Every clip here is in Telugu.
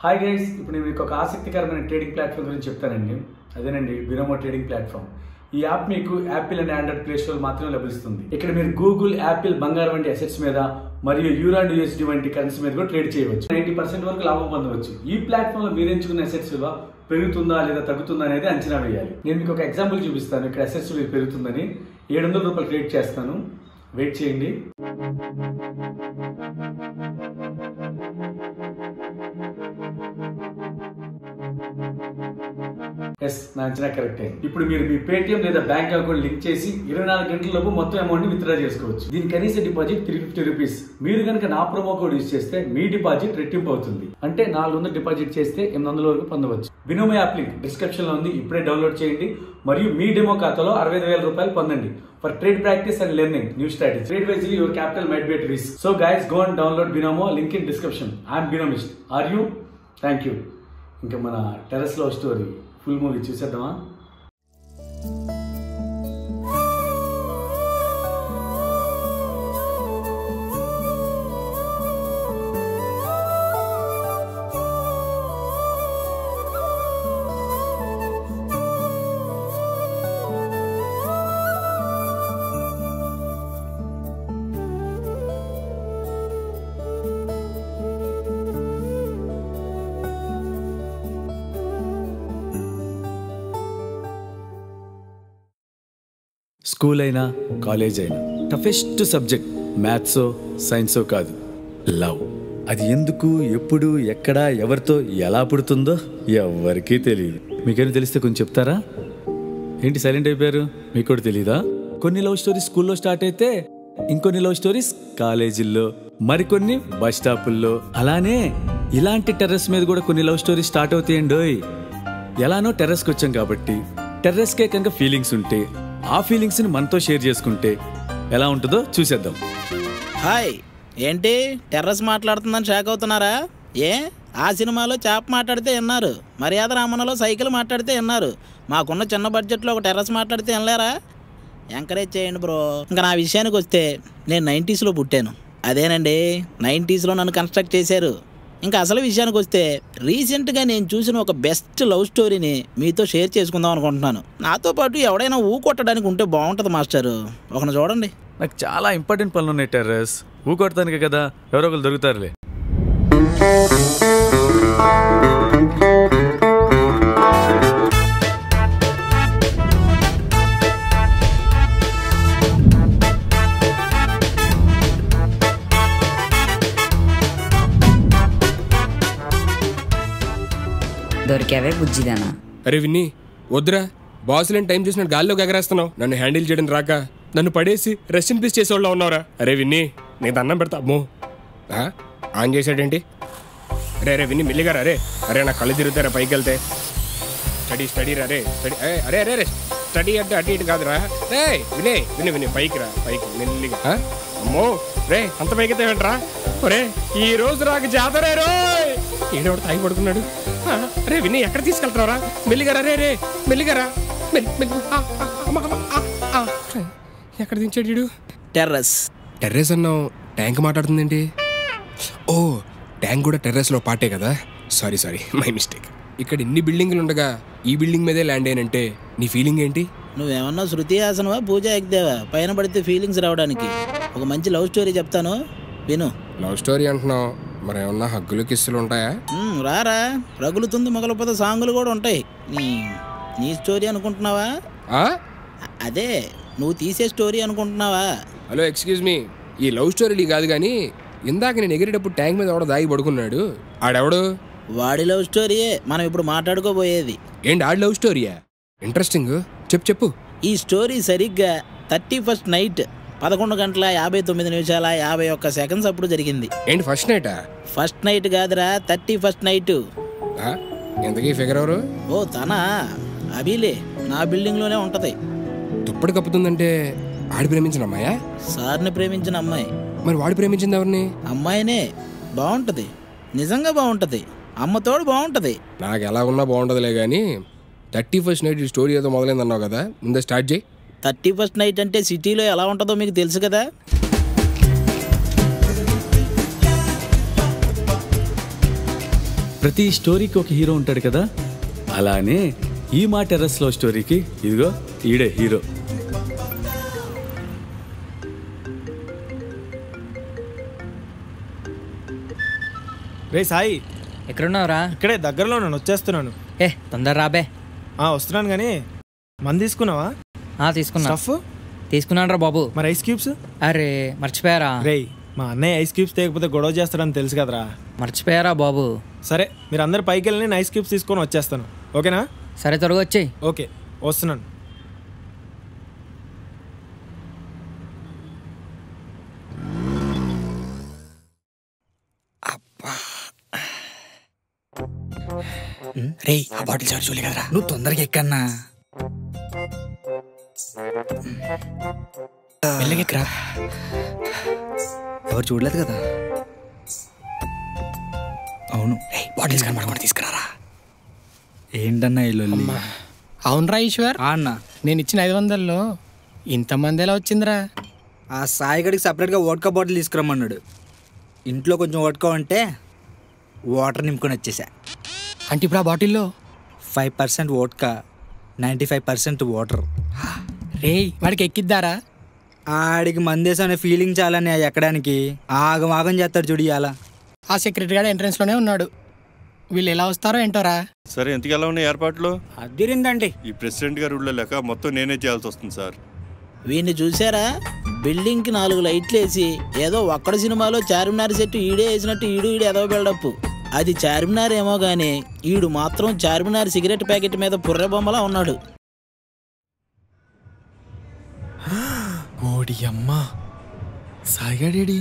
హాయ్ గైస్ ఇప్పుడు నేను మీకు ఒక ఆసక్తికరమైన ట్రేడింగ్ ప్లాట్ఫామ్ గురించి చెప్తానండి అదేనండి బినోమో ట్రేడింగ్ ప్లాట్ఫామ్ ఈ యాప్ మీకు Apple and Android Play Store మాత్రమే లభిస్తుంది ఇక్కడ మీరు గూగుల్ యాపిల్ బంగారం వంటి అసెట్స్ మీద మరియు యూరో అండ్ యూఎస్డి వంటి కరెన్సీ మీద కూడా ట్రేడ్ చేయవచ్చు నైన్టీ పర్సెంట్ వరకు లాభం పొందవచ్చు ఈ ప్లాట్ఫామ్ లో మీరు ఎంచుకున్న అసెట్స్ విలువ పెరుగుతుందా లేదా తగ్గుతుందా అనేది అంచనా వేయాలి నేను మీకు ఒక ఎగ్జాంపుల్ చూపిస్తాను ఇక్కడ అసెట్స్ విలువ పెరుగుతుందని ఏడు వందల రూపాయలు ట్రేడ్ చేస్తాను వెయిట్ చేయండి ఎస్ నా అంచనా కరెక్టే ఇప్పుడు మీరు మీ పేటిఎం లేదా బ్యాంక్ అకౌంట్ లింక్ చేసి ఇరవై నాలుగు గంటల లోపు మొత్తం అమౌంట్ ని విత్డ్రా చేసుకోవచ్చు దీని కనీస డిపాజిట్ త్రీ ఫిఫ్టీ రూపీస్ మీరు కనుక నా ప్రోమో కోడ్ యూస్ చేస్తే మీ డిపాజిట్ రెట్టింపు అవుతుంది అంటే నాలుగు వందలు డిపాజిట్ చేస్తే ఎనిమిది వందల వరకు పొందవచ్చు బినోమో యాప్ లింక్ డిస్క్రిప్షన్ లో ఉంది ఇప్పుడే డౌన్లోడ్ చేయండి మరియు మీ డెమో ఖాతాలో అరవై ఐదు వేల రూపాయలు పొందండి for trade practice and learning new strategy trade wisely your capital might be at risk so guys go and download Binomo link in description I'm Binomist are you thank you ఇంకా మన terrace love story full movie చూసేద్దామా స్కూల్ అయినా కాలేజ్ అయినా టఫెస్ట్ సబ్జెక్ట్ మ్యాథ్సో సైన్సో కాదు లవ్ అది ఎందుకు ఎప్పుడు ఎక్కడ ఎవరితో ఎలా పుడుతుందో ఎవరికీ తెలియదు మీకేమైనా తెలిస్తే కొంచెం చెప్తారా ఏంటి సైలెంట్ అయిపోయారు మీకు కూడా తెలీదా కొన్ని లవ్ స్టోరీస్ స్కూల్లో స్టార్ట్ అయితే ఇంకొన్ని లవ్ స్టోరీస్ కాలేజీల్లో మరికొన్ని బస్ స్టాపుల్లో అలానే ఇలాంటి టెర్రస్ మీద కూడా కొన్ని లవ్ స్టోరీస్ స్టార్ట్ అవుతాయండోయ్ ఎలానో టెర్రస్కి వచ్చాం కాబట్టి టెర్రస్కే కనుక ఫీలింగ్స్ ఉంటే ఆ ఫీలింగ్స్ని మనతో షేర్ చేసుకుంటే ఎలా ఉంటుందో చూసేద్దాం హాయ్ ఏంటి టెర్రస్ మాట్లాడుతుందని షాక్ అవుతున్నారా ఏ ఆ సినిమాలో చేప మాట్లాడితే విన్నారు మర్యాద రామన్నలో సైకిల్ మాట్లాడితే విన్నారు మాకున్న చిన్న బడ్జెట్లో ఒక టెర్రస్ మాట్లాడితే వినలేరా ఎంకరేజ్ చేయండి బ్రో ఇంకా నా విషయానికి వస్తే నేను నైంటీస్లో పుట్టాను అదేనండి నైంటీస్లో నన్ను కన్స్ట్రక్ట్ చేశారు ఇంకా అసలు విషయానికి వస్తే రీసెంట్గా నేను చూసిన ఒక బెస్ట్ లవ్ స్టోరీని మీతో షేర్ చేసుకుందాం అనుకుంటున్నాను నాతో పాటు ఎవడైనా ఊ కొట్టడానికి ఉంటే బాగుంటుంది మాస్టారు ఒకను చూడండి నాకు చాలా ఇంపార్టెంట్ పనులు ఉన్నాయి టెర్రస్ ఊకొడతానికే కదా ఎవరో ఒకరు దొరుకుతారులే దొరికావే బుజ్జిదానా అరే విన్ని వద్దురా బాస్ లేని టైం చూసినట్టు గాల్లోకి ఎగరేస్తున్నావు నన్ను హ్యాండిల్ చేయడం రాక నన్ను పడేసి రెస్ట్ ఇన్ పీస్ చేసేవాళ్ళు ఉన్నావురా అరే విన్ని నేను దండం పెడతా అమ్మో ఆ? ఆన్ చేసాడేంటి అరే అరే విన్ని మెల్లిగారా అరే అరే నా కళ్ళు తిరుగుతారా పైకి వెళ్తే స్టడీ స్టడీ రా అరే స్టడీ ఏ, అరే అరే అరే స్టడీ అంటే అటు ఇటు కాదురా రే వినే విని విని పైకి రా పైకి మెల్లిగా ఆ? అమ్మో రే అంత పైకి ఏంట్రా ఒరే ఈ రోజు రాక జాతరే రోయ్ ఈడెవడు తాగి పడుకున్నాడు ఆ, అరే విని ఎక్కడ తీసుకెళ్తున్నారా మెల్లిగారా రే రే మెల్లిగారా మెల్లి మెల్లి ఆ, ఆ, అమ్మ, అమ్మ, ఆ, ఆ. ఎక్కడ దించాడు వీడు టెర్రస్ టెర్రస్ అన్నావు ట్యాంక్ మాట్లాడుతుందేంటి ఓ ట్యాంక్ కూడా టెర్రస్లో పాటే కదా సారీ సారీ మై మిస్టేక్ ఇక్కడ ఇన్ని బిల్డింగ్లు ఉండగా ఈ బిల్డింగ్ మీదే ల్యాండ్ అయినంటే నీ ఫీలింగ్ ఏంటి నువ్వేమన్నా శృతి హాసనవా పూజ ఎగ్దేవా పైన పడితే ఫీలింగ్స్ రావడానికి ఒక మంచి లవ్ స్టోరీ చెప్తాను విను లవ్ స్టోరీ అంటున్నావు మరి ఏమన్నా హగ్గులు కిస్సులు ఉంటాయా మ్మ్, రారా రగులుతుంది మొగలపోతే సాంగులు కూడా ఉంటాయి నీ నీ స్టోరీ అనుకుంటున్నావా ఆ? అ- అదే నువ్వు తీసే స్టోరీ అనుకుంటున్నావా హలో ఎక్స్క్యూజ్ మీ ఈ లవ్ స్టోరీలు కాదు కానీ ఇందాక నేను ఎగిరేటప్పుడు ట్యాంక్ మీద ఎవడో దాగి పడుకున్నాడు ఆడెవడు వాడి లవ్ స్టోరీయే మనం ఇప్పుడు మాట్లాడుకోబోయేది ఏంటి ఆడ లవ్ స్టోరీయా ఇంట్రెస్టింగ్ చెప్పు చెప్పు ఈ స్టోరీ సరిగ్గా థర్టీ ఫస్ట్ నైట్ పదకొండు గంటల యాభై తొమ్మిది నిమిషాల యాభై ఒక్క సెకండ్స్ అప్పుడు జరిగింది ఏంటి ఫస్ట్ నైటా ఫస్ట్ నైట్ కాదురా థర్టీ ఫస్ట్ నైట్ ఆ? ఎంతకీ ఫిగర్ ఎవరు ఓ తన అభిలే నా బిల్డింగ్లోనే ఉంటది దుప్పటి కప్పుతుందంటే ఆడి ప్రేమించిన అమ్మాయా సార్ని ప్రేమించిన అమ్మాయి మరి వాడు ప్రేమించింది ఎవరిని అమ్మాయినే బాగుంటది నిజంగా బాగుంటది అమ్మతోడు బాగుంటది నాకు ఎలా ఉన్నా బాగుండదులే కానీ థర్టీ ఫస్ట్ నైట్ ఈ స్టోరీ ఏదో మొదలైందన్నావు కదా ముందే స్టార్ట్ చేయి థర్టీ ఫస్ట్ నైట్ అంటే సిటీలో ఎలా ఉంటుందో మీకు తెలుసు కదా ప్రతి స్టోరీకి ఒక హీరో ఉంటాడు కదా అలానే ఈ మా టెర్రస్ లవ్ స్టోరీకి ఇదిగో ఈడే హీరో రే సాయి ఎక్కడున్నావురా ఇక్కడే దగ్గరలో నేను వచ్చేస్తున్నాను ఏ తొందర రాబే ఆ వస్తున్నాను కానీ మంది తీసుకున్నావా ఆ తీసుకున్నా స్టఫ్ తీసుకున్నాను బాబు మరి ఐస్ క్యూబ్స్ అరే మర్చిపోయారా రేయ్ మా అన్నయ్య ఐస్ క్యూబ్స్ తేకపోతే గొడవ చేస్తాడని తెలుసు కదరా మర్చిపోయారా బాబు సరే మీరు అందరు పైకి వెళ్ళి నేను ఐస్ క్యూబ్స్ తీసుకొని వచ్చేస్తాను ఓకేనా సరే త్వరగా వచ్చేయి ఓకే వస్తున్నాను రేయ్ ఆ బాటిల్ చార్జ్ చూలే కదరా నువ్వు తొందరగా ఎక్కన్నా మెల్లగా ఎక్కరా ఎవరు చూడలేదు కదా అవును రేయ్ బాటిల్స్ కనబడకుండా తీసుకురారా ఏంటన్నా ఈ లొల్లి అవునరా ఈశ్వర్ ఆ అన్న నేను ఇచ్చిన ఐదు వందల్లో ఇంతమంది ఎలా వచ్చిందిరా ఆ సాయిగడికి సపరేట్గా వోడ్కా బాటిల్ తీసుకురమ్మన్నాడు ఇంట్లో కొంచెం వోడ్కా ఉంటే వాటర్ నింపుకొని వచ్చేసా అంటే ఇప్పుడు ఆ బాటిల్లో five percent vodka ninety five percent water రేయ్ వాడికి ఎక్కిద్దారా ఆడికి మందేశం అనే ఫీలింగ్ చాలని ఎక్కడానికి ఆగం ఆగం చేస్తాడు చూడు ఇవాళ ఆ సెక్రటరీ గారు ఎంట్రన్స్ లోనే ఉన్నాడు వీళ్ళు ఎలా వస్తారో ఏంటోరా సరే ఎంతకెలా ఉన్నాయి ఏర్పాట్లు అదిరిందండి ఈ ప్రెసిడెంట్ గారు ఊళ్ళో లేక మొత్తం నేనే చేయాల్సి వస్తుంది సార్ వీడిని చూసారా బిల్డింగ్కి నాలుగు లైట్లు వేసి ఏదో ఒక్కడ సినిమాలో చార్మినార్ సెట్ ఈడే వేసినట్టు ఈడు ఈడు ఏదో బిల్డప్ అది చార్మినార్ ఏమో గానీ ఈడు మాత్రం చార్మినార్ సిగరెట్ ప్యాకెట్ మీద పుర్రె బొమ్మలా ఉన్నాడు ఓడి అమ్మా సాయిగాడేడి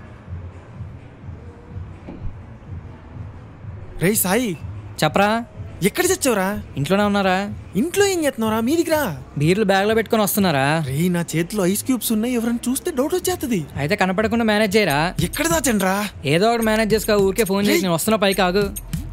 రేయ్ సాయి చెప్పరా ఎక్కడ చచ్చావురా ఇంట్లోనే ఉన్నారా ఇంట్లో ఏం చేస్తున్నావురా మీదికి రా బీర్లు బ్యాగ్లో పెట్టుకొని వస్తున్నారా రే నా చేతిలో ఐస్ క్యూబ్స్ ఉన్నాయి ఎవరైనా చూస్తే డౌట్ వచ్చేస్తుంది అయితే కనపడకుండా మేనేజ్ చేయరా ఎక్కడ దాచండి రా ఏదో ఒకటి మేనేజ్ చేసుకో ఊరికే ఫోన్ చేసి నేను వస్తున్నా పైకి ఆగు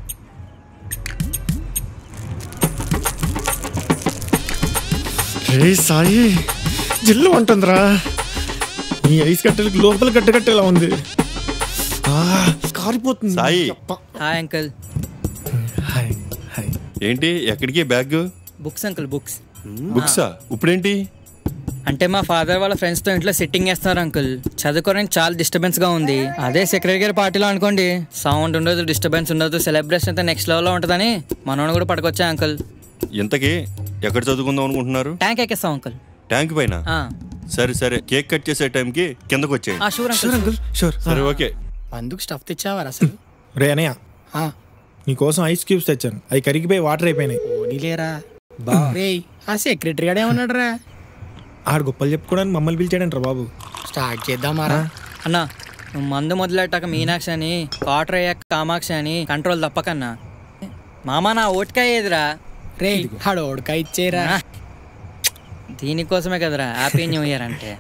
రే సాయి జిల్లు అంటుందిరా ఈ ఐస్ కట్టెలకి లోపల కట్టకట్టేలా ఉంది ఆ, కారిపోతుంది సాయి. అప్ప. హాయ్ అంకుల్ హాయ్ హాయ్ ఏంటి ఎక్కడికి బ్యాగ్ బుక్స్ అంకుల్ బుక్స్ బుక్సా ఇప్పుడేంటి అంటే మా ఫాదర్ వాళ్ళ ఫ్రెండ్స్ తో ఇంట్లో సిట్టింగ్ వేస్తున్నారు అంకుల్ చదువుకోవడానికి చాలా డిస్టర్బెన్స్ గా ఉంది అదే సెక్రటరీ గారి పార్టీలో అనుకోండి సౌండ్ ఉండదు డిస్టర్బెన్స్ ఉండదు సెలబ్రేషన్ అయితే నెక్స్ట్ లెవెల్ లో ఉంటుందని మనోడు కూడా పట్టుకొచ్చా అంకుల్ ఇంతకీ ఎక్కడ చదువుకుందాం అనుకుంటున్నారు ట్యాంక్ ఎక్కిస్తాం అంకుల్ ట్యాంక్ పైన ఆ. సరే సరే కేక్ కట్ చేసే టైంకి కిందకు వచ్చేయండి ఆ, sure sure uncle uncle sure సరే ఓకే అందుకు స్టఫ్ తెచ్చావారా అసలు రే అనయ్య ఆ, నీకోసం ఐస్ క్యూబ్స్ తెచ్చాను అవి కరిగిపోయి వాటర్ అయిపోయినాయి ఓడిలేరా రేయ్ ఆ సెక్రటరీ గారు ఏమన్నాడు రా ఆడు గొప్పలు చెప్పుకోవడానికి మమ్మల్ని పిలిచాడంటారా బాబు స్టార్ట్ చేద్దామారా అన్న నువ్వు మందు మొదలెట్టాక మీనాక్షి అని క్వార్టర్ అయ్యాక కామాక్షి అని కంట్రోల్ తప్పకన్నా మామ నా ఓట్కాయ ఏదిరా రే ఆడు ఓడక ఇచ్చేరా ఆ, దీనికోసమే కదరా హ్యాపీ న్యూ ఇయర్ అంటే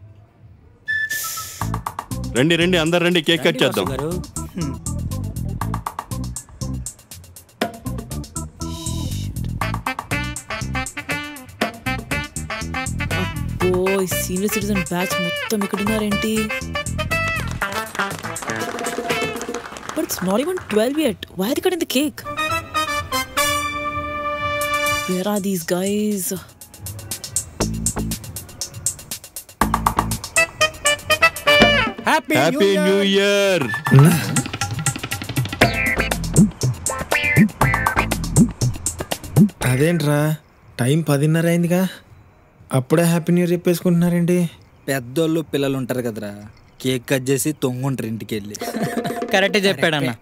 రండి రండి అందరు రండి కేక్ కట్ చేద్దాం ఓ సీనియర్ సిటిజన్ బ్యాచ్ మొత్తం ఇక్కడ ఉన్నారేంటి but it's not even twelve at why అది cutting the cake where are these guys happy happy new year అదేంట్రా టైం పదిన్నర అయిందిగా అప్పుడే హ్యాపీ న్యూ ఇయర్ చెప్పేసుకుంటున్నారేంటి పెద్దోళ్ళు పిల్లలు ఉంటారు కదరా కేక్ కట్ చేసి తొంగుంటారు ఇంటికి వెళ్ళి కరెక్ట్ చెప్పాడన్న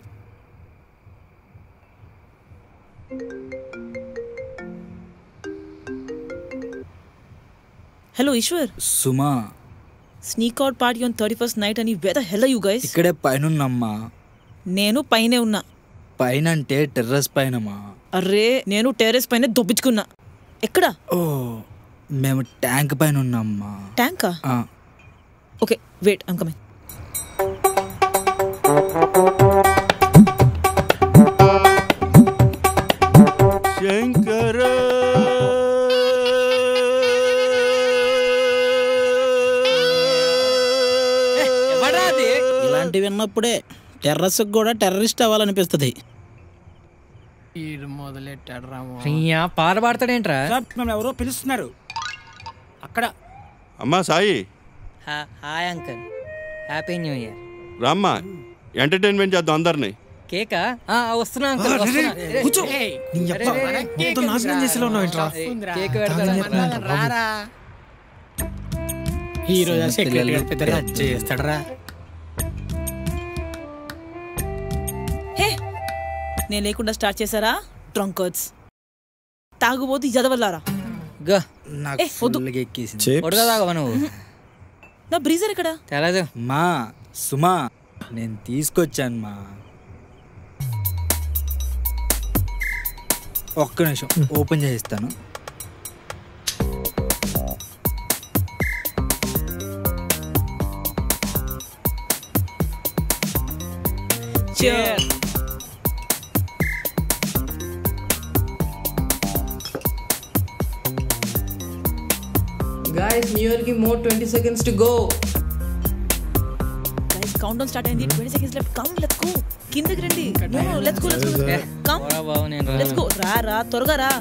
hello Eshwar Suma sneak out party on thirty first night అని వేద హెల్ యూ గైస్ ఇక్కడే పైనున్నమ్మా నేను పైనే ఉన్నా పైన అంటే టెర్రస్ పైనమా అర్రే నేను టెర్రస్ పైన దొబ్బించుకున్నా ఎక్కడ ఓ మేము ట్యాంక్ పైన ఉన్నామ్మా ట్యాంకా ఆ, okay wait I'm coming Shankara ఎవడ్రా అది? ఇలాంటివి విన్నప్పుడే టెర్రస్కి కూడా టెర్రరిస్ట్ అవ్వాలనిపిస్తుంది ఈడు మొదలెట్టాడు రామో అయ్యా పాట పాడతాడేంట్రా మేము ఎవరో పిలుస్తున్నారు అక్కడ అమ్మా సాయి హా- hi uncle happy new year రామ్మా ఎంటర్టైన్మెంట్ చేద్దాం అందరినీ కేకా ఆ, వస్తున్నా అంకుల్ వస్తున్నా. రే, కూర్చో. రే, నీ రే, అబ్బా, రే, రే, మొత్తం కేక్ నాశనం ఎందుకురా? చేసేలా ఉన్నావు ఏంట్రా? ఏ, కేక్ పెడతాడా? రారా ఈ రోజు సెక్రటరీ గారు పెద్ద రచ్చ చేస్తాడరా హే నేను లేకుండా స్టార్ట్ చేశారా ట్రంకర్స్ తాగుబోతు చదవల్లారా గా నాకు ఏ, వద్దు. ఫుల్గా ఎక్కేసింది చిప్స్. కొడతా తాగవా నువ్వు నా బ్రీజర్ ఎక్కడ తెలదు మా సుమా నేను తీసుకొచ్చాను మా ఒక్క నిమిషం ఓపెన్ చేయిస్తాను Cheers. Guys, New Year ki more 20 seconds to go. Guys countdown start అయింది 20 seconds left come let's go కిందకి రండి no let's go let's go come పోరా బాబు నేను లెట్స్ గో రా రా త్వరగా రా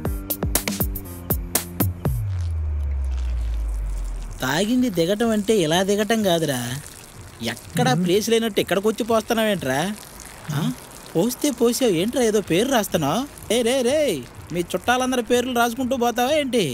తాగింది దిగటం అంటే ఇలా దిగటం కాదురా ఎక్కడ ప్లేస్ లేనట్టు ఇక్కడికి వచ్చి పోస్తున్నావేంట్రా ఆ? పోస్తే పోసావు ఏంట్రా ఏదో పేరు రాస్తున్నావు ఏ రే రే మీ చుట్టాలందరి పేర్లు రాసుకుంటూ పోతావా ఏంటి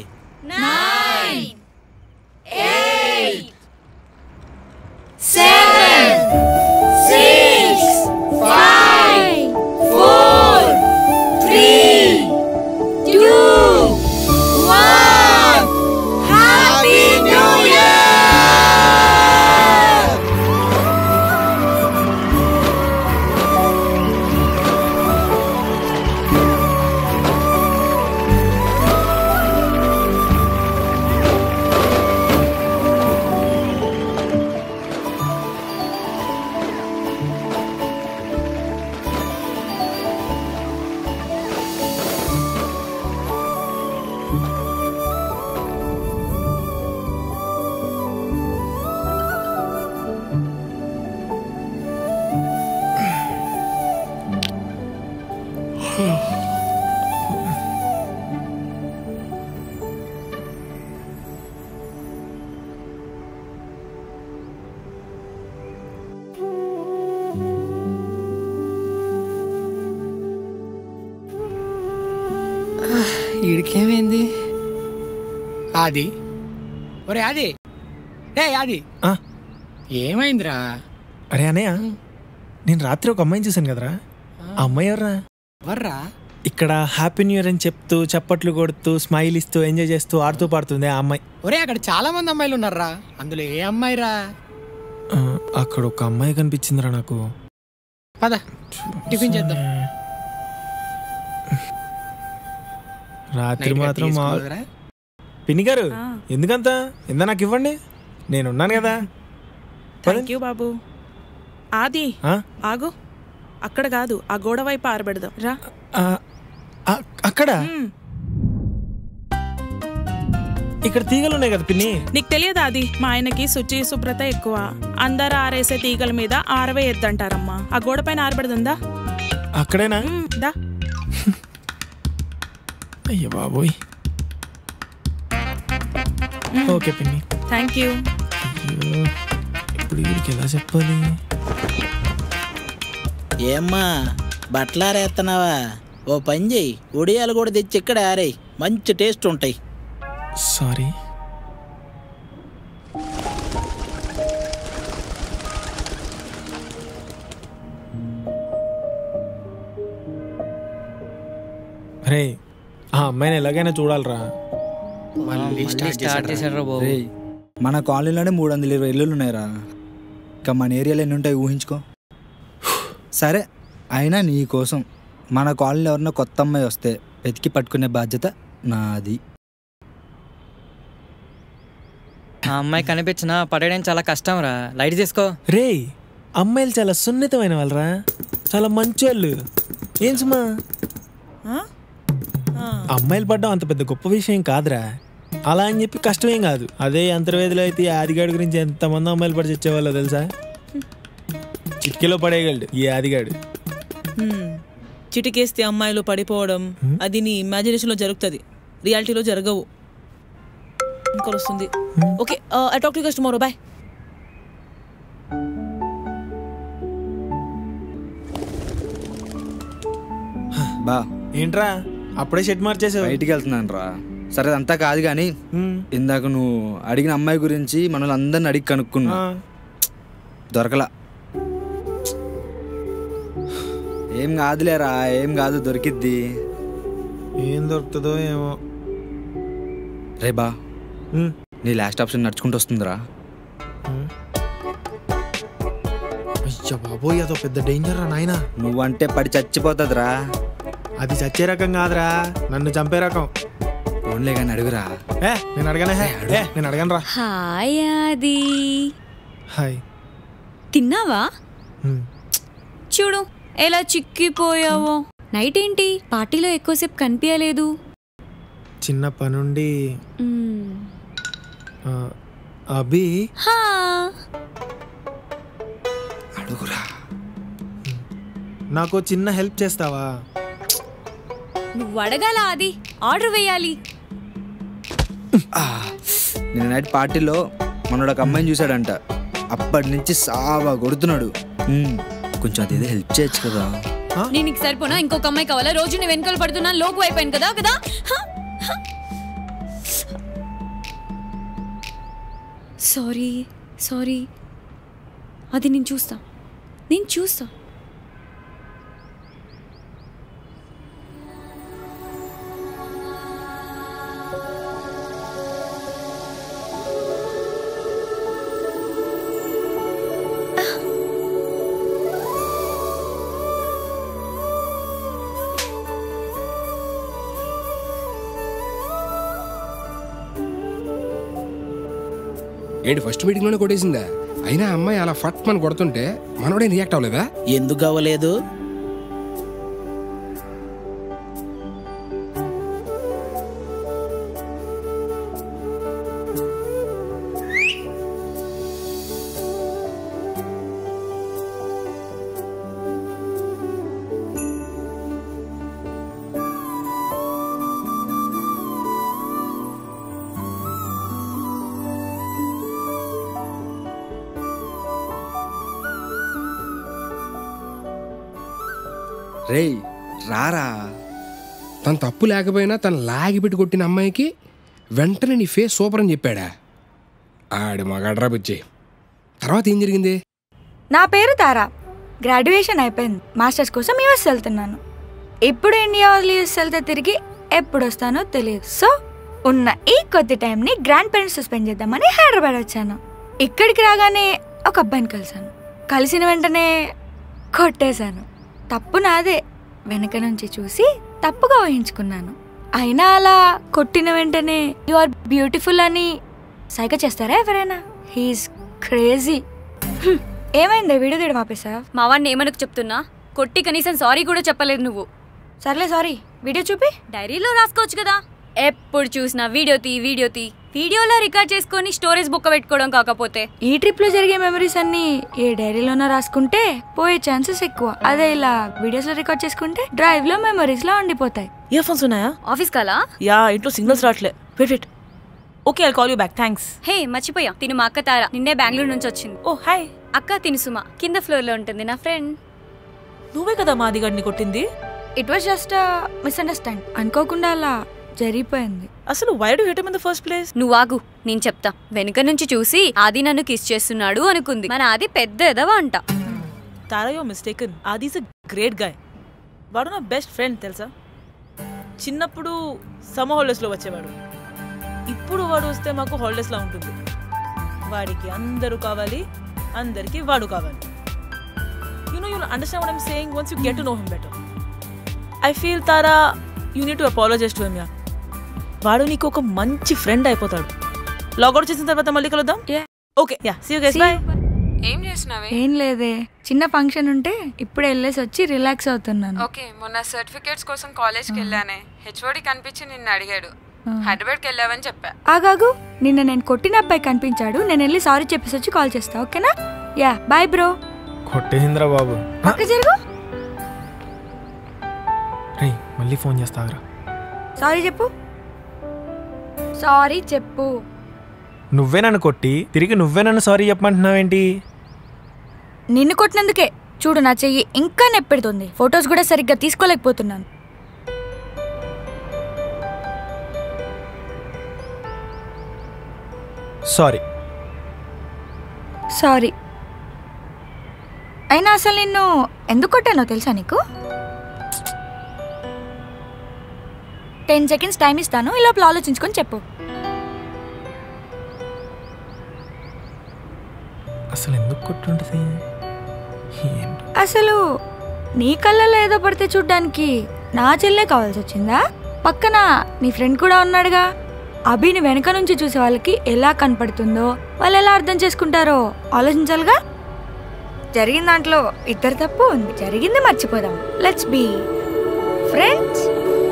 ఈడికేమైంది ఆది ఒరే ఆది రే ఆది ఆ, ఏమైందిరా అరే అనయ్య నేను రాత్రి ఒక అమ్మాయిని చూశాను కదరా ఆ అమ్మాయి ఎవర్రా వర్రా ఇక్కడ హ్యాపీ న్యూ ఇయర్ అని చెప్తూ చప్పట్లు కొడుతూ స్మైల్ ఇస్తూ ఎంజాయ్ చేస్తూ ఆడుతూ పాడుతుంది ఆ అమ్మాయి ఒరే అక్కడ చాలా మంది అమ్మాయిలు ఉన్నారా అందులో ఏ అమ్మాయిరా ఆ, అక్కడ ఒక అమ్మాయి కనిపించిందిరా నాకు పద టిఫిన్ చేద్దాం రాత్రి నైట్ గా మాత్రం మా తీసుకోలేదురా? పిన్ని గారు ఎందుకంత ఇందా నాకు ఇవ్వండి నేను ఉన్నాను కదా థ్యాంక్ యూ బాబు ఆది ఆ? ఆగు అక్కడ కాదు ఆ గోడ వైపు ఆరబెడదాం రా ఆ, ఆ, అక్కడ మ్మ్. ఇక్కడ తీగలు ఉన్నాయి కదా పిన్ని నీకు తెలియదా అది మా ఆయనకి శుచి శుభ్రత ఎక్కువ అందరు ఆరేసే తీగల మీద ఆరవేయద్దంటారమ్మా ఆ గోడ పైన ఆరబెడదుందా అక్కడేనా మ్మ్, దా అయ్య బాబోయ్ ఓకే పిన్ని థ్యాంక్ యూ అయ్యో, ఇప్పుడు వీడికి ఎలా చెప్పాలి ఏమ్మా బట్టలారేస్తున్నావా ఓ పని చెయ్యి ఒడియాలు కూడా తెచ్చి ఇక్కడ ఆరేయ్ మంచి టేస్ట్ ఉంటాయి సారీ అరే ఆ అమ్మాయిని ఎలాగైనా చూడాలరా మళ్ళీ స్టార్ట్ స్టార్ట్ చేశారు బాబు రేయ్ మన కాలనీలోనే మూడు వందల ఇరవై ఇల్లులు ఉన్నాయిరా ఇంకా మన ఏరియాలో ఎన్ని ఉంటాయి ఊహించుకో సరే అయినా నీ కోసం మన కాలనీలో ఎవరన్నా కొత్త అమ్మాయి వస్తే వెతికి పట్టుకునే బాధ్యత నాది ఆ అమ్మాయి కనిపించినా పడేయడం చాలా కష్టం రా లైట్ తీసుకో రే అమ్మాయిలు చాలా సున్నితమైన వాళ్ళరా చాలా మంచి వాళ్ళు ఏం సుమా ఆ? ఆ. అమ్మాయిలు పడ్డం అంత పెద్ద గొప్ప విషయం కాదురా అలా అని చెప్పి కష్టమేం కాదు అదే అంతర్వేదిలో అయితే ఈ ఆదిగాడి గురించి ఎంతమంది అమ్మాయిలు పడి చచ్చేవాళ్ళో తెలుసా చిట్కీలో పడేయగలడు ఈ ఆదిగాడు మ్మ్. చిటికేస్తే అమ్మాయిలు పడిపోవడం అది నీ ఇమాజినేషన్లో జరుగుతుంది రియాలిటీలో జరగవు ఇంకోటి వస్తుంది okay I talk to guys tomorrow bye బా ఏంట్రా అప్పుడే షెడ్ మార్చేసావు బయటికి వెళ్తున్నాను రా సరే అదంతా కాదు కానీ ఇందాక నువ్వు అడిగిన అమ్మాయి గురించి మనల్ని అందరిని అడిగి కనుక్కున్నా దొరకలా ఏం కాదులేరా ఏం కాదు దొరికిద్ది ఏం దొరుకుతుందో ఏమో రే బా నీ లాస్ట్ ఆప్షన్ నడుచుకుంటూ వస్తుందిరా అయ్యా బాబోయ్ అదో పెద్ద డేంజర్ రా నాయనా నువ్వంటే పడి చచ్చిపోతుందిరా అది చచ్చే రకం కాదురా నన్ను చంపే రకం ఓన్లే కానీ అడుగురా ఏ నేను అడగనే హే. ఏ నేను అడగను రా హాయ్ ఆది హాయ్ తిన్నావా హ్మ్. చూడు ఎలా చిక్కిపోయావో నైట్ ఏంటి పార్టీలో ఎక్కువసేపు కనిపించలేదు చిన్న పనుండి మ్మ్. ఆ, అభి హా అడుగురా నాకు చిన్న హెల్ప్ చేస్తావా నువ్వు అడగాల ఆది ఆర్డర్ వేయాలి నేను నైట్ పార్టీలో మనోడు ఒక అమ్మాయిని చూశాడంట అప్పటి నుంచి సావా కొడుతున్నాడు ఉమ్, కొంచెం అదేదో హెల్ప్ చేయొచ్చు కదా నేను నీకు సరిపోనా ఇంకొక అమ్మాయి కావాలా రోజు నేను వెనకాల పడుతున్నా లోకు అయిపోయాను కదా కదా సారీ సారీ అది నేను చూస్తా నేను చూస్తా ఏంటి ఫస్ట్ మీటింగ్ లోనే కొట్టేసిందా అయినా ఆ అమ్మాయి అలా ఫట్ మన కొడుతుంటే మనోడే రియాక్ట్ అవ్వలేదా ఎందుకు అవ్వలేదు రేయ్ రారా తన తప్పు లేకపోయినా తను లాగి పెట్టి కొట్టిన అమ్మాయికి వెంటనే నీ ఫేస్ సూపర్ అని చెప్పాడా ఆడి మగాడ్రా బుజ్జి తర్వాత ఏం జరిగింది నా పేరు తారా గ్రాడ్యుయేషన్ అయిపోయింది మాస్టర్స్ కోసం యూఎస్ వెళ్తున్నాను ఇప్పుడు ఇండియా వదిలి యూఎస్ వెళ్తే తిరిగి ఎప్పుడు వస్తానో తెలియదు సో ఉన్న ఈ కొద్ది టైంని గ్రాండ్ పేరెంట్స్ స్పెండ్ చేద్దామని హైదరాబాద్ వచ్చాను ఇక్కడికి రాగానే ఒక అబ్బాయిని కలిశాను కలిసిన వెంటనే కొట్టేశాను తప్పు నాదే వెనక నుంచి చూసి తప్పుగా ఊహించుకున్నాను అయినా అలా కొట్టిన వెంటనే యు ఆర్ బ్యూటిఫుల్ అని సైగ చేస్తారా ఎవరైనా హీస్ క్రేజీ ఏమైంది వీడియో తీయడం ఆపేసా మా వాడిని ఏమనకు చెప్తున్నా కొట్టి కనీసం సారీ కూడా చెప్పలేదు నువ్వు సర్లే సారీ వీడియో చూపి డైరీలో రాసుకోవచ్చు కదా ఎప్పుడు చూసినా వీడియో తీ వీడియో తీ వీడియోలో రికార్డ్ చేసుకొని స్టోరేజ్ బుక్క పెట్టుకోవడం కాకపోతే ఈ ట్రిప్ లో జరిగే మెమరీస్ అన్ని ఏ డైరీలోనో రాసుకుంటే పోయే ఛాన్సెస్ ఎక్కువ అదే ఇలా వీడియోస్ లో రికార్డ్ చేసుకుంటే డ్రైవ్ లో మెమరీస్ లో ఉండిపోతాయి ఇయర్ ఫోన్స్ ఉన్నాయా ఆఫీస్ కాలా యా ఇంట్లో సిగ్నల్స్ రావట్లే wait wait okay I call you back thanks hey మర్చిపోయా తిను మా అక్క తార నిన్నే బెంగళూరు నుంచి వచ్చింది ఓ హాయ్ అక్క తిను సుమ కింద ఫ్లోర్ లో ఉంటుంది నా ఫ్రెండ్ నువ్వే కదా మా అదిగడిని కొట్టింది ఇట్ వాస్ జస్ట్ మిస్అండర్స్టాండ్ అనుకోకుండా అలా జరిగిపోయింది అసలు why do hit in the first place నువ్వు ఆగు నేను చెప్తా వెనుక నుంచి చూసి ఆది నన్ను కిస్ చేస్తున్నాడు అనుకుంది మన ఆది పెద్ద ఎదవా అంట తారా యో మిస్టేకన్ ఆది ఇస్ అ గ్రేట్ గాయ్ వాడు నా బెస్ట్ ఫ్రెండ్ తెలుసా చిన్నప్పుడు సమ్మర్ హాలిడేస్లో వచ్చేవాడు ఇప్పుడు వాడు వస్తే మాకు హాలిడేస్లా ఉంటుంది వాడికి అందరూ కావాలి అందరికీ వాడు కావాలి you know you understand what I'm saying once you get to know him better I feel Tara you need to apologise to him yeah వాడు నీకు ఒక మంచి ఫ్రెండ్ అయిపోతాడు లాగౌట్ చేసిన తర్వాత మళ్ళీ కలుద్దాం okay yeah see you guys See bye ఏం చేసినావే ఏం లేదే చిన్న ఫంక్షన్ ఉంటే ఇప్పుడే వెళ్ళేసి వచ్చి రిలాక్స్ అవుతున్నాను ఓకే మొన్న సర్టిఫికేట్స్ కోసం కాలేజ్కి వెళ్ళానే హెచ్ఓడి కనిపించి నిన్ను అడిగాడు హైదరాబాద్కి వెళ్ళావని చెప్పా ఆగాగు నిన్న నేను కొట్టిన అబ్బాయి కనిపించాడు నేను వెళ్ళి సారీ చెప్పేసి వచ్చి కాల్ చేస్తా ఓకేనా యా బాయ్ బ్రో కొట్టేసిందిరా బాబు పక్క జరుగు ఏయ్, మళ్ళీ ఫోన్ చేస్తావురా సారీ చెప్పు సారీ చెప్పు నువ్వే నన్ను కొట్టి తిరిగి నువ్వే నన్ను సారీ చెప్పమంటున్నావేంటి నిన్ను కొట్టినందుకే చూడు నా చెయ్యి ఇంకా నెప్పెడుతుంది ఫొటోస్ కూడా సరిగ్గా తీసుకోలేకపోతున్నాను సారీ సారీ అయినా అసలు నిన్ను ఎందుకు కొట్టానో తెలుసా నీకు టెన్ సెకండ్స్ టైం ఇస్తాను ఈ లోపల ఆలోచించుకొని చెప్పు అసలు ఎందుకు కొట్టుంటుంది ఏంటో అసలు నీ కళ్ళల్లో ఏదో పడితే చూడ్డానికి నా చెల్లె కావాల్సి వచ్చిందా పక్కన నీ ఫ్రెండ్ కూడా ఉన్నాడుగా అభిని వెనక నుంచి చూసే వాళ్ళకి ఎలా కనపడుతుందో వాళ్ళు ఎలా అర్థం చేసుకుంటారో ఆలోచించాలిగా జరిగిన దాంట్లో ఇద్దరు తప్పు ఉంది జరిగింది మర్చిపోదాం లెట్స్ బీ ఫ్రెండ్స్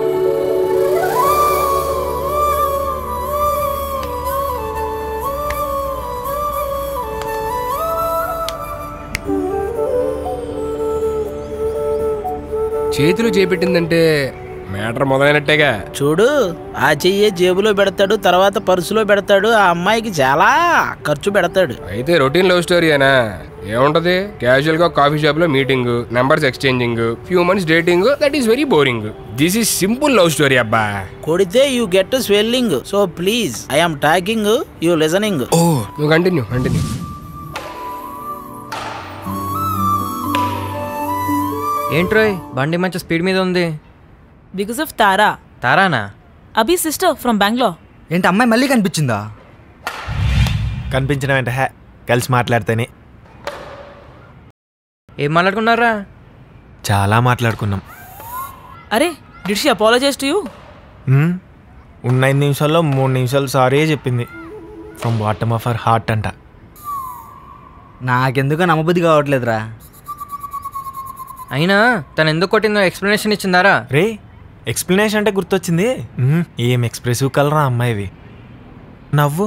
చేతులు చేపెట్టిందంటే మ్యాటర్ మొదలైనట్టేగా చూడు ఆ చెయ్యి జేబులో పెడతాడు తర్వాత పర్సులో పెడతాడు ఆ అమ్మాయికి చాలా ఖర్చు పెడతాడు అయితే రొటీన్ లవ్ స్టోరీ అయినా ఏముంటది క్యాజువల్ గా కాఫీ షాప్ లో meeting numbers exchanging few months dating that is very boring this is simple love story అబ్బా కొడితే you get swelling so please I'm talking you listening ఓ నువ్వు కంటిన్యూ కంటిన్యూ ఏంట్రోయ్ బండి మంచి స్పీడ్ మీద ఉంది బికాస్ ఆఫ్ తారా తారానా అభి సిస్టర్ ఫ్రమ్ బెంగళూర్ ఏంటి అమ్మాయి మళ్ళీ కనిపించిందా కనిపించడం ఏంట హే కలిసి మాట్లాడితేనే ఏం మాట్లాడుకున్నారా చాలా మాట్లాడుకున్నాం అరే did she apologise to you hmm. ఉన్న ఐదు నిమిషాల్లో మూడు నిమిషాలు సారీ చెప్పింది from bottom of our heart అంట నాకెందుకో నమ్మబుద్ధి కావట్లేదురా అయినా తను ఎందుకు కొట్టిందో ఎక్స్ప్లెనేషన్ ఇచ్చిందారా రే ఎక్స్ప్లెనేషన్ అంటే గుర్తొచ్చింది మ్మ్. ఏం ఎక్స్ప్రెసివ్ కలరా అమ్మాయివి నవ్వు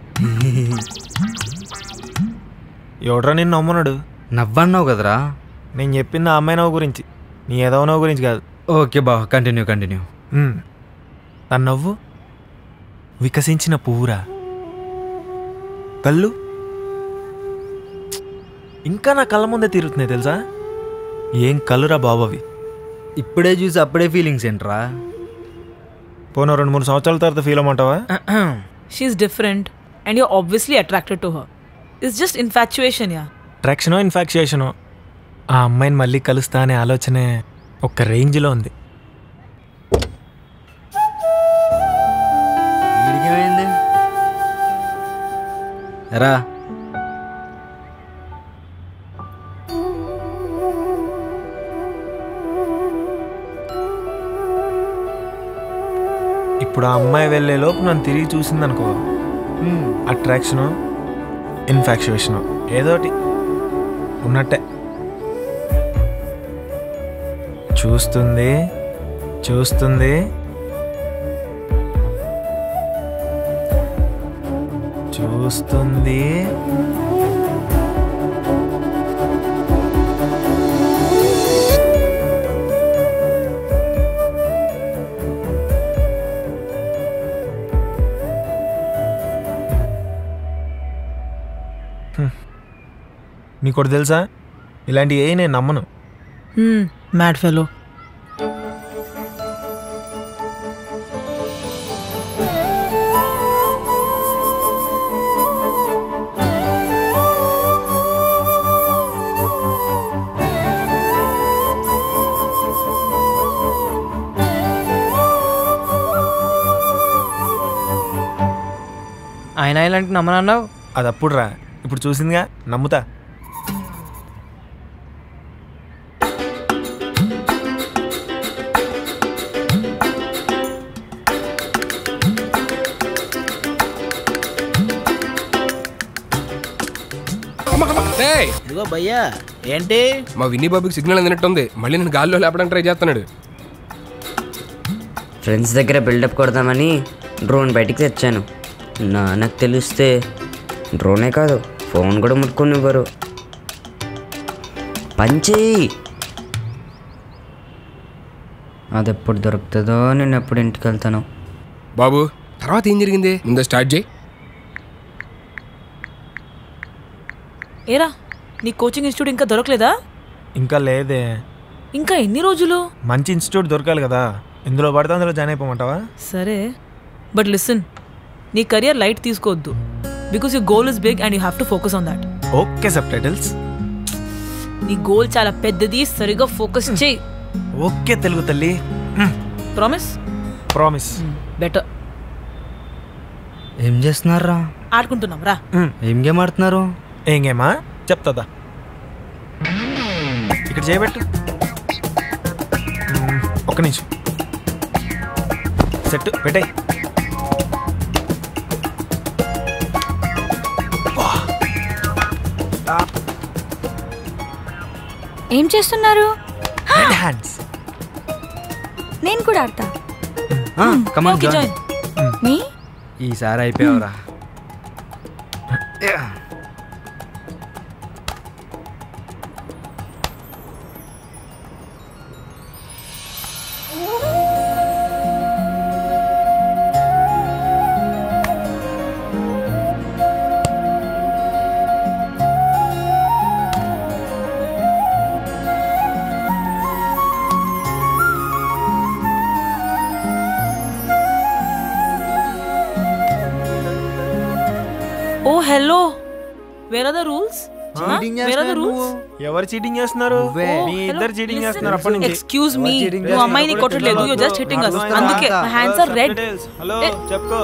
ఎవడ్రా నిన్ను నమ్మన్నాడు నవ్వన్నావు కదరా నేను చెప్పింది ఆ అమ్మాయి నవ్వు గురించి నీ ఏదో నవ్వు గురించి కాదు ఓకే బా కంటిన్యూ కంటిన్యూ మ్మ్. తన నవ్వు వికసించిన పువ్వురా కళ్ళు ఇంకా నా కళ్ళ ముందే తిరుగుతున్నాయి తెలుసా ఏం కళ్ళురా బాబు అవి ఇప్పుడే చూసి అప్పుడే ఫీలింగ్స్ ఏంట్రా పోయిన రెండు మూడు సంవత్సరాల తర్వాత ఫీల్ అమ్మంటావా she is different and you obviously attracted to her it's just infatuation yeah అట్రాక్షనో ఇన్ఫాక్చుయేషనో ఆ అమ్మాయిని మళ్ళీ కలుస్తా అనే ఆలోచనే ఒక రేంజ్లో ఉంది వీడికేమైంది రా ఇప్పుడు ఆ అమ్మాయి వెళ్ళే లోపు నన్ను తిరిగి చూసిందనుకో అట్రాక్షను ఇన్ఫాక్చుయేషను ఏదోటి ఉన్నట్టే చూస్తుంది చూస్తుంది చూస్తుంది నీకు తెలుసా ఇలాంటి ఏ నేను నమ్మను మ్యాడ్ ఫెలో ఆయన ఇలాంటి నమ్మనన్నావు అది అప్పుడు రా ఇప్పుడు చూసిందిగా నమ్ముతా ఏయ్, ఇదిగో భయ్యా ఏంటి మా విన్నీ బాబుకి సిగ్నల్ అందినట్టుంది మళ్ళీ నేను గాల్లో లేపడానికి ట్రై చేస్తున్నాడు ఫ్రెండ్స్ దగ్గర బిల్డప్ కొడదామని డ్రోన్ బయటికి తెచ్చాను నాన్నకు తెలిస్తే డ్రోనే కాదు ఫోన్ కూడా ముట్టుకొని ఇవ్వరు పంచేయి అది ఎప్పుడు దొరుకుతుందో నేను ఎప్పుడు ఇంటికి వెళ్తాను బాబు తర్వాత ఏం జరిగింది ముందు స్టార్ట్ చేయి ఏరా నీ కోచింగ్ ఇన్స్టిట్యూట్ ఇంకా దొరకలేదా ఇంకా లేదే ఇంకా ఎన్ని రోజులు మంచి ఇన్స్టిట్యూట్ దొరకాలి కదా ఇందులో పడితే అందులో జాయిన్ అయిపోమంటావా సరే బట్ లిసన్ నీ కెరియర్ లైట్ తీసుకోవద్దు because you goal is big and you have to focus on that okay subtitles నీ గోల్ చాలా పెద్దది సరిగా ఫోకస్ చేయి ఓకే తెలుగు తల్లి ప్రామిస్ ప్రామిస్ బెటర్ ఏం చేస్తున్నారా ఆడుకుంటున్నాం రా ఏం గేమ్ ఆడుతున్నారు ఏం గేమా చెప్తుందా ఇక్కడ చేయబెట్టు మ్మ్, ఒక్క నిమిషం సెట్ పెట్టాయి ఏం చేస్తున్నారు హ్యాండ్స్ నేను కూడా ఆడతా కమాన్ Okay, join. మీ ఈసారి అయిపోయావురా ఓ hello where are the rules where are the rules ఎవరు చీటింగ్ చేస్తున్నారు మీ ఇద్దరు చీటింగ్ చేస్తున్నారు అప్పటి నుంచి ఎక్స్క్యూజ్ మీ నువ్వు అమ్మాయిని కొట్టట్లేదు యూ జస్ట్ హిట్టింగ్ అస్ అందుకే my hands are red hello చెప్పుకో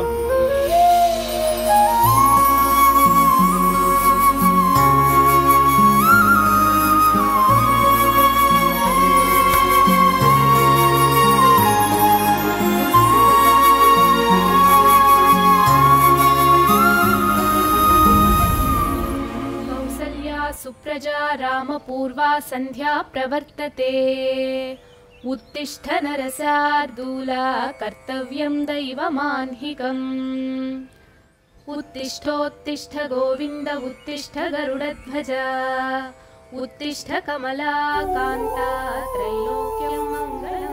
कौसल्या सुप्रजा रामपूर्वा सन्ध्या प्रवर्तते उत्तिष्ठ नरसार्दूला कर्तव्यं दैवमाह्निकम् उत्तिष्ठोत्तिष्ठ गोविन्द उत्तिष्ठ गरुडध्वज उत्तिष्ठ कमला कान्ता त्रैलोक्यं मङ्गलम्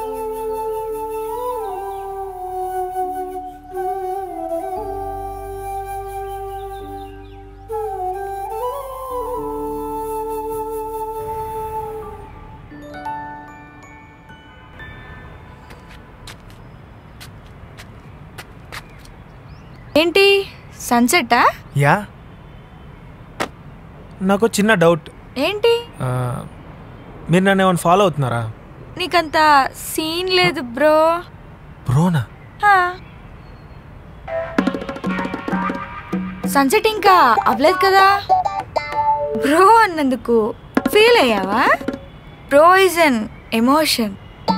ఏంటి సన్సెట్టా యా నాకు చిన్న డౌట్ ఏంటి ఆ, మీరు నన్ను ఏమైనా ఫాలో అవుతున్నారా నీకంత సీన్ లేదు బ్రో బ్రోనా సన్సెట్ ఇంకా అవ్వలేదు కదా బ్రో అన్నందుకు ఫీల్ అయ్యావా బ్రో ఇస్ అన్ ఎమోషన్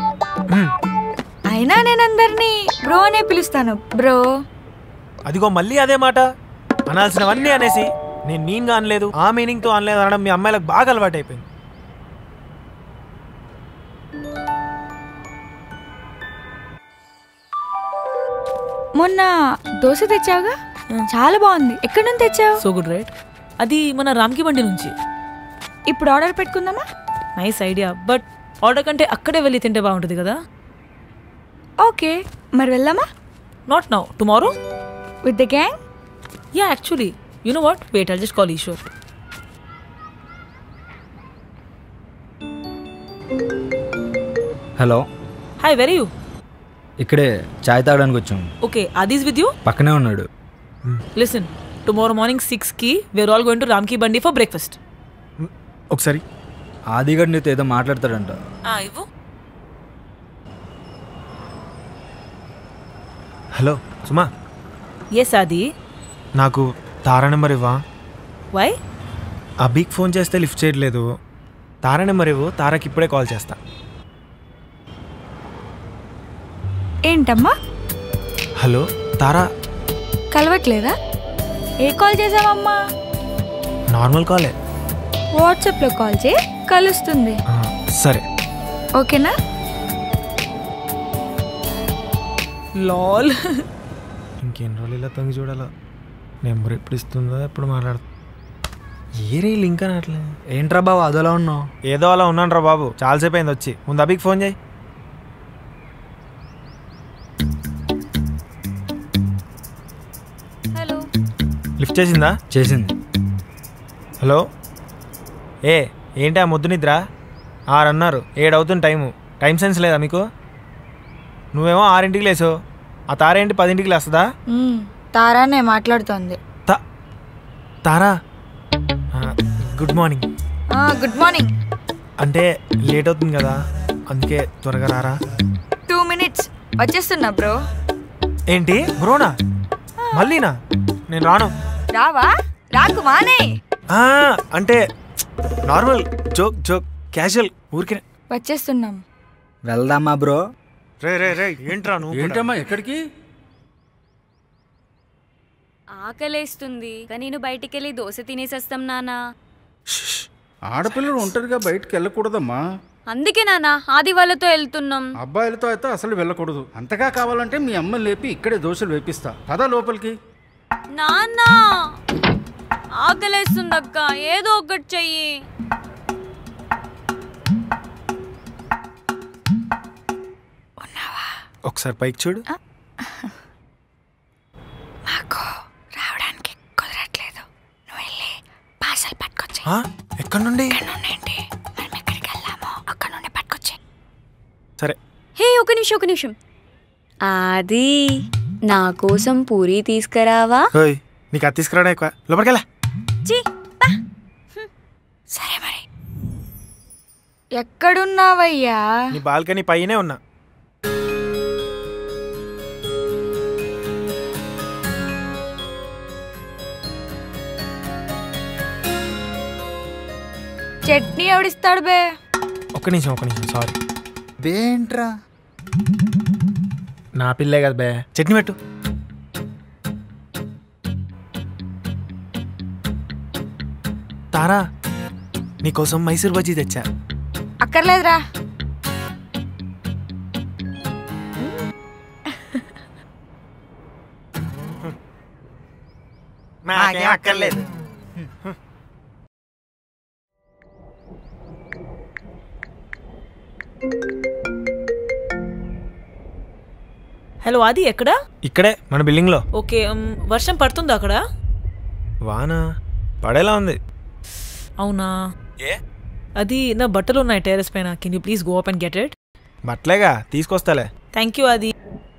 అయినా నేను అందరినీ బ్రో అనే పిలుస్తాను బ్రో అదిగో మళ్ళీ అదే మాట అనాల్సినవన్నీ అనేసి నేను మీన్గా అనలేదు ఆ మీనింగ్తో అనలేదు అనడం మీ అమ్మాయిలకు బాగా అలవాటు అయిపోయింది మొన్న దోశ తెచ్చావుగా చాలా బాగుంది ఎక్కడి నుంచి తెచ్చావు సో గుడ్ రైట్ అది మన రామ్కి బండి నుంచి ఇప్పుడు ఆర్డర్ పెట్టుకుందామా నైస్ ఐడియా బట్ ఆర్డర్ కంటే అక్కడే వెళ్ళి తింటే బాగుంటుంది కదా ఓకే మరి వెళ్దామా not now tomorrow with the gang yeah actually you know what wait I'll just call Eshwar hello hi where're you ఇక్కడే చాయ్ తాగడానికి వచ్చాం ఓకే ఆదీస్ విత్ యూ పక్కనే ఉన్నాడు లిసన్ టుమారో మార్నింగ్ సిక్స్కి వేర్ ఆల్ గోయింగ్ టు రామ్కి బండి ఫర్ బ్రేక్ఫాస్ట్ ఒకసారి ఆదిగడ్ నీతో ఏదో మాట్లాడతాడంట ఇవ్వు హలో సుమా ఎస్ ఆది నాకు తారా నెంబర్ ఇవ్వా వై అభిక్ ఫోన్ చేస్తే లిఫ్ట్ చేయట్లేదు తారా నెంబర్ ఇవ్వు తారాకి ఇప్పుడే కాల్ చేస్తా ఏంటమ్మా హలో తారా కలవట్లేదా ఏ కాల్ చేసావమ్మా నార్మల్ కాలే వాట్సాప్లో కాల్ చేయి కలుస్తుంది ఆ, సరే ఓకేనా లాల్ ఇంకెన్ని రోజులు ఇలా తొంగి చూడాలా నెంబర్ ఎప్పుడు ఇస్తుందో ఎప్పుడు మాట్లాడుతుందో ఏ రే లింక్ అని అట్లే ఏంట్రా బాబు అదోలా ఉన్నావు ఏదో అలా ఉన్నాను రా బాబు చాలాసేపు అయింది వచ్చి ముందు అభికి ఫోన్ చేయి లిఫ్ట్ చేసిందా చేసింది హలో ఏ ఏంటి ఆ ముద్దు నిద్ర ఆరన్నారు ఏడవుతుంది టైము టైం సెన్స్ లేదా మీకు నువ్వేమో ఆరింటికి లేసావు ఆ తారేంటి పదింటికి లేస్తుందా మ్మ్, తారానే మాట్లాడుతోంది తారా ఆ, గుడ్ మార్నింగ్ ఆ, గుడ్ మార్నింగ్ అంటే లేట్ అవుతుంది కదా అందుకే త్వరగా రారా టూ మినిట్స్ వచ్చేస్తున్నా బ్రో ఏంటి బ్రోనా మళ్ళీనా నేను రాను రావా రాకు మానే ఆ, అంటే నార్మల్ జోక్ జోక్ క్యాజువల్ ఊరికే వచ్చేస్తున్నాం వెళ్దామా బ్రో రే రే రే ఏంట్రా నువ్వు కూడా? ఏంటమ్మా ఎక్కడికి ఆకలేస్తుంది కానీ నేను బయటికి వెళ్ళి దోశ తినేసేస్తాం నానా ఆడపిల్లలు ఒంటరిగా బయటికి వెళ్ళకూడదమ్మా అందుకే నానా ఆది వాళ్ళతో వెళ్తున్నాం అబ్బాయిలతో అయితే అసలు వెళ్ళకూడదు అంతగా కావాలంటే మీ అమ్మని లేపి ఇక్కడే దోశలు వేపిస్తా పద లోపలికి నాన్నా ఆకలేస్తుంది అక్క ఏదో ఒకటి చెయ్యి ఒకసారి పైకి చూడు మాకు రావడానికి కుదరట్లేదు నువ్వు వెళ్ళి పార్సల్ పట్టుకొచ్చి ఆ? ఎక్కడి నుండి ఏంటి మనం ఎక్కడికి వెళ్ళామో అక్కడ నుండి పట్టుకొచ్చి సరే హే ఒక నిమిషం ఒక నిమిషం ఆది నా కోసం పూరి తీసుకురావా ఓయ్ నీకు అది తీసుకురాడా ఎక్కువ లోపలికి వెళ్ళా చీ సరే మరి ఎక్కడున్నావయ్యా నీ బాల్కనీ పైనే ఉన్నా చట్నీ ఎవడిస్తాడు బే ఒక్క నిమిషం ఒక్క నిమిషం సారీ బేంట్రా నా పిల్లే కదా బే చట్నీ పెట్టు తారా నీకోసం మైసూర్ బజ్జీ తెచ్చా అక్కర్లేదురా నాకేం అక్కర్లేదు హలో ఆది ఎక్కడా ఇక్కడే మన బిల్డింగ్లో ఓకే ఉమ్, వర్షం పడుతుందా అక్కడ వాన పడేలా ఉంది అవునా ఏ అది నా బట్టలు ఉన్నాయి టెరెస్ పైన can you please go up and get it బట్టలేగా తీసుకొస్తాలే థ్యాంక్ యూ అది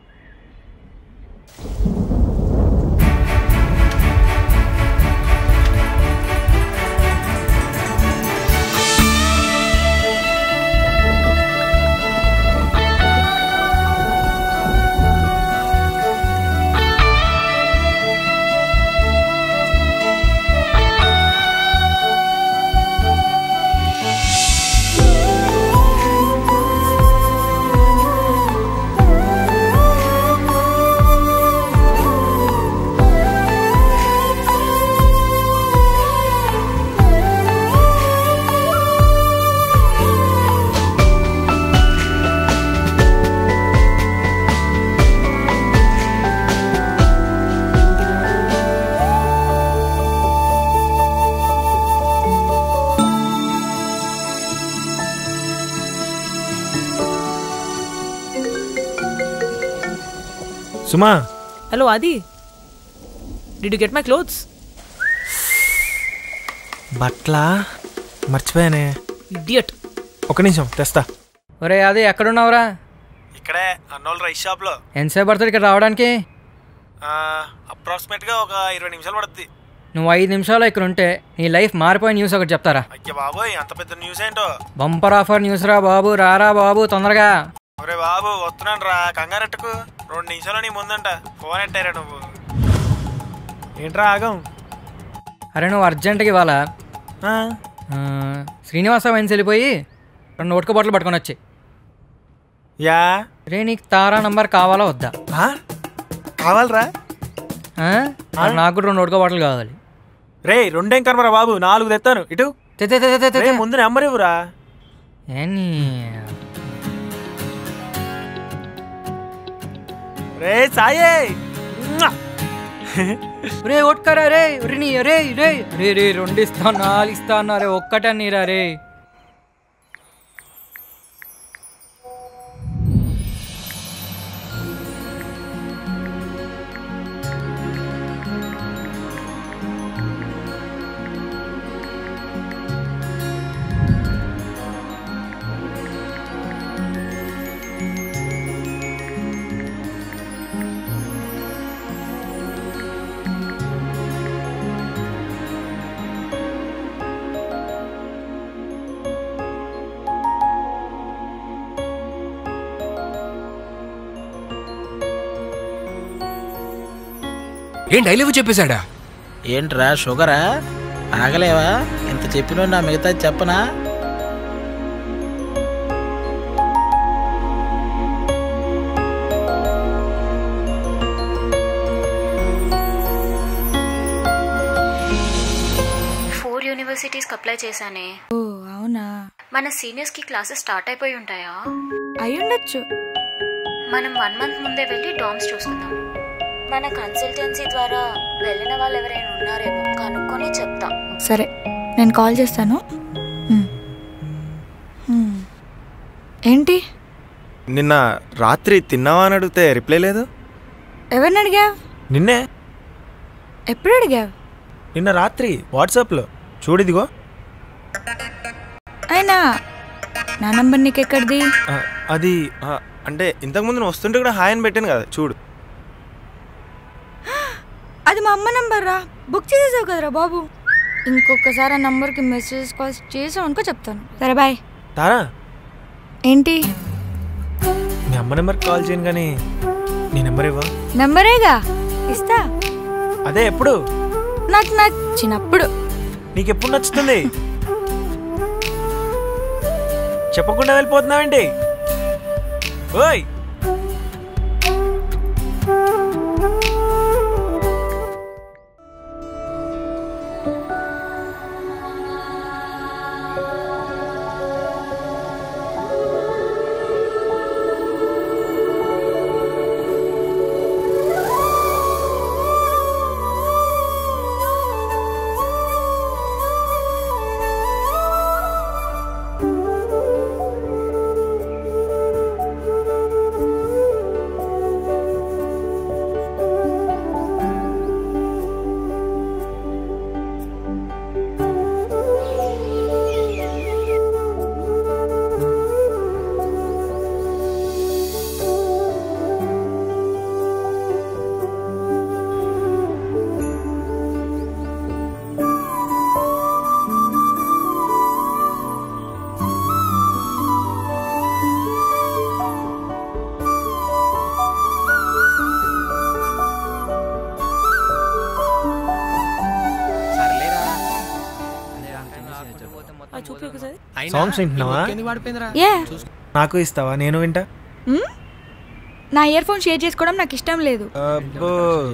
Suma hello Adi did you get my clothes బట్లా మర్చిపోయానే ఇడియట్ ఒక నిమిషం తెస్తా ఒరే అది ఎక్కడున్నావురా ఇక్కడే అన్నోళ్ళ రైస్ షాప్లో ఎంతసేపు పడుతుంది ఇక్కడ రావడానికి అప్రాక్సిమేట్గా ఒక ఇరవై నిమిషాలు పడుతుంది నువ్వు ఐదు నిమిషాలు ఇక్కడ ఉంటే నీ లైఫ్ మారిపోయిన న్యూస్ ఒకటి చెప్తారా అయ్య బాబోయ్ అంత పెద్ద న్యూస్ ఏంటో బంపర్ ఆఫర్ న్యూస్ రా బాబు రారా బాబు తొందరగా ఒరే బాబు వస్తున్నాను రా కంగారెట్టుకు రెండు నిమిషాలు నీ ముందంట ఫోన్ ఎట్టారా నువ్వు ఏంట్రా ఆగం అరే నువ్వు అర్జెంట్గా ఇవ్వాలా ఆ, ఆ, శ్రీనివాస వైన్స్ వెళ్ళిపోయి రెండు ఓటుక బాటిల్ పట్టుకొని వచ్చి యా రే నీకు తారా నంబర్ కావాలా వద్దా ఆ? కావాలరా ఆ? మరి నాకు కూడా రెండు ఓటుక బాటిల్ కావాలి రే రెండేం కర్మరా బాబు నాలుగు తెస్తాను ఇటు తె, తె, తె, తె, తె, రే, తె. ముందు నెంబర్ ఇవ్వరా ఏని రే సాయే రే ఒట్కరా రే రిని రే రే రే రే రెండు ఇస్తా నాలుగు ఇస్తా అన్నా రే ఒక్కటే నీరా రే ఏం డైలీవ్ చెప్పేశాడా ఏంట్రా షుగరా ఆగలేవా ఇంత చెప్పిన నా మిగతా చెప్పనా ఫోర్ యూనివర్సిటీస్కి అప్లై చేశానే ఓ అవునా మన సీనియర్స్కి క్లాసెస్ స్టార్ట్ అయిపోయి ఉంటాయా అయి ఉండొచ్చు మనం వన్ మంత్ ముందే వెళ్ళి డామ్స్ చూసుకుందాం మన కన్సల్టెన్సీ ద్వారా వెళ్ళిన వాళ్ళు ఎవరైనా ఉన్నారేమో కనుక్కొని చెప్తా సరే నేను కాల్ చేస్తాను హ్మ్. హ్మ్. ఏంటి నిన్న రాత్రి తిన్నావా అని అడిగితే రిప్లై లేదు ఎవరిని అడిగావు నిన్నే ఎప్పుడు అడిగావు నిన్న రాత్రి వాట్సాప్లో చూడిదిగో అయినా నా నంబర్ నీకు ఎక్కడిది ఆ, అది ఆ, అంటే ఇంతకుముందు నువ్వు వస్తుంటే కూడా హాయ్ అని పెట్టాను కదా చూడు అది మా అమ్మ నంబర్ రా బుక్ చేసేసావు కదరా బాబు ఇంకొకసారి ఆ నంబర్కి మెసేజ్ కాల్ చేసావు అనుకో చెప్తాను సరే బాయ్ తారా ఏంటి మీ అమ్మ నెంబర్కి కాల్ చేయను కానీ నీ నెంబర్ ఇవ్వ నంబరేగా ఇస్తా అదే ఎప్పుడు నాకు నచ్చినప్పుడు నీకు ఎప్పుడు నచ్చుతుంది చెప్పకుండా వెళ్ళిపోతున్నావేంటి ఓయ్ చూపి ఒకసారి సాంగ్స్ వింటున్నావా యా నాకు ఇస్తావా నేను వింటా హ్మ్? నా ఇయర్ ఫోన్ షేర్ చేసుకోవడం నాకు ఇష్టం లేదు అబ్బో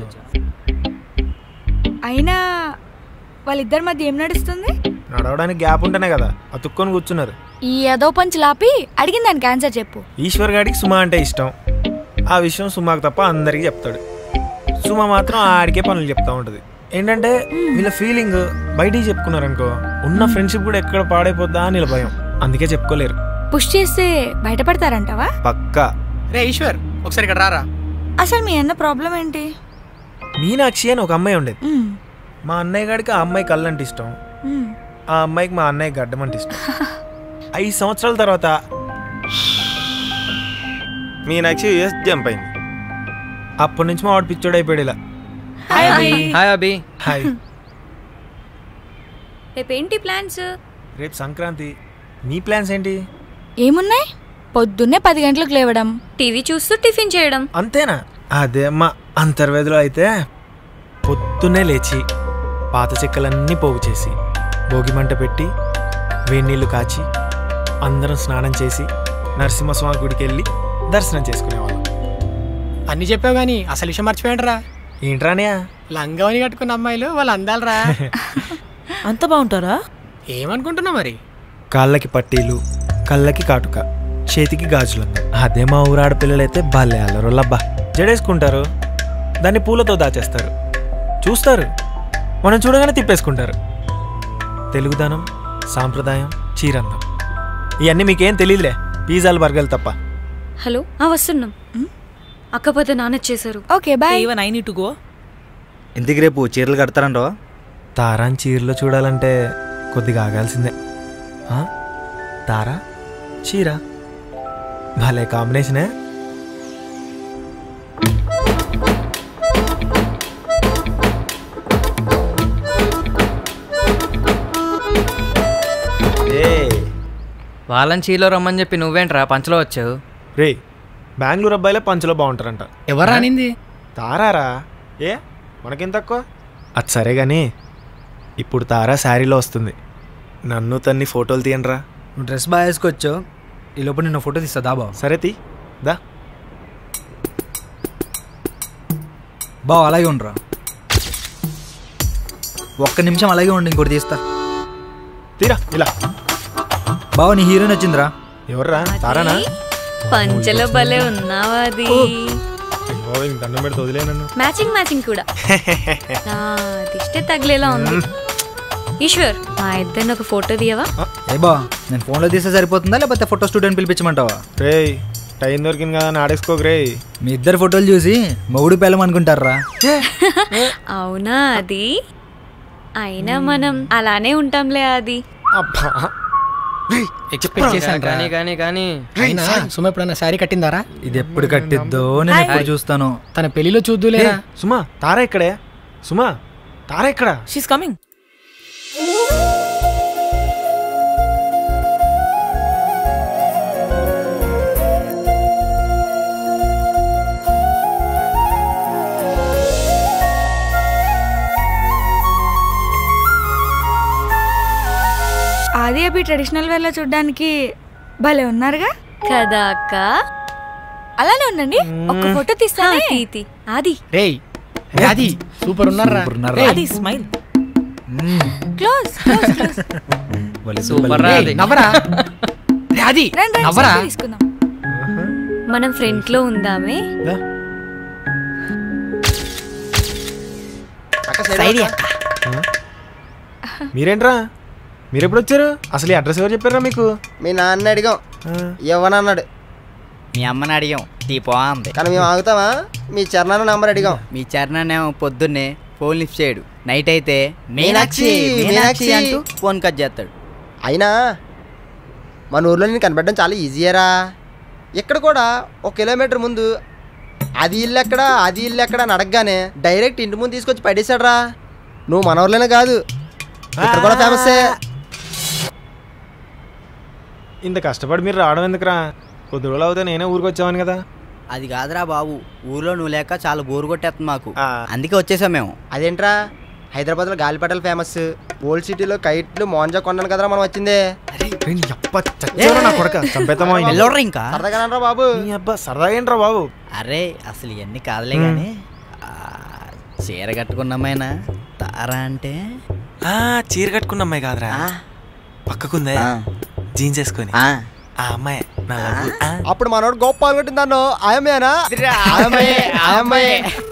అయినా వాళ్ళిద్దరి మధ్య ఏం నడుస్తుంది నడవడానికి గ్యాప్ ఉంటేనే కదా అతుక్కొని కూర్చున్నారు ఈ ఏదో పంచి లాపి అడిగిన దానికి ఆన్సర్ చెప్పు ఈశ్వర్ గాడికి సుమ అంటే ఇష్టం ఆ విషయం సుమాకు తప్ప అందరికీ చెప్తాడు సుమ మాత్రం ఆడికే పనులు చెప్తా ఉంటది ఏంటంటే వీళ్ళ ఫీలింగ్ బయటికి చెప్పుకున్నారనుకో ఉన్న ఫ్రెండ్షిప్ కూడా ఎక్కడ పాడైపోద్దా అని వీళ్ళ భయం అందుకే చెప్పుకోలేరు పుష్ చేస్తే బయటపడతారంటావా పక్కా రే ఈశ్వర్ ఒకసారి ఇక్కడ రారా అసలు మీ అన్న ప్రాబ్లం ఏంటి మీనాక్షి అని ఒక అమ్మాయి ఉండేది మ్మ్. మా అన్నయ్య గారికి ఆ అమ్మాయి కళ్ళంటే ఇష్టం మ్మ్. ఆ అమ్మాయికి మా అన్నయ్య గడ్డం అంటే ఇష్టం ఐదు సంవత్సరాల తర్వాత మీనాక్షి యుఎస్ జంప్ అయింది అప్పటి నుంచి మా వాడు పిచ్చోడు అయిపోయాడు ఇలా హాయ్ అభి హాయ్ రేపేంటి ప్లాన్స్ రేపు సంక్రాంతి నీ ప్లాన్స్ ఏంటి ఏమున్నాయి పొద్దున్నే పది గంటలకు లేవడం టీవీ చూస్తూ టిఫిన్ చేయడం అంతేనా అదే అమ్మా అంతర్వేదిలో అయితే పొద్దున్నే లేచి పాత చెక్కలన్నీ పోగు చేసి భోగి మంట పెట్టి వేడి నీళ్లు కాచి అందరం స్నానం చేసి నరసింహస్వామి గుడికి వెళ్ళి దర్శనం చేసుకునేవాళ్ళం అన్ని చెప్పావు గానీ అసలు విషయం మర్చిపోయాడరా ఏంట్రానియా లంగావని కట్టుకున్న అమ్మాయిలు వాళ్ళు అందాలరా అంత బాగుంటారా ఏమనుకుంటున్నావు మరి కాళ్ళకి పట్టీలు కళ్ళకి కాటుక చేతికి గాజులందం అదే మా ఊరు ఆడపిల్లలైతే భలే అల్లరులబ్బా జడేసుకుంటారు దాన్ని పూలతో దాచేస్తారు చూస్తారు మనం చూడగానే తిప్పేసుకుంటారు తెలుగుదనం సాంప్రదాయం చీరందం ఇవన్నీ మీకేం తెలియదులే పిజ్జాలు బర్గర్లు తప్ప హలో ఆ వస్తున్నాం అక్కపోతే నాన్న చేశారు okay bye even I need to go ఇంటికి రేపు చీరలు కడతారంటో తారాన్ చీరలో చూడాలంటే కొద్దిగా ఆగాల్సిందే ఆ? తారా చీర భలే కాంబినేషనే ఏ వాళ్ళని చీలో రమ్మని చెప్పి నువ్వేంట్రా పంచలో వచ్చావు రే బెంగళూరు అబ్బాయిలే పంచలో బాగుంటారంట ఎవరు అనింది తారారా ఏ మనకేం తక్కువ అది సరే కానీ ఇప్పుడు తారా శారీలో వస్తుంది నన్ను తన్ని ఫోటోలు తీయండిరా నువ్వు డ్రెస్ బాగా వేసుకోవచ్చు ఈ లోపల నిన్న ఫోటో తీస్తా దా బావ సరే తీ దా బావ అలాగే ఉండరా ఒక్క నిమిషం అలాగే ఉండి ఇంకోటి తీస్తా తీరా ఇలా బావ నీ హీరోయిన్ వచ్చిందిరా ఎవర్రా తారానా పంచలో భలే ఉన్నావా అది ఓ, ఇంక దండం పెడితే వదిలే నన్ను మ్యాచింగ్ మ్యాచింగ్ కూడా నా దిష్టే తగిలేలా ఉంది ఈశ్వర్ మా ఇద్దరిని ఒక ఫోటో తీయవా ఏ బా నేను ఫోన్లో తీస్తే సరిపోతుందా లేకపోతే ఫోటో స్టూడియోని పిలిపించమంటావా రేయ్ టైం దొరికింది కదా అని ఆడేసుకోకు రేయ్ మీ ఇద్దరు ఫోటోలు చూసి మొగుడు పేలం అనుకుంటారా అవునా అది అయినా మనం అలానే ఉంటాంలే అది ఎక్స్పెక్ట్ చేశాను కానీ కానీ కానీ అయినా సుమ ఎప్పుడన్నా శారీ కట్టిందారా ఇది ఎప్పుడు కట్టిద్దో నేను ఎప్పుడు చూస్తాను తన పెళ్లిలో చూద్దులేరా సుమా తారా ఇక్కడే సుమా తారా ఇక్కడ షీస్ కమింగ్ ఆది అభి ట్రెడిషనల్ వేర్లో చూడడానికి భలే ఉన్నారుగా కదా అక్క అలానే ఉండండి ఒక్క ఫోటో తీస్తానే తీతి ఆది రేయ్ అది సూపర్ ఉన్నారా అది smile close close close super రా అది నవ్వరా రే, అది రండి రండి నవ్వరా selfie తీసుకుందాం మనం ఫ్రంట్ లో ఉందామే సైడ్ అక్క మీరేంట్రా మీరు ఎప్పుడు వచ్చారు అసలు ఈ అడ్రస్ ఎవరు చెప్పారా మీకు మీ నాన్న అడిగాం ఇవ్వనన్నాడు మీ అమ్మని అడిగాం దీపో అంది కానీ మేము ఆగుతామా మీ చరణాన్ని నంబర్ అడిగాం మీ చరణాన్నేమో పొద్దున్నే ఫోన్ లిఫ్ట్ చేయడు నైట్ అయితే మీనాక్షి, మీనాక్షి మీనాక్షి మీనాక్షి అంటూ ఫోన్ కట్ చేస్తాడు అయినా మన ఊర్లో నేను కనపడడం చాలా ఈజీయరా ఇక్కడ కూడా ఒక కిలోమీటర్ ముందు అది ఇల్లు ఎక్కడ అది ఇల్లు ఎక్కడ అని అడగగానే డైరెక్ట్ ఇంటి ముందు తీసుకొచ్చి పడేశాడురా నువ్వు మన ఊర్లోనే కాదు ఇక్కడ కూడా ఫేమస్సే ఇంత కష్టపడి మీరు రావడం ఎందుకురా కొద్ది రోజులు అవుతా నేనే ఊరికి వచ్చామని కదా అది కాదురా బాబు ఊర్లో నువ్వు లేక చాలా బోరు కొట్టేస్తుంది మాకు అందుకే వచ్చేసాం మేము అదేంట్రా హైదరాబాద్లో గాలిపటాలు ఫేమస్ ఓల్డ్ సిటీలో కైట్లు మోంజా కొండను కదరా మనం వచ్చిందే చచ్చేవరా నా కొడక చంపేద్దామా ఈయన్ని? వెళ్ళోడ్రా ఇంకా సరదాగా రా బాబు నీ అబ్బా సరదా ఏంట్రా బాబు అరే అసలు ఇవన్నీ కాదులే కానీ ఆ, చీర కట్టుకున్నమైనా తారా అంటే ఆ, చీర కట్టుకున్న అమ్మాయి కాదురా పక్కకుందే జీన్స్ వేసుకొని ఆ అమ్మాయి నా లవ్. ఆ. అప్పుడు మనోడు గొప్ప పాల్గొట్టిందన్నో ఆయమ్మేనా ఆయమ్మే ఆయమ్మే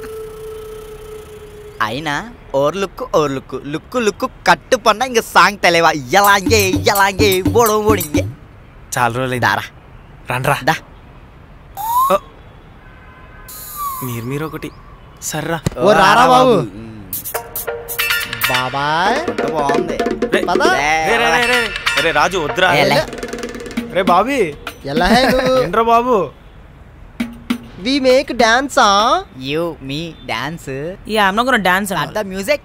అయినా or look or look look look కట్టు పన్న ఇంక సాంగ్ తెలివా ఎలాగే ఎలాగే ఓడో ఓడింగే చాలా రోజులు దారా రండ్రా దా ఓ. మీరు మీరు ఒకటి సర్రా ఓ రారా బాబు బాబాయ్ బాగుంది రే, పద. రే, రే, రే, రే. రే రాజు వద్దురా రే బాబీ ఎలా హే నువ్వు ఏంట్రా బాబు వి మేక్ డాన్సా you me dance yeah I'm not gonna dance the music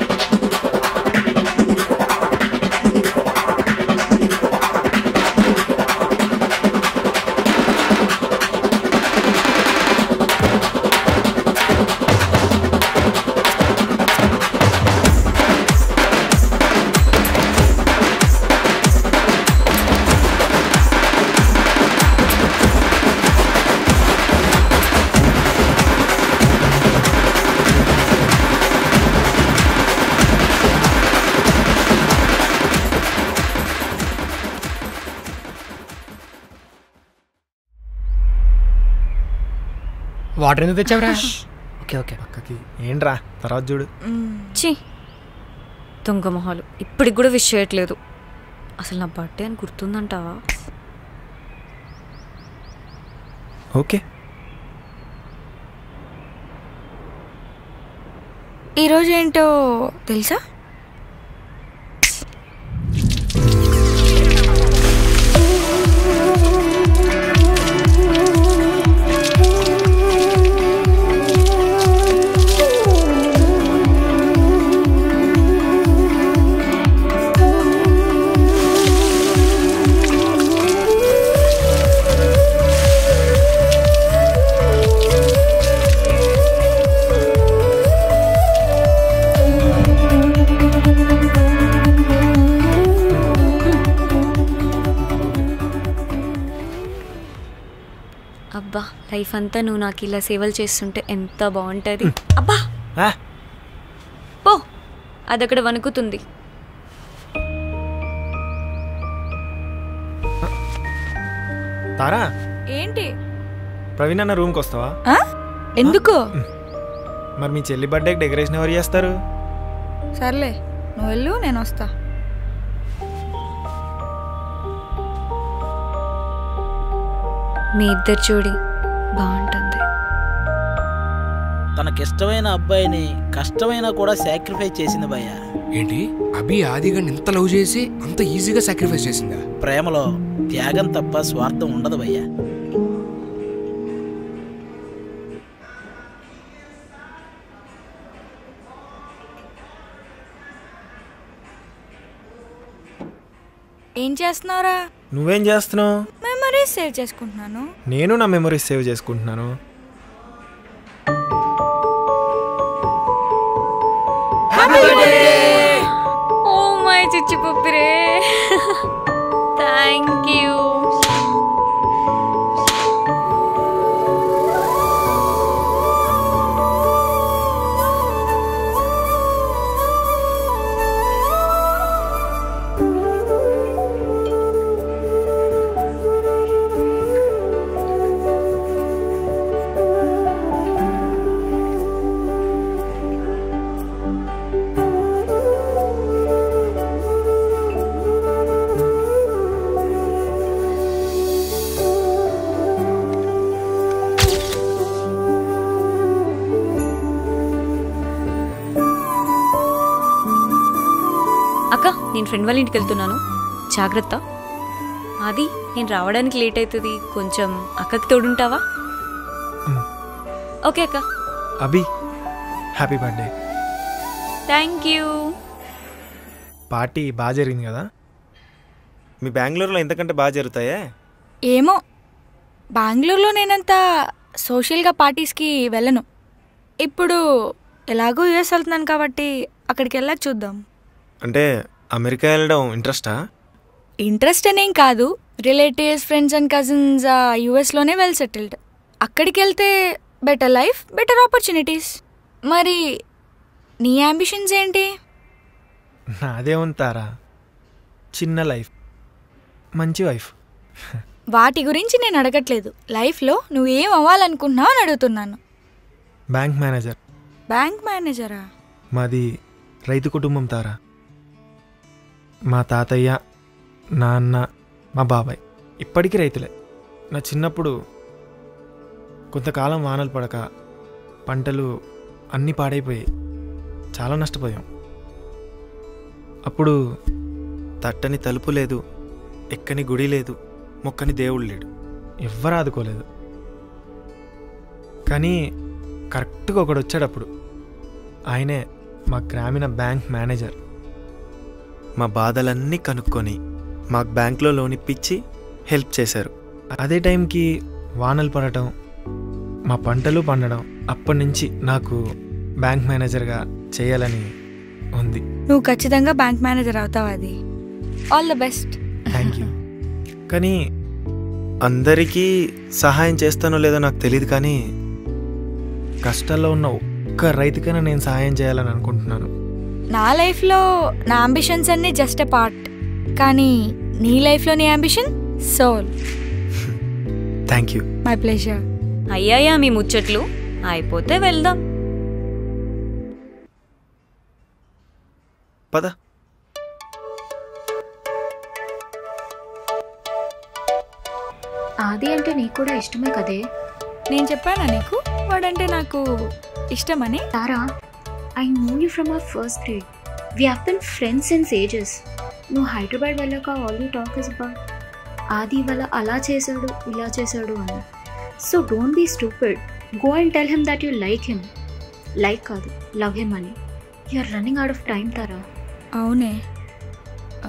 water ఎందుకు తెచ్చావురా ఓకే ఓకే పక్కకి ఏంట్రా తర్వాత చూడు చి దొంగ మొహాలు ఇప్పటికి కూడా విష్ చేయట్లేదు అసలు నా బర్త్డే అని గుర్తుందంటావా ఓకే ఈరోజు ఏంటో తెలుసా అబ్బా లైఫ్ అంతా నువ్వు నాకు ఇలా సేవలు చేస్తుంటే ఎంత బాగుంటుంది అబ్బా ఆ, పో అదక్కడ వణుకుతుంది తారా ఏంటి ప్రవీణ్ అన్న రూమ్కి వస్తావా ఆ? ఎందుకు మరి మీ చెల్లి బర్త్డేకి డెకరేషన్ ఎవరు చేస్తారు సర్లే నువ్వు వెళ్ళు నేను వస్తా మీ ఇద్దరు చూడి బాగుంటుంది తనకిష్టమైన అబ్బాయిని కష్టమైనా కూడా సాక్రిఫైస్ చేసింది భయ్య ఏంటి అభి ఆదిగా ఇంత లవ్ చేసి అంత ఈజీగా సాక్రిఫైస్ చేసిందా ప్రేమలో త్యాగం తప్ప స్వార్థం ఉండదు భయ్య ఏం చేస్తున్నావురా నువ్వేం చేస్తున్నావు మెమరీస్ సేవ్ చేసుకుంటున్నాను నేను నా మెమరీస్ సేవ్ చేసుకుంటున్నాను ఓ మై చిచ్చి పప్పిరే థ్యాంక్ యూ అక్క నేను ఫ్రెండ్ వాళ్ళ ఇంటికి వెళ్తున్నాను జాగ్రత్త అది నేను రావడానికి లేట్ అవుతుంది కొంచెం అక్కకి తోడుంటావా ఓకే అక్క Abhi happy birthday thank you party బాగా జరిగింది కదా మీ బెంగళూరులో ఇంతకంటే బాగా జరుగుతాయే ఏమో బెంగళూరులో నేనంత సోషల్గా పార్టీస్కి వెళ్ళను ఇప్పుడు ఎలాగో యూఎస్ వెళ్తున్నాను కాబట్టి అక్కడికి వెళ్ళాక చూద్దాం అంటే అమెరికా వెళ్ళడం ఇంట్రెస్టా ఇంట్రెస్ట్ అనేం కాదు రిలేటివ్స్ ఫ్రెండ్స్ అండ్ కజిన్స్ యూఎస్లోనే వెల్ సెటిల్డ్ అక్కడికి వెళ్తే బెటర్ లైఫ్ బెటర్ ఆపర్చునిటీస్ మరి నీ అంబిషన్స్ ఏంటి నాదే ఉంటారా చిన్న లైఫ్ మంచి వైఫ్ వాటి గురించి నేను అడగట్లేదు లైఫ్లో నువ్వు ఏం అవ్వాలనుకుంటున్నావు అని అడుగుతున్నాను బ్యాంక్ మేనేజర్ బ్యాంక్ మేనేజరా మాది రైతు కుటుంబం తారా మా తాతయ్య నాన్న మా బాబాయ్ ఇప్పటికీ రైతులే నా చిన్నప్పుడు కొంతకాలం వానలు పడక పంటలు అన్నీ పాడైపోయాయి చాలా నష్టపోయాం అప్పుడు తట్టని తలుపు లేదు ఎక్కని గుడి లేదు మొక్కని దేవుడు లేడు ఎవ్వరు ఆదుకోలేదు కానీ కరెక్ట్గా ఒకడు వచ్చాడు అప్పుడు ఆయనే మా గ్రామీణ బ్యాంక్ మేనేజర్ మా బాధలన్నీ కనుక్కొని మాకు బ్యాంక్లో లోన్ ఇప్పించి హెల్ప్ చేశారు అదే టైంకి వానలు పడటం మా పంటలు పండడం అప్పటి నుంచి నాకు బ్యాంక్ మేనేజర్గా చేయాలని ఉంది నువ్వు ఖచ్చితంగా బ్యాంక్ మేనేజర్ అవుతావు అది all the best thank you కానీ అందరికీ సహాయం చేస్తానో లేదో నాకు తెలియదు కానీ కష్టాల్లో ఉన్న ఒక్క రైతుకైనా నేను సహాయం చేయాలని అనుకుంటున్నాను నా లైఫ్లో నా అంబిషన్స్ అన్నీ జస్ట్ ఎ పార్ట్ కానీ నీ లైఫ్లో నీ ambition soul thank you my pleasure అయ్యాయా మీ ముచ్చట్లు అయిపోతే వెళ్దాం పద ఆది అంటే నీకు కూడా ఇష్టమే కదే నేను చెప్పానా నీకు వాడంటే నాకు ఇష్టమని Tara I know you from our first grade we have been friends since ages నువ్వు హైదరాబాద్ వెళ్ళాక all you talk is about Adi ఇవాళ అలా చేశాడు ఇలా చేశాడు అని so don't be stupid go and tell him that you like him like కాదు లవ్ హిమ్ అని you are running out of time Tara అవునే ఆ,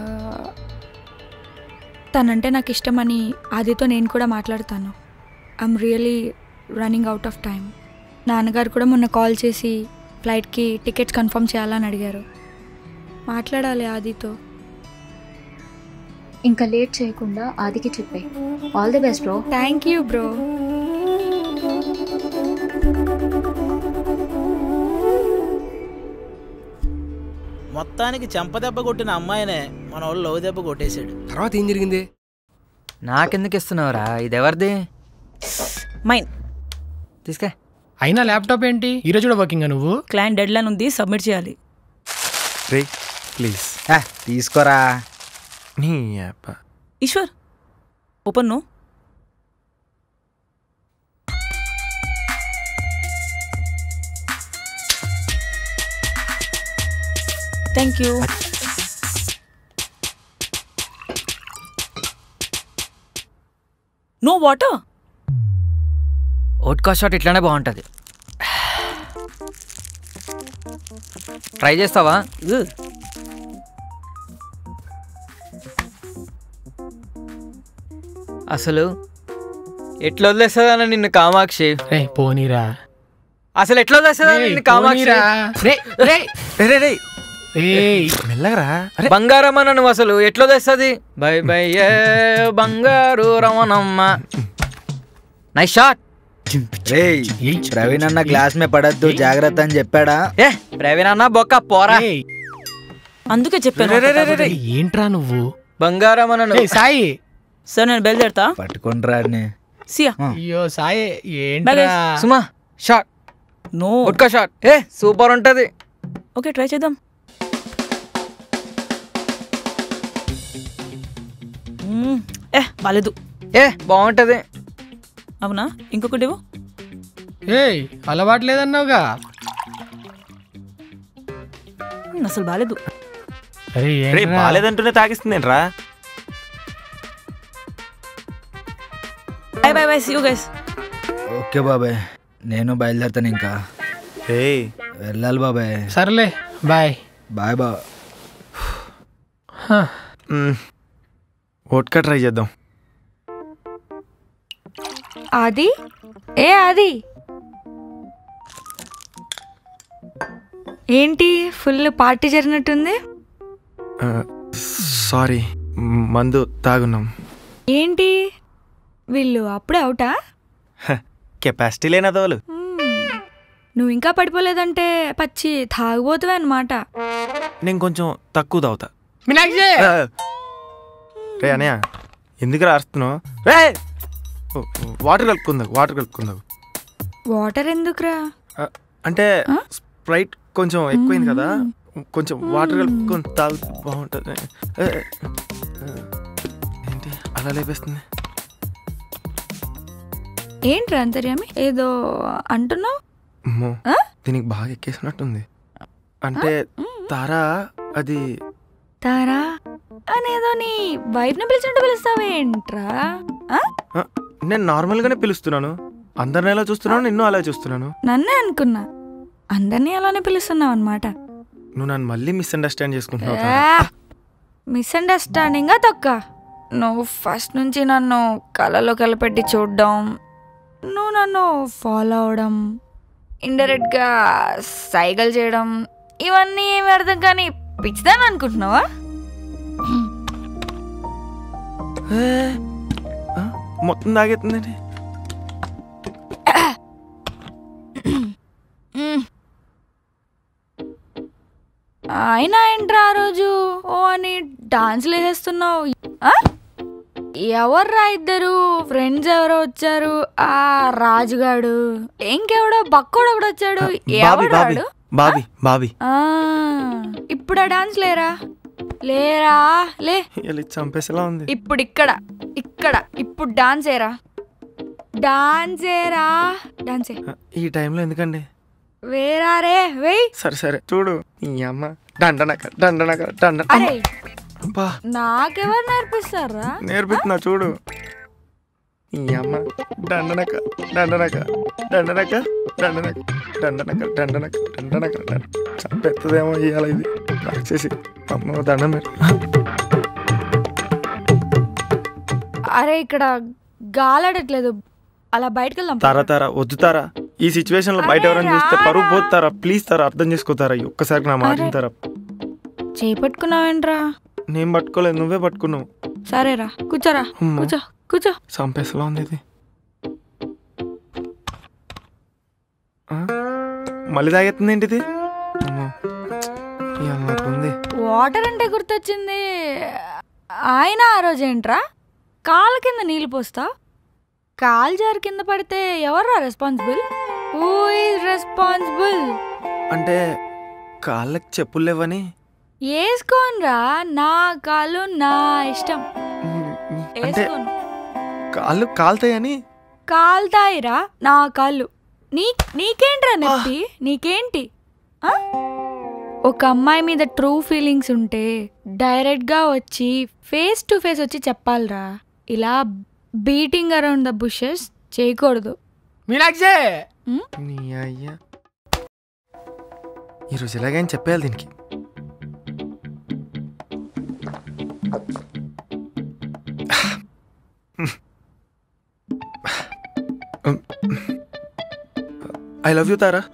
తనంటే నాకు ఇష్టమని ఆదితో నేను కూడా మాట్లాడతాను I'm really running out of time నాన్నగారు కూడా మొన్న కాల్ చేసి ఫ్లైట్కి టికెట్స్ కన్ఫర్మ్ చేయాలని అడిగారు మాట్లాడాలి ఆదితో ఇంకా లేట్ చేయకుండా ఆదికి చెప్పే all the best bro thank you bro మొత్తానికి చెంపదెబ్బ కొట్టిన అమ్మాయినే మన వాళ్ళు లవ్ దెబ్బ కొట్టేశాడు తర్వాత ఏం జరిగింది నాకెందుకు ఇస్తున్నావురా ఇది ఎవరిది మైన్ తీసుకే అయినా ల్యాప్టాప్ ఏంటి ఈరోజు కూడా వర్కింగ్ నువ్వు క్లయింట్ డెడ్ లైన్ ఉంది సబ్మిట్ చేయాలి రే ప్లీజ్ తీసుకోరా నీ అబ్బా Eshwar open no thank you no water vodka shot ఇట్లానే బాగుంటుంది ట్రై చేస్తావా అసలు ఎట్లా వదిలేస్తుందన్న నిన్ను కామాక్షి రే పోనీరా అసలు ఎట్లా వదిలేస్తుందా రేయ్, నిన్ను కామాక్షి పోనీరా. రే, రే. రే, రే, రే. ఏయ్. మెల్లగరా బంగారమ్మ నువ్వు అసలు ఎట్లా తెస్తుంది బై బై ఏ బంగారు రమణమ్మ నైస్ షాట్ రేయ్ ప్రవీణ్ అన్న గ్లాస్ మే పడద్దు జాగ్రత్త అని చెప్పాడా ఏ ప్రవీణ్ అన్న బొక్క పోరా అందుకే చెప్పాను రే, రే, రే, రే, రే. ఏంట్రా నువ్వు బంగారం అన్న ఏయ్, సాయి సార్ నేను బయలుదేరుతా పట్టుకొని రాని సియా అయ్యో సాయి ఏంట్రా సుమా షాట్ నో ఒక్క షాట్ ఏ సూపర్ ఉంటది ఓకే ట్రై చేద్దాం మ్మ్. ఏ బాలేదు ఏ బాగుంటది అవునా ఇంకొకటి ఇవ్వు ఏయ్ అలవాటు లేదన్నావుగా మ్మ్, అసలు బాలేదు అరే రే బాలేదంటూనే తాగిస్తుంది రా bye bye bye see you guys okay బాబాయ్ నేను బయలుదేరుతాను ఇంకా ఏయ్ వెళ్ళాలి బాబాయ్ సర్లే బాయ్ బాయ్ బా ఓట్కా ట్రై చేద్దాం ఆది ఏ ఆది ఏంటి ఫుల్ పార్టీ జరిగినట్టుంది సారీ మందు తాగున్నాం ఏంటి వీళ్ళు అప్పుడే అవుటా కెపాసిటీ లేనదోలు నువ్వు ఇంకా పడిపోలేదంటే పచ్చి తాగుబోతువే అనమాట నేను కొంచెం తక్కువ తాగుతా మీనాక్షి ఆ, రే అనయ్య ఎందుకు రాస్తున్నావు రే ఓ, వాటర్ కలుపుకుందాం వాటర్ కలుపుకుందాం వాటర్ ఎందుకురా ఆ, అంటే స్ప్రైట్ కొంచెం ఎక్కువైంది కదా కొంచెం వాటర్ కలుపుకొని తాగు బాగుంటుంది ఏ, ఏ, ఏంటి అలా లేపేస్తుంది ఏంట్రా అంతర్యామి ఏదో అంటున్నావు అమ్మో దీనికి బాగా ఎక్కేసినట్టుంది అంటే తారా అది తారా అనేదో నీ వైఫ్ని పిలిచినట్టు పిలుస్తావేంట్రా ఆ? ఆ, నేను నార్మల్గానే పిలుస్తున్నాను అందరిని ఎలా చూస్తున్నాను నిన్ను అలా చూస్తున్నాను నన్నే అనుకున్నా అందరినీ అలానే పిలుస్తున్నావు అనమాట నువ్వు నన్ను మళ్ళీ మిస్అండర్స్టాండ్ చేసుకుంటున్నావు తారా. మిస్అండర్స్టాండింగ్గా తొక్క నువ్వు ఫస్ట్ నుంచి నన్ను కళ్ళలో కలిపెట్టి చూడడం నువ్వు నన్ను ఫాలో అవడం ఇండైరెక్ట్గా సైకిల్ చేయడం ఇవన్నీ ఏమి అర్థం కానీ పిచ్చిదాని అనుకుంటున్నావా ఏ, ఆ, మొత్తం తాగెత్తుందండి మ్మ్. అయినా ఏంట్రా ఆ రోజు ఓ అని డాన్స్లు వేసేస్తున్నావు ఆ? ఎవర్రా ఇద్దరు ఫ్రెండ్స్ ఎవరో వచ్చారు ఆ రాజుగాడు ఇంకెవడో బక్కోడు ఒకడు వచ్చాడు బాబీ ఎవడు బాబీ వాడు? బాబీ బాబీ ఆ, ఇప్పుడు ఆ డాన్స్ లేరా లేరా లే ఇలా చంపేసేలా ఉంది ఇప్పుడు ఇక్కడ ఇక్కడ ఇప్పుడు డాన్స్ ఏరా డాన్స్ ఏరా డాన్స్ ఏ. ఈ టైంలో ఎందుకండి వేరా రే వెయ్ సరే సరే చూడు ఈ అమ్మ దండనక దండనక దండ అరే అబ్బా నాకెవరు నేర్పిస్తారా నేర్పిస్తున్నా చూడు ఈ అమ్మ దండనక దండనక దండనక దండనక దండనక దండనక దండనక దండ చంపెత్తదేమో ఇవాళ ఇది రాక్షసి అమ్మ దండం పెట్టు. అరే ఇక్కడ గాలాడట్లేదు అలా బయటకు వెళ్దాం తారా తారా వద్దు తారా ఈ సిచ్యువేషన్ లో బయట ఎవరైనా చూస్తే పరువు పోతారా ప్లీజ్ తారా అర్థం చేసుకోతారా ఈ ఒక్కసారి నా మాట అరే. తారా చేపట్టుకున్నావేంట్రా నేను పట్టుకోలేదు నువ్వే పట్టుకున్నావు సరేరా కూర్చోరా అమ్మో. కూర్చో కూర్చో చంపేసలా ఉంది ఇది ఆ? మళ్ళీ తాగెత్తుంది ఏంటిది అమ్మో. ఇవాళ నాకు ఉంది వాటర్ అంటే గుర్తొచ్చింది ఆయన ఆ రోజు ఏంట్రా కాలు కింద నీళ్ళు పోస్తా కాలు జారు కింద పడితే ఎవర్రా రెస్పాన్సిబుల్ హూ ఈజ్ రెస్పాన్సిబుల్ అంటే కాళ్ళకి చెప్పులు లేవని వేసుకోనరా నా కాలు నా ఇష్టం అంటే వేసుకోను కాళ్ళు కాలుతాయని కాల్తాయిరా నా కాళ్ళు నీ నీకేంట్రా నొప్పి నీకేంటి ఆ? ఒక అమ్మాయి మీద ట్రూ ఫీలింగ్స్ ఉంటే డైరెక్ట్గా వచ్చి ఫేస్ టు ఫేస్ వచ్చి చెప్పాలిరా ఇలా బీటింగ్ అరౌండ్ ద బుషెస్ చేయకూడదు మీనాక్షి నీ అయ్యా ఈరోజు ఎలాగైనా చెప్పేయాలి దీనికి ఐ లవ్ యూ తారా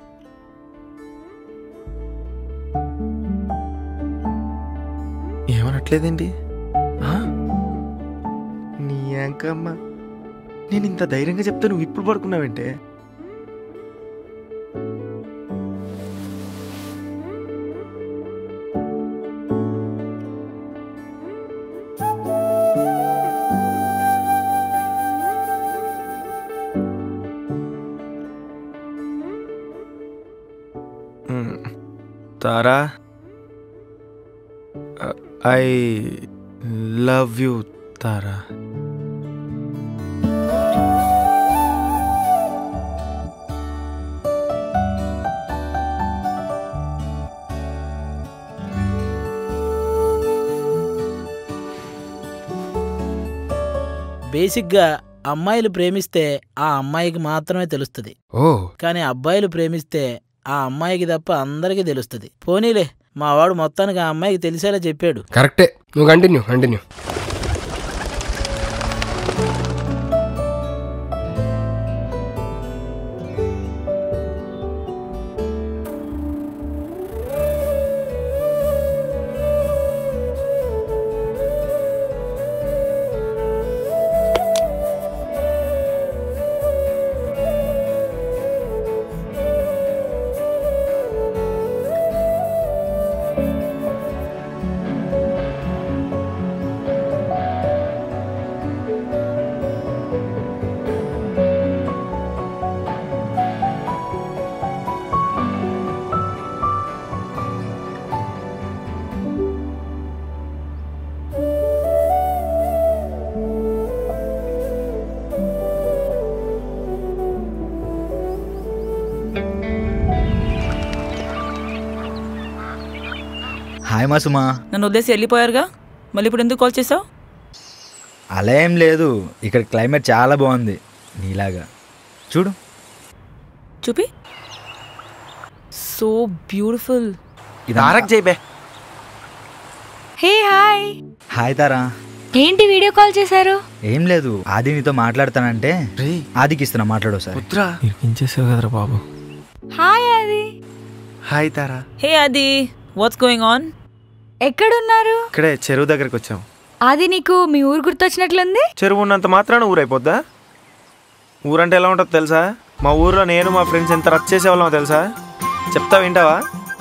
ఏమనట్లేదేంటి ఆ? నీ అంకమ్మ నేను ఇంత ధైర్యంగా చెప్తే నువ్వు ఇప్పుడు పడుకున్నావంటే మ్, Tara I love you Tara బేసిక్గా అమ్మాయిలు ప్రేమిస్తే ఆ అమ్మాయికి మాత్రమే తెలుస్తుంది ఓ కానీ అబ్బాయిలు ప్రేమిస్తే ఆ అమ్మాయికి తప్ప అందరికీ తెలుస్తుంది పోనీలే మా వాడు మొత్తానికి ఆ అమ్మాయికి తెలిసేలా చెప్పాడు కరెక్టే నువ్వు కంటిన్యూ కంటిన్యూ హాయ్ మా సుమా నన్ను వదిలేసి వెళ్ళిపోయారుగా మళ్ళీ ఇప్పుడు ఎందుకు కాల్ చేసావు అలా ఏం లేదు ఇక్కడ క్లైమేట్ చాలా బాగుంది నీలాగా చూడు చూపి సో బ్యూటిఫుల్ తారక్ జైబే హే హాయ్ హాయ్ తారా ఏంటి వీడియో కాల్ చేశారు ఏం లేదు ఆది నీతో మాట్లాడతానంటే ఆదికి ఇస్తున్నా మాట్లాడు సార్ ఇరికించేసావు కదరా బాబు హాయ్ అది హాయ్ తారా హే అది వాట్స్ గోయింగ్ ఆన్ ఎక్కడున్నారు ఇక్కడే చెరువు దగ్గరికి వచ్చాం అది నీకు మీ ఊరు గుర్తొచ్చినట్లుంది చెరువు ఉన్నంత మాత్రాన ఊరైపోద్దా ఊరంటే ఎలా ఉంటుందో తెలుసా మా ఊర్లో నేను మా ఫ్రెండ్స్ ఎంత రచ్చ చేసేవాళ్ళమో తెలుసా చెప్తా వింటావా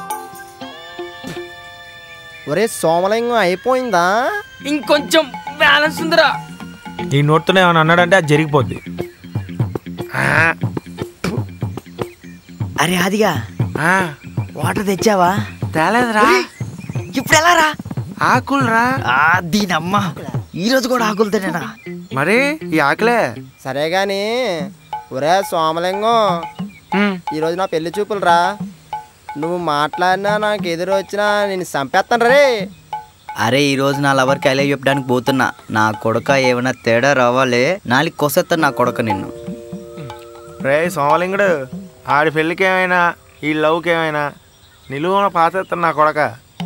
ఒరే సోమలింగం అయిపోయిందా ఇంకొంచెం బ్యాలెన్స్ ఉందిరా ఈ నోట్తోనే ఏమైనా అన్నాడంటే అది జరిగిపోద్ది అరే అదిగా వాటర్ తెచ్చావా తేలేదురా ఇప్పుడు ఎలా రా ఆకులు రా దీనమ్మ ఈ రోజు కూడా ఆకులు తినేనా మరి ఈ ఆకలే సరే గాని ఒరే సోమలింగం ఈరోజు నా పెళ్లి చూపులు రా నువ్వు మాట్లాడినా నాకు ఎదురు వచ్చినా నేను చంపేస్తాను రే అరే ఈ రోజు నా లవర్కి ఐలే చెప్పడానికి పోతున్నా నా కొడక ఏమైనా తేడా రావాలే నాలుగు కొసేస్తాను నా కొడక నిన్ను రే సోమలింగుడు ఆడి పెళ్ళికి ఏమైనా ఈ లవ్కి ఏమైనా నిలువున పాతేస్తాను నా కొడక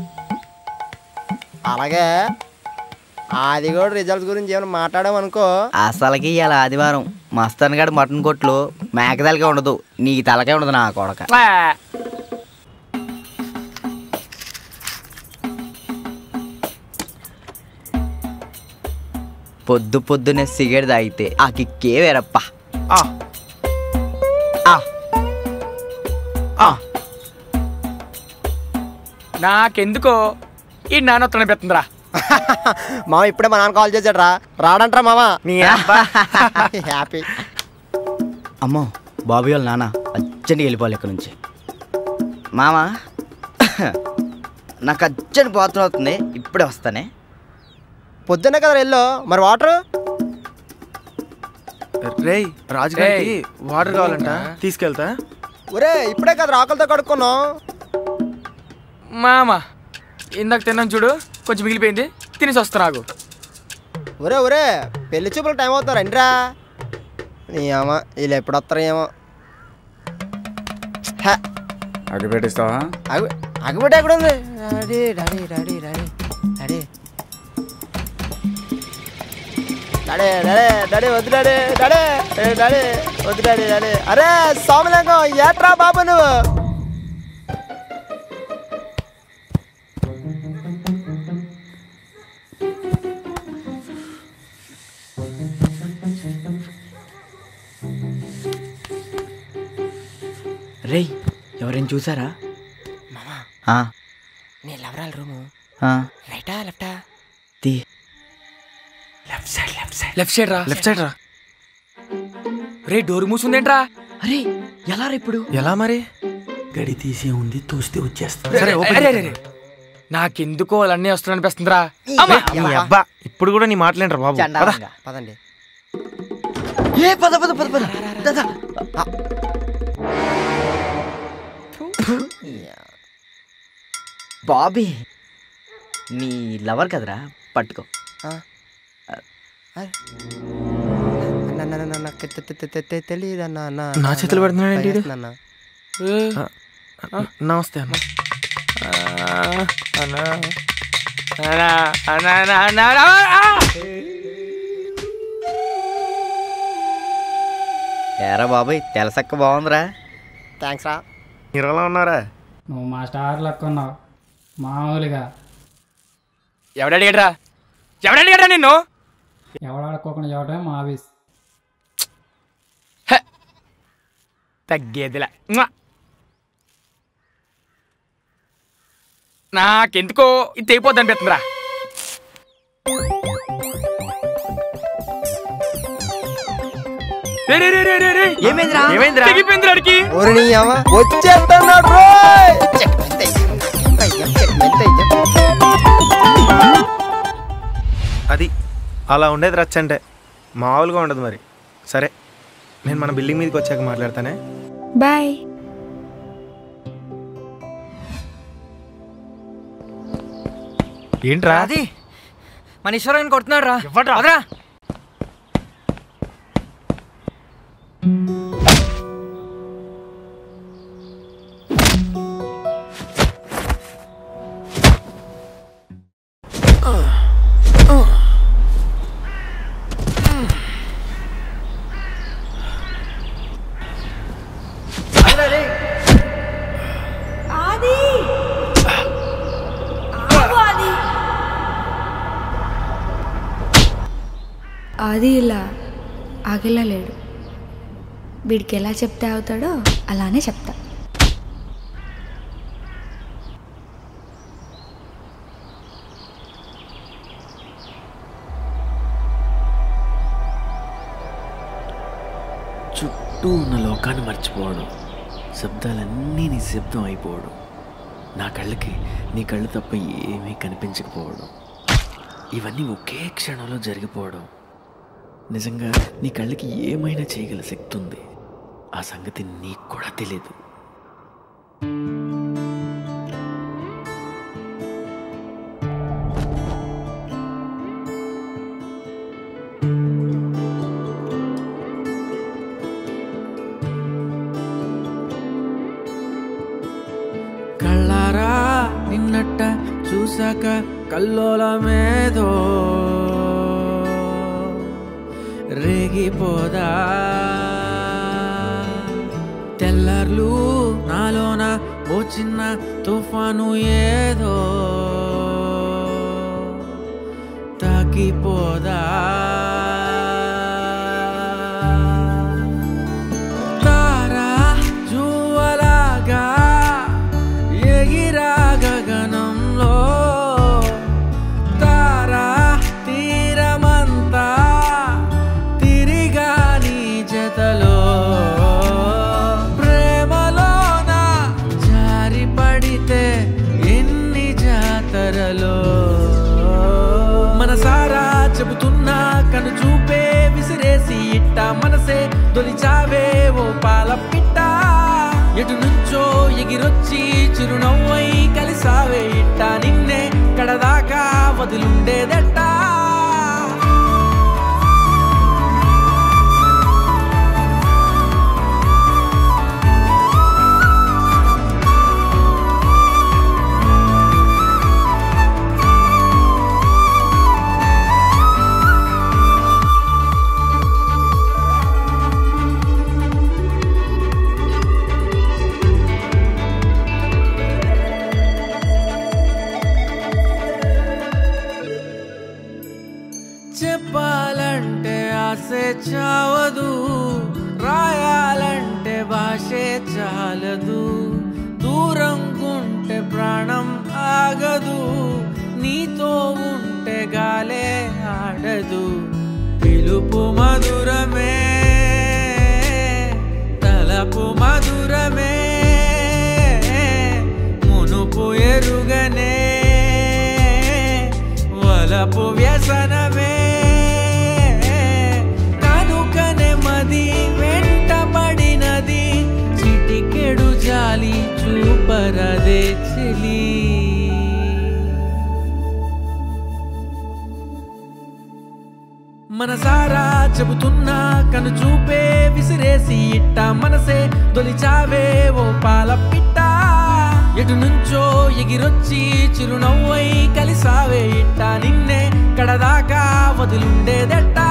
అలాగే అది కూడా రిజల్ట్స్ గురించి ఏమైనా మాట్లాడామనుకో అసలుకి ఇవాళ ఆదివారం మస్తాన్ గడు మటన్ కొట్లు మేకదలకే ఉండదు నీ తలకే ఉండదు నా కొడక పొద్దు పొద్దునే సిగరెట్ తాగితే ఆ కిక్కే వేరప్ప ఆ. ఆ. ఆ. నాకెందుకో ఈ నాన్న పెడుతుందిరా మామ ఇప్పుడే మా నాన్న కాల్ చేశాడు రా రాడంట్రా మామ నీ అబ్బా హ్యాపీ అమ్మో బాబు వాళ్ళ నాన్న అర్జెంట్గా వెళ్ళిపోవాలి ఇక్కడ నుంచి మామ నాకు అర్జెంట్ బాత్రూమ్ అవుతుంది ఇప్పుడే వస్తానే పొద్దున్నే కదా వెళ్ళు మరి వాటర్ రేయ్ రాజుగారికి వాటర్ కావాలంట తీసుకెళ్తా ఒరే ఇప్పుడే కదా ఆకలితో కడుక్కున్నాం మామ ఇందాక తిన్నాం చూడు కొంచెం మిగిలిపోయింది తినేసి వస్తా నాకు ఒరే ఒరే పెళ్లి చూపులకు టైం అవుతారు రండిరా నీ అమ్మ వీళ్ళు ఎప్పుడు వస్తారో ఏమో హ, అగ్గి పెట్టిస్తావా అగ్గి అగ్గిపెట్టి ఎక్కడ ఉంది daddy daddy daddy daddy daddy daddy daddy daddy వద్దు డాడీ డాడీ ఏ, డాడీ వద్దు డాడీ డాడీ అరే సోమలింగం ఏట్రా బాబు నువ్వు రేయ్ ఎవరైనా చూసారా ఆ, నీ లవరాల రూము ఆ, రైటా లెఫ్టా తీ left side left side left side రా లెఫ్ట్ సైడ్ రా రే డోర్ మూసుందేంట్రా అరే ఎలా రా ఇప్పుడు ఎలా మరి గడి తీసే ఉంది తోస్తే వచ్చేస్తా సరే ఓపెన్ నాకెందుకో వాళ్ళన్నీ వస్తున్నా అనిపిస్తుందిరా నీ అబ్బా ఇప్పుడు కూడా నీ మాటలేంట్రా బాబు పద. చండాలంగా. పదండి ఏ పద పద పద పద దా, దా. బాబీ నీ లవర్ కదరా పట్టుకో తెలియదన్నా నా చేతులు పెడుతున్నాడు ఏంటి వీడు? ఆ, నమస్తే అన్న అన్నా అన్నా అన్నా అన్నా అన్నా అన్నా ఏరా బాబాయ్ తెలసక్క బాగుందిరా థ్యాంక్స్ రా మీరు ఎలా ఉన్నారా నువ్వు మా స్టార్ లెక్క ఉన్నావు మామూలుగా ఎవడడిగాడ్రా ఎవడడిగాడ్రా నిన్ను ఎవడాడుకోకుండా చెప్పడమే మా ఆఫీస్ తగ్గేదిలా మ్వా. నాకెందుకో ఇది తెగిపోద్ది అనిపిస్తుందిరా రే, రే, రే, రే, రే, రే. ఏమైందిరా ఏమైందిరా తెగిపోయింది రాడికి ఓరి నీ అమ్మ వచ్చేస్తున్నాడు రోయ్ అది అలా ఉండేది రచ్చ అంటే మామూలుగా ఉండదు మరి సరే నేను మన బిల్డింగ్ మీదకి వచ్చాక మాట్లాడతానే బాయ్ ఏంట్రా అది మన ఈశ్వరం కొడుతున్నాడు రా అదరా ఆది ఆగు ఆది ఆది ఇలా ఆగేలా లేడు వీడికి ఎలా చెప్తే అవుతాడో అలానే చెప్తా చుట్టూ ఉన్న లోకాన్ని మర్చిపోవడం శబ్దాలన్నీ నిశ్శబ్దం అయిపోవడం నా కళ్ళకి నీ కళ్ళు తప్ప ఏమీ కనిపించకపోవడం ఇవన్నీ ఒకే క్షణంలో జరిగిపోవడం నిజంగా నీ కళ్ళకి ఏమైనా చేయగల శక్తి ఉంది ఆ సంగతి నీకు కూడా తెలియదు కళ్ళారా నిన్నట్ట చూసాక కల్లోలమేదో రేగిపోదా తెల్లర్లు నాలోన ఓ చిన్న తుఫాను ఏదో తాకిపోదా తారా జువలాగా ఎగిరా గగనంలో ఇట్ట మనసే తొలిచావే ఓ పాల పిట్ట ఎటు నుంచో ఎగిరొచ్చి చిరునవ్వై కలిసావే ఇట్ట నిన్నే కడదాకా వదిలుండేదట్టా చెప్పాలంటే ఆసే చావదు రాయాలంటే భాషే చాలదు దూరం ఉంటే ప్రాణం ఆగదు నీతో ఉంటే గాలే ఆడదు పిలుపు మధురమే తలపు మధురమే మునుపు ఎరుగనే వలపు వ్యసనమే కనుకనే మది వెంటబడినది చిటికెడు జాలి చూపరదే చెలి మనసారా చెబుతున్నా కను చూపే విసిరేసి ఇట్ట మనసే తొలిచావే ఓ పాల పిట్ట ఎటు నుంచో ఎగిరొచ్చి చిరునవ్వై కలిసావే ఇట్ట నిన్నే కడదాకా వదిలుండేదట్టా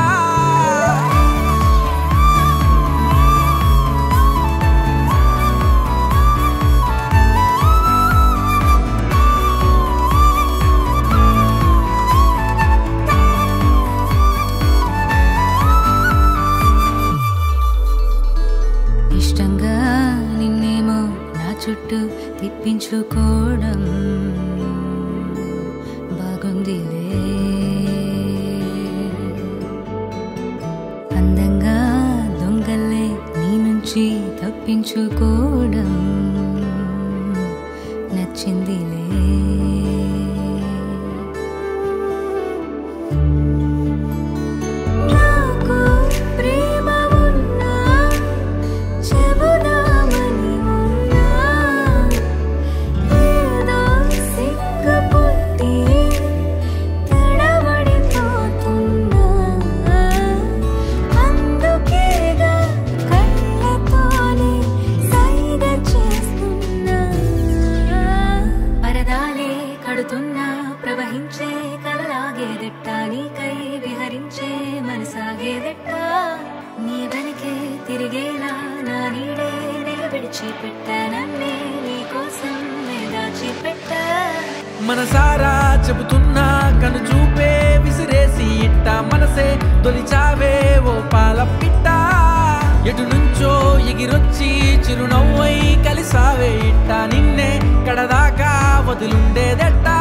ఇష్టంగా నిన్నేమో నా చుట్టూ తిప్పించుకోవడం బాగుందిలే అందంగా దొంగలే నీ నుంచి తప్పించుకోవడం నచ్చిందిలే నాకు ప్రేమ ఉన్నా చెబుదామని ఉన్నా ఏదో సిగ్గు పుట్టి తడబడిపోతున్నా అందుకేగా కళ్ళతోనే సైగ చేస్తున్నా పరదాలే కడుతున్నా ప్రవహించే కలలాగేదెట్ట నీకై విహరించే మనసాగేదెట్ట నీ వెనకే తిరిగేలా నా నీడే నే విడిచిపెట్ట నన్నే నీ కోసం నే దాచిపెట్ట మనసారా చెబుతున్నా కను చూపే విసిరేసి ఇట్ట మనసే తొలిచావే ఓ పాల పిట్ట ఎటు నుంచో ఎగిరొచ్చి చిరునవ్వై కలిసావే ఇట్ట నిన్నే కడదాకా వదిలుండేదట్టా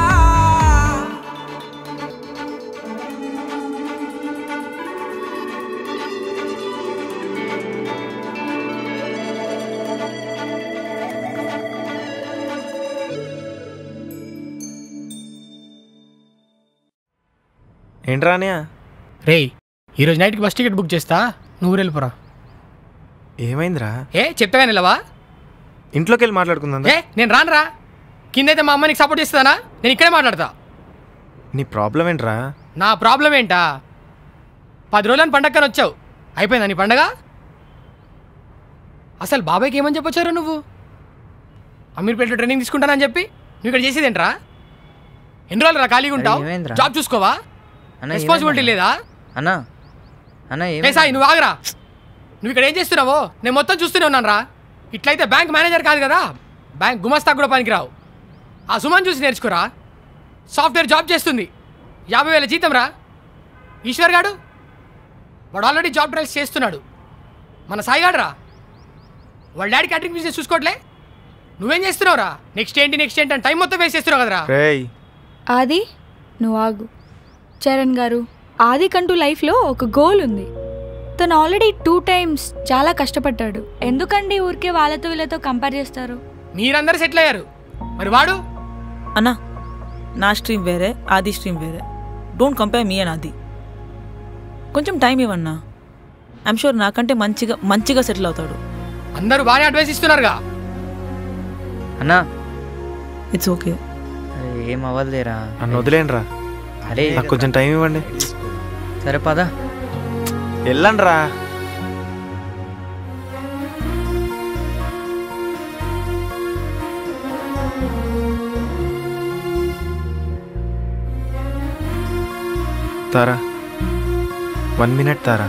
ఏంట్రా అన్నయ్య రేయ్ ఈరోజు నైట్కి బస్ టికెట్ బుక్ చేస్తా నువ్వు వెళ్ళిపోరా ఏమైందిరా ఏ చెప్తాగా నిలవా ఇంట్లోకి వెళ్ళి మాట్లాడుకుందా ఏ నేను రానురా కిందైతే మా అమ్మ నీకు సపోర్ట్ చేస్తుందా నేను ఇక్కడే మాట్లాడతా నీ ప్రాబ్లం ఏంట్రా నా ప్రాబ్లం ఏంటా పది రోజులని పండక్కని వచ్చావు అయిపోయిందా నీ పండగ అసలు బాబాయ్కి ఏమని చెప్పొచ్చారు నువ్వు అమీర్పేటలో ట్రైనింగ్ తీసుకుంటానని చెప్పి నువ్వు ఇక్కడ చేసేదేంట్రా ఎన్ని రోజులు రా ఖాళీగా ఉంటావు అరే, ఏమైందిరా? జాబ్ చూసుకోవా అన్న, రెస్పాన్సిబిలిటీ ఏమైందన్నా? లేదా అన్నా అన్న ఏ ఏమైంది? సాయి నువ్వు ఆగరా నువ్వు ఇక్కడ ఏం చేస్తున్నావో నేను మొత్తం చూస్తూనే ఉన్నాను రా ఇట్లయితే బ్యాంక్ మేనేజర్ కాదు కదా బ్యాంక్ గుమస్తా కూడా పనికిరావు ఆ సుమన్ చూసి నేర్చుకోరా సాఫ్ట్వేర్ జాబ్ చేస్తుంది యాభై వేల జీతం రా ఈశ్వర్ గాడు వాడు ఆల్రెడీ జాబ్ ట్రయల్స్ చేస్తున్నాడు మన సాయి గాడు రా వాళ్ళ డాడీ క్యాటరింగ్ బిజినెస్ చూసుకోవట్లే నువ్వేం చేస్తున్నావురా నెక్స్ట్ ఏంటి నెక్స్ట్ ఏంటి అని టైం మొత్తం వేస్ట్ చేస్తున్నావు కదరా రేయ్ ఆది నువ్వు ఆగు చరణ్ గారు ఆదికంటూ లైఫ్లో ఒక గోల్ ఉంది తను ఆల్రెడీ టూ టైమ్స్ చాలా కష్టపడ్డాడు ఎందుకండి ఊరికే వాళ్ళతో వీళ్ళతో కంపేర్ చేస్తారు మీరందరూ సెటిల్ అయ్యారు మరి వాడు అన్నా నా స్ట్రీమ్ వేరే ఆది స్ట్రీమ్ వేరే డోంట్ కంపేర్ మీ అండ్ ఆది కొంచెం టైం ఇవ్వన్నా ఐమ్ షూర్ నాకంటే మంచిగా మంచిగా సెటిల్ అవుతాడు అందరూ బాగానే అడ్వైస్ ఇస్తున్నారుగా అన్నా ఇట్స్ ఓకే ఏం అవ్వదులేరా నన్ను వదిలేండి రా అరే నాకు కొంచెం టైం ఇవ్వండి సరే పదా వెళ్ళండి రా Tara one minute Tara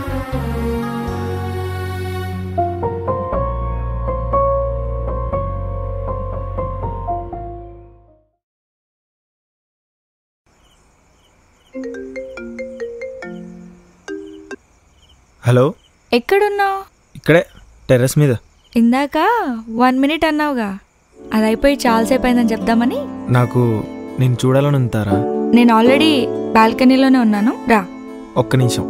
hello ఎక్కడున్నావు ఇక్కడే టెర్రస్ మీద ఇందాక వన్ మినిట్ అన్నావుగా అది అయిపోయి చాలాసేపు అయిందని చెప్దామని నాకు నేను చూడాలని ఉంటారా నేను ఆల్రెడీ బాల్కనీలోనే ఉన్నాను రా ఒక్క నిమిషం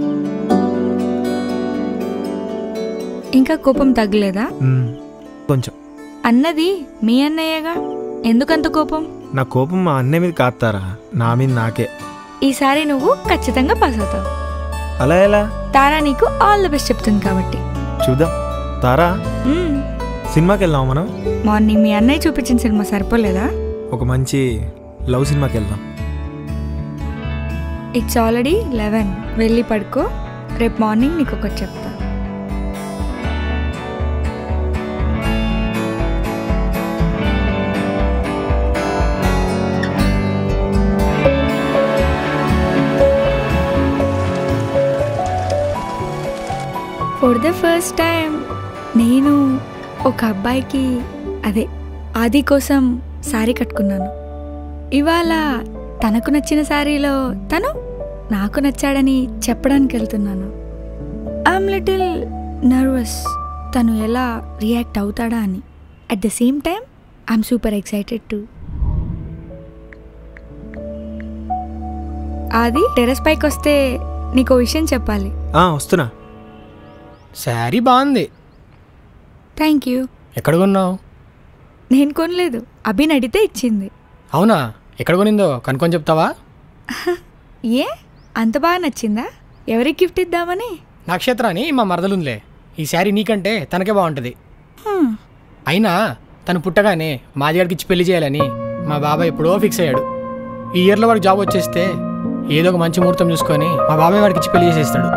ఇంకా కోపం తగ్గలేదా మ్మ్. కొంచెం అన్నది మీ అన్నయ్యగా ఎందుకంత కోపం నా కోపం మా అన్నయ్య మీద కాస్తారా నా మీద నాకే ఈసారి నువ్వు ఖచ్చితంగా పాస్ అవుతావు అలా ఎలా తారా నీకు ఆల్ ది బెస్ట్ చెప్తుంది కాబట్టి చూద్దాం తారా మ్మ్. సినిమాకి వెళ్దాం మనం మార్నింగ్ మీ అన్నయ్య చూపించిన సినిమా సరిపోలేదా ఒక మంచి లవ్ సినిమాకి వెళ్దాం ఇట్స్ ఆల్రెడీ లెవెన్ వెళ్ళి పడుకో రేపు మార్నింగ్ నీకు ఒకటి చెప్తా ఫర్ ద ఫస్ట్ టైం నేను ఒక అబ్బాయికి అదే ఆది కోసం శారీ కట్టుకున్నాను ఇవాళ తనకు నచ్చిన శారీలో తను నాకు నచ్చాడని చెప్పడానికి వెళ్తున్నాను ఐఎమ్ లిటిల్ నర్వస్ తను ఎలా రియాక్ట్ అవుతాడా అని at the same time I'm super excited to అది టెర్రస్ పైకి వస్తే నీకు విషయం చెప్పాలి ఆ, వస్తున్నా శారీ బాగుంది థ్యాంక్ యూ ఎక్కడ కొన్నావు నేను కొనలేదు అభిని అడిగితే ఇచ్చింది అవునా ఎక్కడ కొనిందో కనుక్కొని చెప్తావా ఏ అంత బాగా నచ్చిందా ఎవరికి గిఫ్ట్ ఇద్దామని నక్షత్రాన్ని మా మరదలుందిలే ఈ శారీ నీకంటే తనకే బాగుంటుంది హ్మ్. అయినా తను పుట్టగానే మాదిగాడికి ఇచ్చి పెళ్లి చేయాలని మా బాబాయ్ ఎప్పుడో ఫిక్స్ అయ్యాడు ఈ ఇయర్లో వాడికి జాబ్ వచ్చేస్తే ఏదో ఒక మంచి ముహూర్తం చూసుకొని మా బాబాయ్ వాడికి ఇచ్చి పెళ్లి చేసేస్తాడు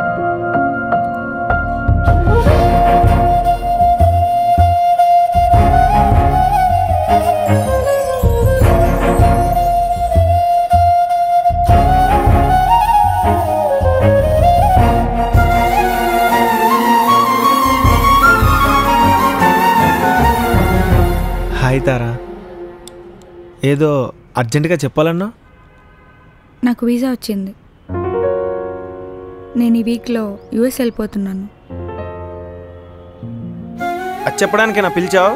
హాయ్ తారా ఏదో అర్జెంటుగా చెప్పాలన్నా నాకు వీసా వచ్చింది నేను ఈ వీక్లో యూఎస్ వెళ్ళిపోతున్నాను అది చెప్పడానికి నా పిలిచావు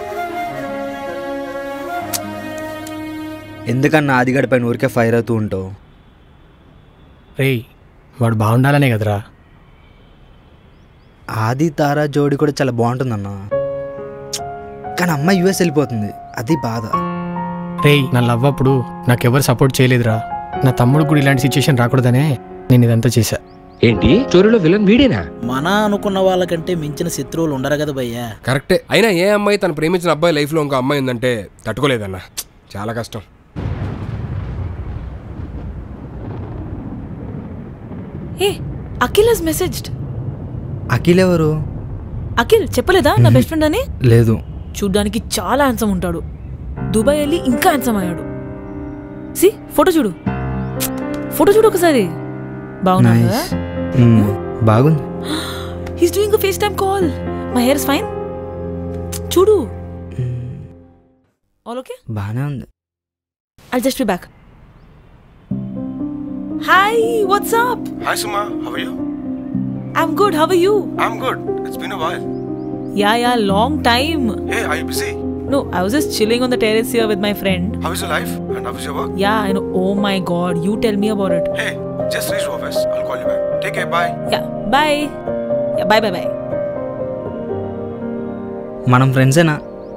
ఎందుకన్నా ఆదిగడి పైన ఊరికే ఫైర్ అవుతూ ఉంటావు రేయ్ వాడు బాగుండాలనే కదరా ఆది తారా జోడి కూడా చాలా బాగుంటుందన్న కానీ అమ్మ యూఎస్ వెళ్ళిపోతుంది అది బాధ రేయ్ నా లవ్ అప్పుడు నాకెవరు సపోర్ట్ చేయలేదురా నా తమ్ముడు కూడా ఇలాంటి సిచ్యుయేషన్ రాకూడదనే నేను ఇదంతా చేశా ఏంటి స్టోరీలో విలన్ వీడేనా మన అనుకున్న వాళ్ళకంటే మించిన శత్రువులు ఉండరు కదా భయ్యా కరెక్టే అయినా ఏ అమ్మాయి తను ప్రేమించిన అబ్బాయి లైఫ్లో ఇంకో అమ్మాయి ఉందంటే తట్టుకోలేదన్న చాలా కష్టం ఏ అఖిల్ హస్ మెసేజ్డ్ అఖిల్ ఎవరు అఖిల్ చెప్పలేదా నా బెస్ట్ ఫ్రెండ్ అని లేదు చూడ్డానికి చాలా హ్యాన్సమ్ ఉంటాడు దుబాయ్ వెళ్ళి ఇంకా హ్యాన్సమ్ అయ్యాడు సి ఫోటో చూడు ఫోటో చూడు ఒకసారి బాగున్నాడు కదా మ్మ్, బాగుంది he's doing FaceTime call my hair is fine చూడు ఆల్ ఓకే బాగానే ఉంది I just be back hi what's up Hi Suma, how are you? I'm good how are you I'm good. It's been a while. Yeah yeah long time Hey, are you busy? No, I was just chilling on the terrace here with my friend. How is your life? And how is your work? Yeah, I know. Oh my god, you tell me about it. Hey, just reach office. I'll call you back. Take care. Bye. Yeah, bye. Yeah, bye bye bye. మనం ఫ్రెండ్సేనా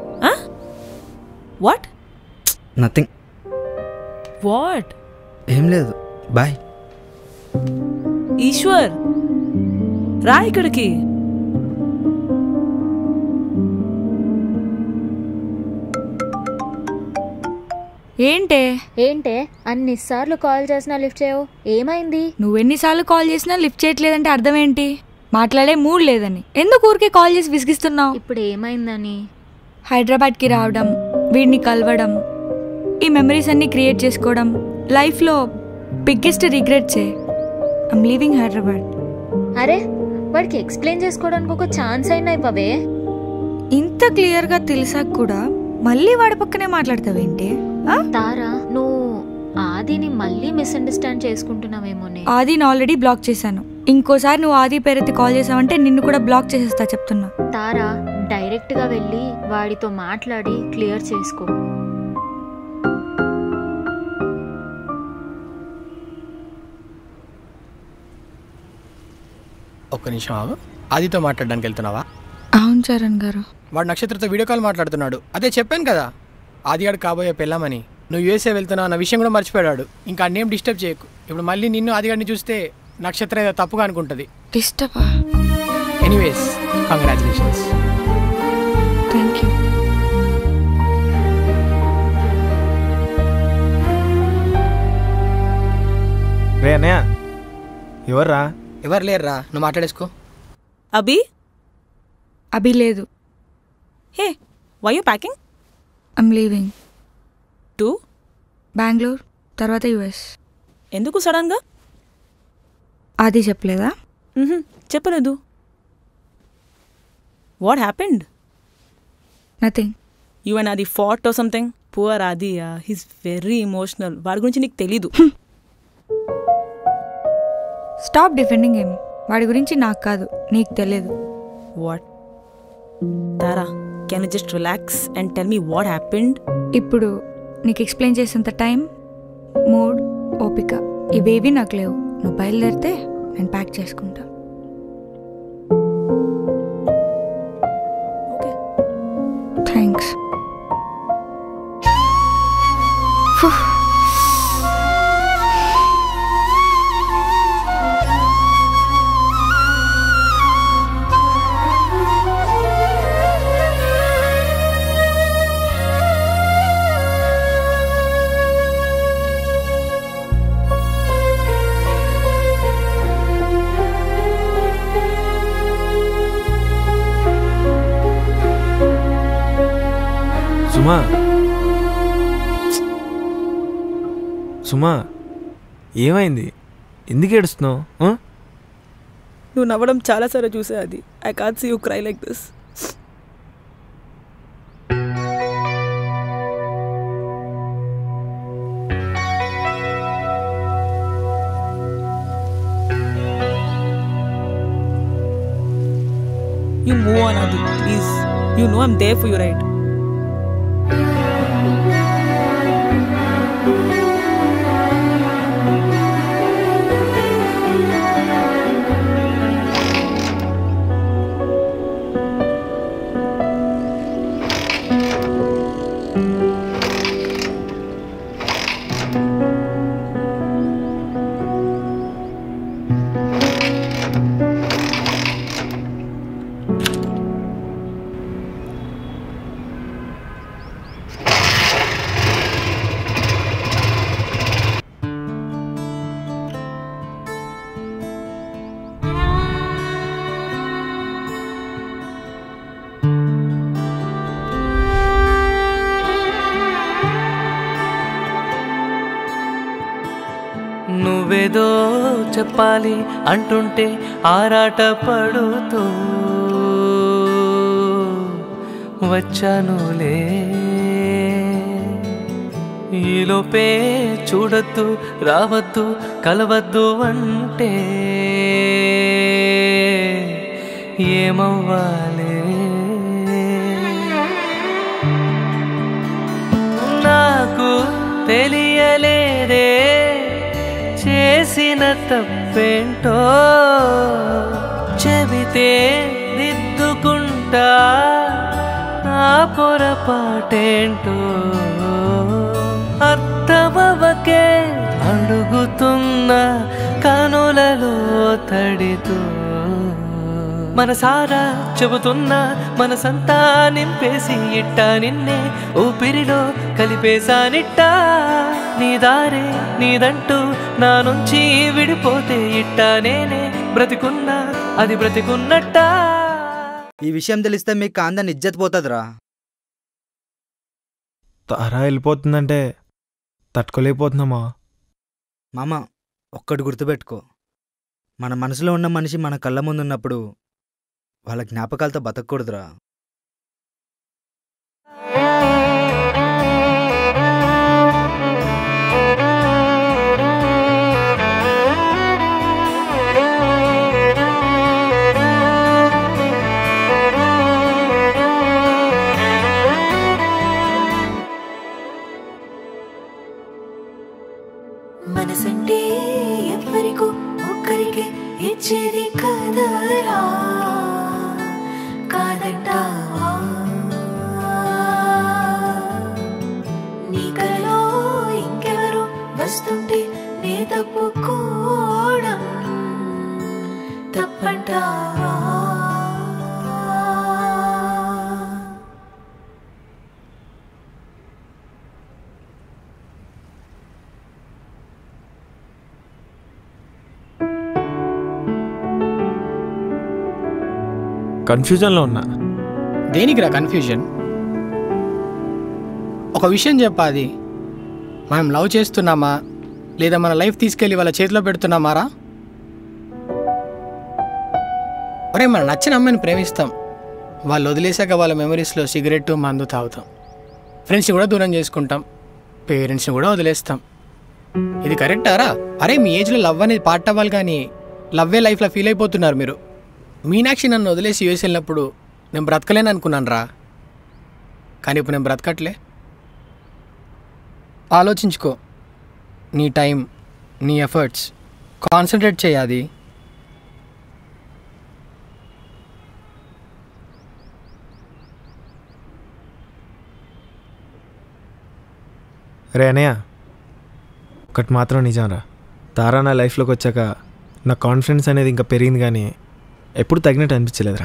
What? Nothing What? ఏం లేదు బాయ్ ఈశ్వర్ రా ఇక్కడికి ఏంటే ఏంటే అన్నిసార్లు కాల్ చేసినా లిఫ్ట్ చేయవు ఏమైంది నువ్వెన్నిసార్లు కాల్ చేసినా లిఫ్ట్ చేయట్లేదంటే అర్థం ఏంటి మాట్లాడే మూడ్ లేదని ఎందుకు ఊరికే కాల్ చేసి విసిగిస్తున్నావు ఇప్పుడు ఏమైందని హైదరాబాద్కి రావడం వీడిని కలవడం ఈ మెమరీస్ అన్ని క్రియేట్ చేసుకోవడం లైఫ్లో బిగ్గెస్ట్ రిగ్రెట్సే ఐమ్ లీవింగ్ హైదరాబాద్ అరే వాడికి ఎక్స్ప్లెయిన్ చేసుకోవడానికి ఒక ఛాన్స్ అయినా ఇవ్వవే ఇంత క్లియర్గా తెలిసాక కూడా మళ్ళీ వాడి పక్కనే మాట్లాడతావేంటి ఆ? తారా నువ్వు ఆదిని మళ్ళీ మిస్అండర్స్టాండ్ చేసుకుంటున్నావేమోనే ఆదిని ఆల్రెడీ బ్లాక్ చేశాను ఇంకోసారి నువ్వు ఆది పేరెత్తి కాల్ చేసావంటే నిన్ను కూడా బ్లాక్ చేసేస్తా చెప్తున్నా తారా డైరెక్ట్ గా వెళ్ళి వాడితో మాట్లాడి క్లియర్ చేసుకో ఒక్క నిమిషం ఆగు ఆదితో మాట్లాడడానికి వెళ్తున్నావా అవును చరణ్ గారు వాడు నక్షత్రతో వీడియో కాల్ మాట్లాడుతున్నాడు అదే చెప్పాను కదా ఆదిగాడు కాబోయే పెళ్ళామని నువ్వు యూఎస్ఏ వెళ్తున్నావు అన్న విషయం కూడా మర్చిపోయాడు ఇంకా అన్నేం డిస్టర్బ్ చేయకు ఇప్పుడు మళ్ళీ నిన్ను ఆదిగాడిని చూస్తే నక్షత్రం ఏదో తప్పుగా అనుకుంటుంది డిస్టర్బా ఎనీవేస్ కంగ్రాచులేషన్స్ థ్యాంక్ యూ రే అన్నయ్య ఎవర్రా ఎవరు లేరురా నువ్వు మాట్లాడేసుకో అభి అభి లేదు hey why you packing I'm leaving to Bengaluru తర్వాత యుఎస్ ఎందుకు సడన్గా ఆది చెప్పలేదా చెప్పలేదు what happened nothing you and అది fight or something poor Adi he's very emotional వాడి గురించి నీకు తెలీదు స్టాప్ డిఫెండింగ్ హిమ్ వాడి గురించి నాకు కాదు నీకు తెలియదు what Tara can just relax and tell me what happened ఇప్పుడు నీకు ఎక్స్ప్లెయిన్ చేసేంత టైం మూడ్ ఓపిక ఇవేవి నాకు లేవు నువ్వు బయలుదేరితే నేను ప్యాక్ చేసుకుంటా థ్యాంక్స్ సుమా సుమా ఏమైంది ఎందుకు ఏడుస్తున్నావు ఆ? నువ్వు నవ్వడం చాలా సరే చూసే అది I can't see you cry like this You move on, Adi, please. You know I'm there for you, right? నువ్వేదో చెప్పాలి అంటుంటే ఆరాట పడుతూ వచ్చానులే ఈలోపే చూడొద్దు రావద్దు కలవద్దు అంటే ఏమవ్వాలి నాకు తెలియలేదే చేసిన తప్పేంటో చెబితే దిద్దుకుంటా నా పొరపాటేంటో అర్థమవకే అడుగుతున్న కనులలో తడితో మనసారా చెబుతున్నా మనసంతా నింపేసి ఇట్టా నిన్నే ఊపిరిలో కలిపేశానిట్టా నీ దారే నీదంటూ నా నుంచి విడిపోతే ఇట్టా నేనే బ్రతికున్నా అది బ్రతికున్నట్టా ఈ విషయం తెలిస్తే మీకు కాందని ఇజ్జత్ పోతుందిరా తారా వెళ్ళిపోతుందంటే తట్టుకోలేకపోతున్నామా మామ ఒక్కటి గుర్తుపెట్టుకో మన మనసులో ఉన్న మనిషి మన కళ్ళ ముందు ఉన్నప్పుడు వాళ్ళ జ్ఞాపకాలతో బతకూడదురా మనసంటే ఎవరికో ఒక్కరికి ఇచ్చేది కదరా కాదంటావా నీ కలలో ఇంకెవరో వస్తుంటే నే తప్పుకోవడం తప్పంటావా కన్ఫ్యూజన్లో ఉన్నా దేనికిరా కన్ఫ్యూజన్ ఒక విషయం చెప్పాది మనం లవ్ చేస్తున్నామా లేదా మన లైఫ్ తీసుకెళ్ళి వాళ్ళ చేతిలో పెడుతున్నామారా ఒరే మన నచ్చిన అమ్మాయిని ప్రేమిస్తాం వాళ్ళు వదిలేశాక వాళ్ళ మెమరీస్లో సిగరెట్ మందు తాగుతాం ఫ్రెండ్స్ని కూడా దూరం చేసుకుంటాం పేరెంట్స్ని కూడా వదిలేస్తాం ఇది కరెక్టారా అరే మీ ఏజ్లో లవ్ అనేది పార్ట్ అవ్వాలి కానీ లవ్వే లైఫ్లో ఫీల్ అయిపోతున్నారు మీరు మీనాక్షి నన్ను వదిలేసి యూఎస్ వెళ్ళినప్పుడు నేను బ్రతకలేను అనుకున్నాను రా కానీ ఇప్పుడు నేను బ్రతకట్లే ఆలోచించుకో నీ టైం నీ ఎఫర్ట్స్ కాన్సన్ట్రేట్ చేయాలి రే అనయ్య ఒకటి మాత్రం నిజంరా తారా నా లైఫ్లోకి వచ్చాక నా కాన్ఫిడెన్స్ అనేది ఇంకా పెరిగింది కానీ ఎప్పుడు తగినట్టు అనిపించలేదురా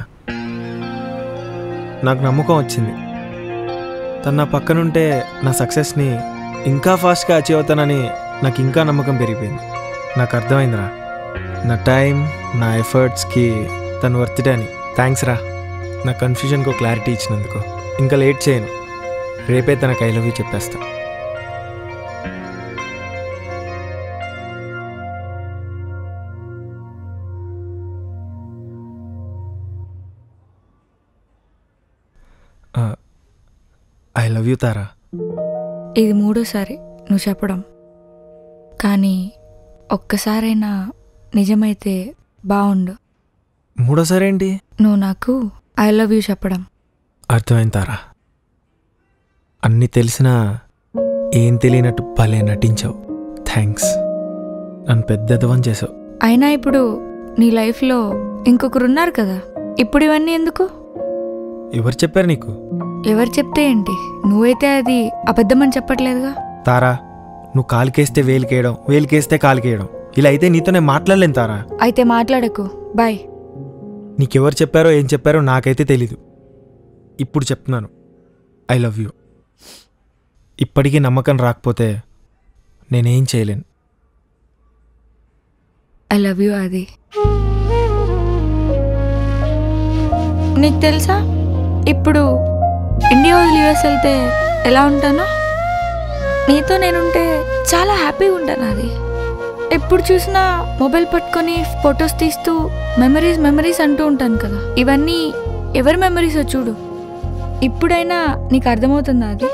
నాకు నమ్మకం వచ్చింది తను నా పక్కనుంటే నా సక్సెస్ని ఇంకా ఫాస్ట్గా అచీవ్ అవుతానని నాకు ఇంకా నమ్మకం పెరిగిపోయింది నాకు అర్థమైందిరా నా టైం నా ఎఫర్ట్స్కి తను వర్తిడే అని థ్యాంక్స్ రా నా కన్ఫ్యూజన్కు క్లారిటీ ఇచ్చినందుకు ఇంకా లేట్ చేయను రేపే తనకు ఐ లవ్ యూ చెప్పేస్తా ఐ లవ్ యూ తారా ఇది మూడోసారి నువ్వు చెప్పడం కానీ ఒక్కసారైనా నిజమైతే బాగుండు మూడోసారి ఏంటి నువ్వు నాకు ఐ లవ్ యూ చెప్పడం అర్థమైంది తారా అన్నీ తెలిసినా ఏం తెలియనట్టు భలే నటించావు థ్యాంక్స్ నన్ను పెద్దదవం చేసావు అయినా ఇప్పుడు నీ లైఫ్లో ఇంకొకరు ఉన్నారు కదా ఇప్పుడు ఇవన్నీ ఎందుకు ఎవరు చెప్పారు నీకు ఎవరు చెప్తే ఏంటి నువ్వైతే అది అబద్ధమని చెప్పట్లేదుగా తారా నువ్వు కాలుకేస్తే వేలికేయడం వేలికేస్తే కాలుకేయడం ఇలా అయితే నీతో నేను మాట్లాడలేను తారా అయితే మాట్లాడకు బాయ్ నీకెవరు చెప్పారో ఏం చెప్పారో నాకైతే తెలీదు ఇప్పుడు చెప్తున్నాను ఐ లవ్ యూ ఇప్పటికీ నమ్మకం రాకపోతే నేనేం చేయలేను ఐ లవ్ యూ అది నీకు తెలుసా ఇప్పుడు ఇండియా వదిలి యూఎస్ వెళ్తే ఎలా ఉంటానో నీతో నేనుంటే చాలా హ్యాపీగా ఉంటాను అది ఎప్పుడు చూసినా మొబైల్ పట్టుకొని ఫొటోస్ తీస్తూ మెమరీస్ మెమరీస్ అంటూ ఉంటాను కదా ఇవన్నీ ఎవరి మెమరీస్ చూడు ఇప్పుడైనా నీకు అర్థమవుతుందా అది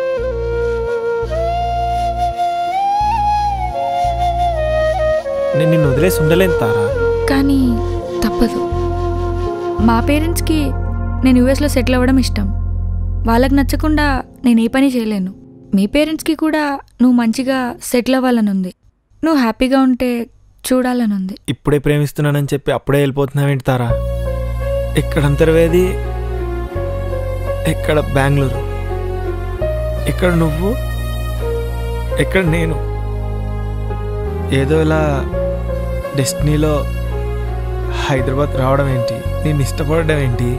నేను నిన్ను వదిలేసి ఉండలేను తారా కానీ తప్పదు మా పేరెంట్స్కి నేను యూఎస్లో సెటిల్ అవ్వడం ఇష్టం వాళ్ళకి నచ్చకుండా నేను ఏ పని చేయలేను మీ పేరెంట్స్కి కూడా నువ్వు మంచిగా సెటిల్ అవ్వాలని ఉంది నువ్వు హ్యాపీగా ఉంటే చూడాలని ఉంది ఇప్పుడే ప్రేమిస్తున్నానని చెప్పి అప్పుడే వెళ్ళిపోతున్నావేంటి తారా ఎక్కడ అంతర్వేది ఎక్కడ బెంగళూరు ఎక్కడ నువ్వు ఎక్కడ నేను ఏదో ఇలా డెస్టినీలో హైదరాబాద్ రావడం ఏంటి నేను ఇష్టపడడం ఏంటి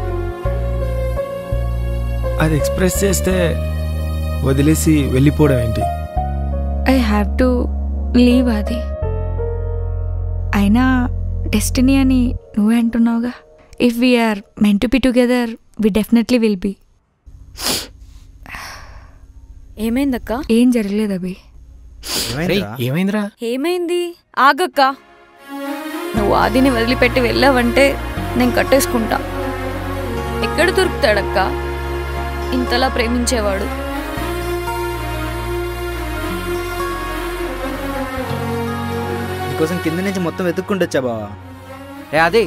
అది ఎక్స్ప్రెస్ చేస్తే వదిలేసి వెళ్ళిపోవడం ఏంటి ఐ హ్యావ్ టు లీవ్ అది అయినా డెస్టినీ అని నువ్వే అంటున్నావుగా if we're meant to be together we definitely will be ఏమైందక్క ఏం జరగలేదు అభి ఏమైందిరా ఏమైంది ఆగక్క నువ్వు ఆదిని వదిలిపెట్టి వెళ్ళావంటే నేను కట్టేసుకుంటా ఎక్కడ దొరుకుతాడక్క ఇంతలా ప్రేమించేవాడు నీకోసం కింద నుంచి మొత్తం వెతుక్కుంటొచ్చా బావా ఏ అది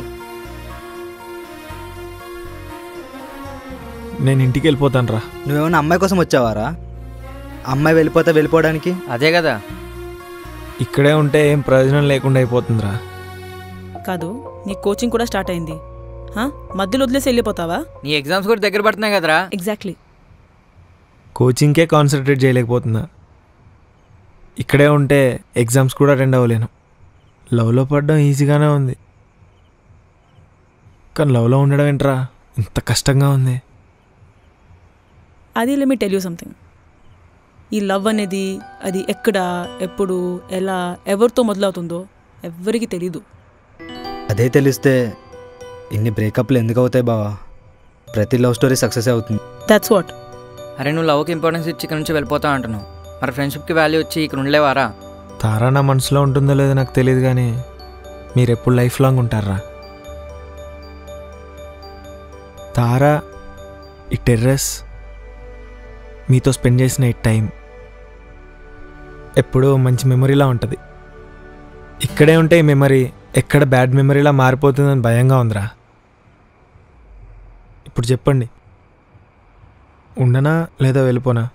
నేను ఇంటికి వెళ్ళిపోతాను రా నువ్వేమన్నా అమ్మాయి కోసం వచ్చావారా అమ్మాయి వెళ్ళిపోతే వెళ్ళిపోవడానికి అదే కదా ఇక్కడే ఉంటే ఏం ప్రయోజనం లేకుండా అయిపోతుందిరా కాదు నీ కోచింగ్ కూడా స్టార్ట్ అయింది హా? మధ్యలో వదిలేసి వెళ్ళిపోతావా నీ ఎగ్జామ్స్ కూడా దగ్గర పడుతున్నాయి కదరా ఎగ్జాక్ట్లీ కోచింగ్కే కాన్సన్ట్రేట్ చేయలేకపోతున్నా ఇక్కడే ఉంటే ఎగ్జామ్స్ కూడా అటెండ్ అవ్వలేను లవ్లో పడడం ఈజీగానే ఉంది కానీ లవ్లో ఉండడం ఏంట్రా ఇంత కష్టంగా ఉంది అది let me tell you something ఈ లవ్ అనేది అది ఎక్కడ ఎప్పుడు ఎలా ఎవరితో మొదలవుతుందో ఎవ్వరికీ తెలీదు అదే తెలిస్తే ఇన్ని బ్రేకప్లు ఎందుకు అవుతాయి బావా ప్రతి లవ్ స్టోరీ సక్సెస్ అవుతుంది దాట్స్ వాట్ అరే నువ్వు లవ్కి ఇంపార్టెన్స్ ఇచ్చి ఇక్కడ నుంచి వెళ్ళిపోతా అంటున్నావు మరి ఫ్రెండ్షిప్కి వాల్యూ వచ్చి ఇక్కడ ఉండలేవారా తారా నా మనసులో ఉంటుందో లేదో నాకు తెలియదు కానీ మీరు ఎప్పుడు లైఫ్ లాంగ్ ఉంటారా తారా ఈ టెర్రస్ మీతో స్పెండ్ చేసిన ఈ టైం ఎప్పుడూ మంచి మెమరీలా ఉంటుంది ఇక్కడే ఉంటే ఈ మెమరీ ఎక్కడ బ్యాడ్ మెమరీలా మారిపోతుందని భయంగా ఉందిరా ఇప్పుడు చెప్పండి ఉండనా లేదా వెళ్ళిపోనా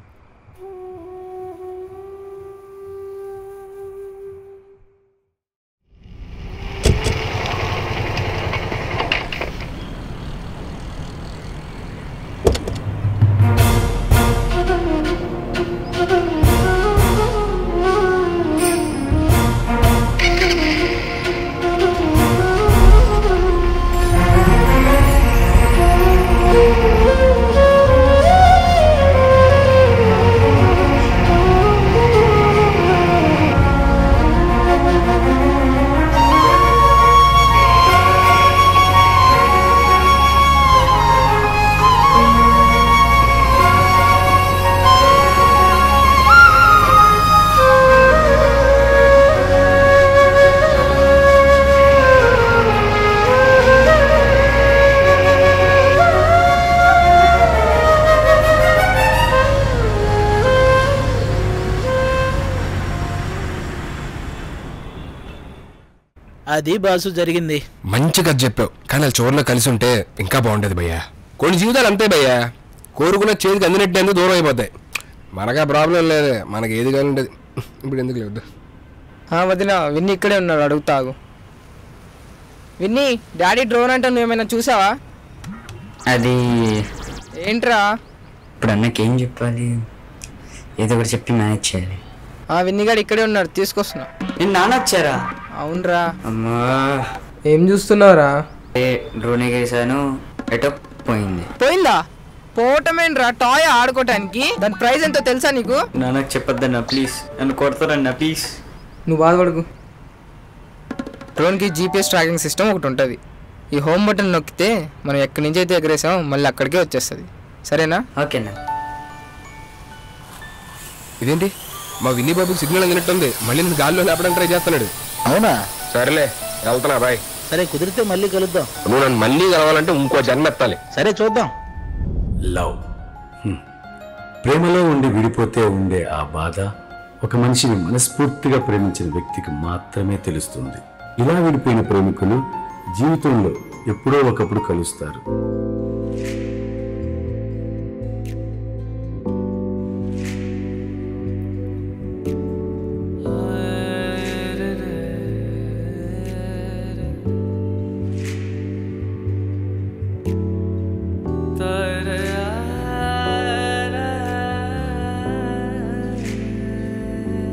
అది బాసు జరిగింది మంచి కథ చెప్పావు కానీ వాళ్ళ చివరిలో కలిసి ఉంటే ఇంకా బాగుండేది భయ్యా కొన్ని జీవితాలు అంతే భయ్యా కోరుకున్న చేతికి అందినట్టు ఎందుకు దూరం అయిపోతాయి మనకా ప్రాబ్లం లేదు మనకి ఏది కానీ ఉండేది ఇప్పుడు ఎందుకు లేదు వదిన విన్నీ ఇక్కడే ఉన్నాడు అడుగుతాగు విన్నీ డాడీ డ్రోన్ అంటే నువ్వేమైనా చూసావా అది ఏంట్రా ఇప్పుడు అన్నకి ఏం చెప్పాలి ఏదో ఒకటి చెప్పి మేనేజ్ చేయాలి ఆ విన్నీగాడు ఇక్కడే ఉన్నాడు తీసుకొస్తున్నా నేను నాన్న వచ్చారా అవునరా అమ్మా ఏం చూస్తున్నావురా ఏ డ్రోన్ ఎగేసాను ఎటో పోయింది పోయిందా పోవటమేంట్రా టాయ్ ఆడుకోవటానికి దాని ప్రైస్ ఎంతో తెలుసా నీకు నాన్నకు చెప్పొద్దన్నా ప్లీజ్ నన్ను కొడతారన్నా ప్లీజ్ నువ్వు బాధపడకు డ్రోన్కి జీపీఎస్ ట్రాకింగ్ సిస్టమ్ ఒకటి ఉంటుంది ఈ హోమ్ బటన్ నొక్కితే మనం ఎక్కడి నుంచి అయితే ఎగరేసాం మళ్ళీ అక్కడికే వచ్చేస్తుంది సరేనా ఓకేనా ఇదేంటి మా విన్నీ బాబుకి సిగ్నల్ అందినట్టుంది మళ్ళీ నేను గాల్లో లేపడానికి ట్రై చేస్తున్నాడు అవునా సరేలే వెళ్తున్నా బాయ్ సరే కుదిరితే మళ్ళీ కలుద్దాం నువ్వు నన్ను మళ్ళీ కలవాలంటే ఇంకో జన్మ ఎత్తాలి సరే చూద్దాం లవ్ హ్మ్. ప్రేమలో ఉండి విడిపోతే ఉండే ఆ బాధ ఒక మనిషిని మనస్ఫూర్తిగా ప్రేమించిన వ్యక్తికి మాత్రమే తెలుస్తుంది ఇలా విడిపోయిన ప్రేమికులు జీవితంలో ఎప్పుడో ఒకప్పుడు కలుస్తారు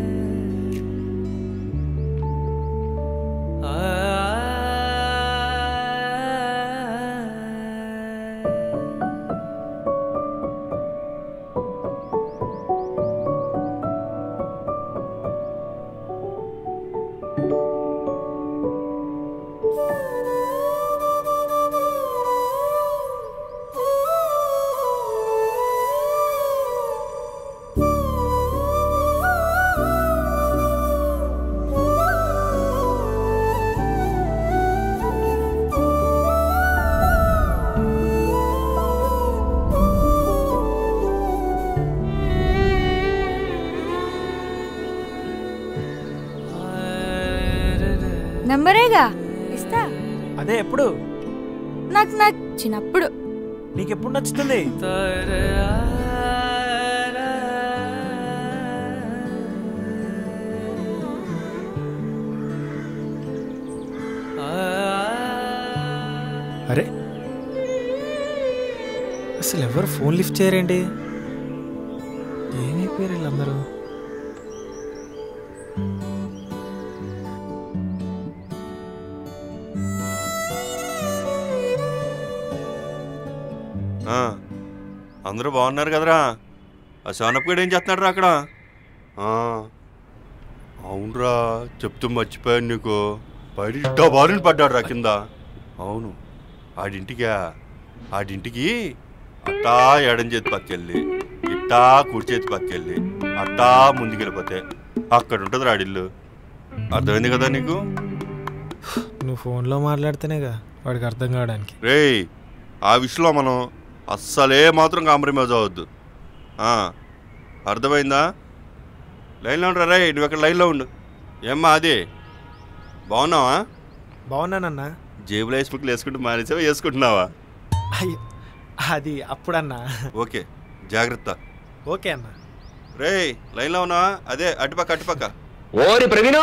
ఆ నెంబరేగా ఇస్తా అదే ఎప్పుడు నాకు నచ్చినప్పుడు నీకు ఎప్పుడు నచ్చుతుంది అరే అసలు ఎవరు ఫోన్ లిఫ్ట్ చేయరేంటి ఏమైపోయారు వీళ్ళందరూ ఆ, అందరూ బాగున్నారు కదరా ఆ సోనప్ గడు ఏం చేస్తున్నాడు రా అక్కడ ఆ, అవునరా చెప్తూ మర్చిపోయాను నీకు బయట డబారుని పడ్డాడు రా కింద అవును ఆడింటికా ఆడింటికి అట్టా ఎడం చేతి పక్కెళ్ళి ఇట్టా కుడి చేతి పక్కెళ్ళి అట్టా ముందుకెళ్ళిపోతే అక్కడ ఉంటుంది రాడిల్లు అర్థమైంది కదా నీకు నువ్వు ఫోన్లో మాట్లాడితేనేగా వాడికి అర్థం కావడానికి రేయ్ ఆ విషయంలో మనం అస్సలే మాత్రం కాంప్రమైజ్ అవ్వద్దు ఆ, అర్థమైందా లైన్లో ఉండరా రే నువ్వు ఎక్కడ లైన్లో ఉండు ఏమ్మా అది బాగున్నావా బాగున్నానన్నా జేబులో వేసి బుక్లు వేసుకుంటూ మానేసావా వేసుకుంటున్నావా అయ్యో అది అప్పుడన్నా ఓకే జాగ్రత్త ఓకే అన్న రేయ్ లైన్లో ఉన్నావా అదే అటుపక్క అటుపక్క ఓరి ప్రవీణు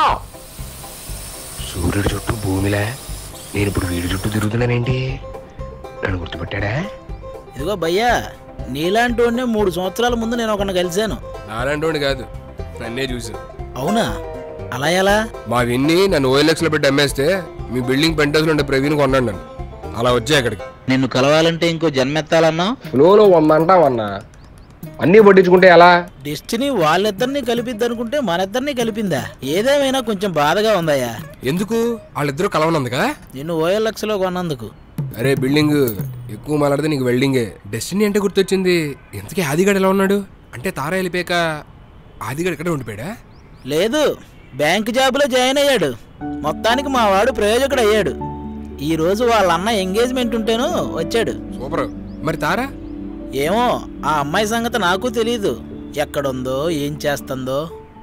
సూర్యుడు చుట్టూ భూమిలే నేను ఇప్పుడు వీడి చుట్టూ తిరుగుతున్నానేంటి నన్ను గుర్తుపెట్టాడా ఇదిగో భయ్యా నీలాంటి వాడిని మూడు సంవత్సరాల ముందు నేను ఒకరిని కలిశాను నాలాంటి కాదు నన్నే చూసు అవునా అలా ఎలా మా విన్ని నన్ను ఓఎల్ఎక్స్ లో పెట్టి అమ్మేస్తే మీ బిల్డింగ్ పెంటౌస్ ఉండే ప్రవీణ్ కొన్నాడు నన్ను అలా వచ్చా ఇక్కడికి నిన్ను కలవాలంటే ఇంకో జన్మెత్తాలన్నా ఫ్లోలో వంద అంటావన్నా అన్నీ పట్టించుకుంటే ఎలా డెస్టినీ వాళ్ళిద్దరిని కలిపిద్ది అనుకుంటే మనిద్దరిని కలిపిందా ఏదేమైనా కొంచెం బాధగా ఉందయ్యా ఎందుకు వాళ్ళిద్దరూ కలవనందుకా నిన్ను ఓఎల్ఎక్స్ లో కొన్నందుకు అరే బిల్డింగ్ ఎక్కువ మాట్లాడితే నీకు వెల్డింగే డెస్టినీ అంటే గుర్తొచ్చింది ఇంతకీ ఆదిగాడు ఎలా ఉన్నాడు అంటే తారా వెళ్ళిపోయాక ఆదిగాడు ఇక్కడే ఉండిపోయాడా లేదు బ్యాంక్ జాబ్లో జాయిన్ అయ్యాడు మొత్తానికి మా వాడు ప్రయోజకుడు అయ్యాడు ఈ రోజు వాళ్ళ అన్న ఎంగేజ్మెంట్ ఉంటేను వచ్చాడు సూపర్ మరి తారా ఏమో ఆ అమ్మాయి సంగతి నాకు తెలియదు ఎక్కడుందో ఏం చేస్తుందో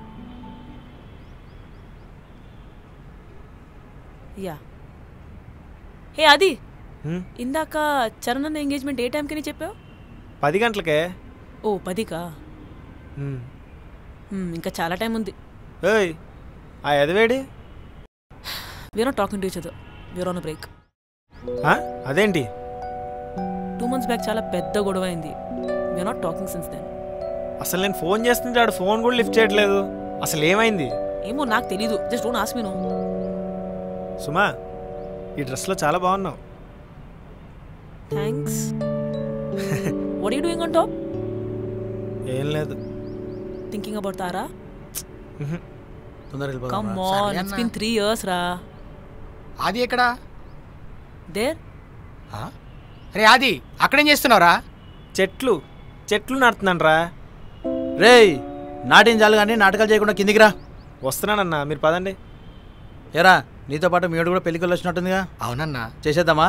యా హే అది ఇందాక చరణ్ అన్న ఎంగేజ్మెంట్ ఏ టైంకి నీ చెప్పావు పది గంటలకే ఓ పదికా ఉమ్. మ్మ్, ఇంకా చాలా టైం ఉంది ఏయ్ ఆ ఎదవేడి we're not talking to each other we're on break ఆ? అదేంటి టూ మంత్స్ బ్యాక్ చాలా పెద్ద గొడవ అయింది we're not talking since then అసలు నేను ఫోన్ చేస్తుంటే ఆడు ఫోన్ కూడా లిఫ్ట్ చేయట్లేదు అసలు ఏమైంది ఏమో నాకు తెలీదు just don't ask me no Suma ఈ డ్రెస్లో చాలా బాగున్నావు thanks what you doing on top ఏం లేదు థింకింగ్ అబౌట్ తారా తొందరగా come on it's been three years రా ఆది ఎక్కడా దేర్ రే ఆది అక్కడేం చేస్తున్నావురా చెట్లు చెట్లు నాడుతున్నాను రా రేయ్ నాటిన చాలు కానీ నాటకాలు చేయకుండా కిందికి రా వస్తున్నానన్నా మీరు పదండి ఏరా నీతో పాటు మీడు కూడా పెళ్ళికి వచ్చినట్టుందిగా అవునన్నా చేసేద్దామా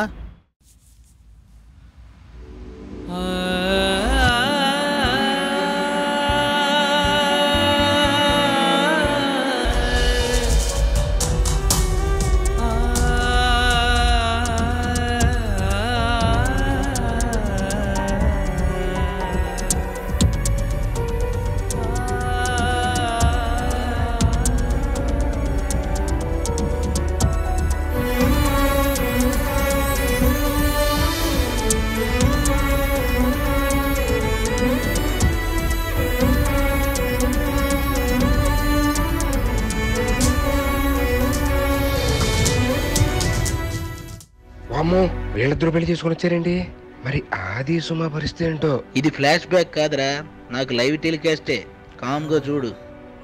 వామ్మో వీళ్ళిద్దరూ పెళ్లి చేసుకొని వచ్చారేంటి మరి ఆది సుమా పరిస్థితి ఏంటో ఇది ఫ్లాష్ బ్యాక్ కాదురా నాకు లైవ్ టెలికాస్టే కామ్గా చూడు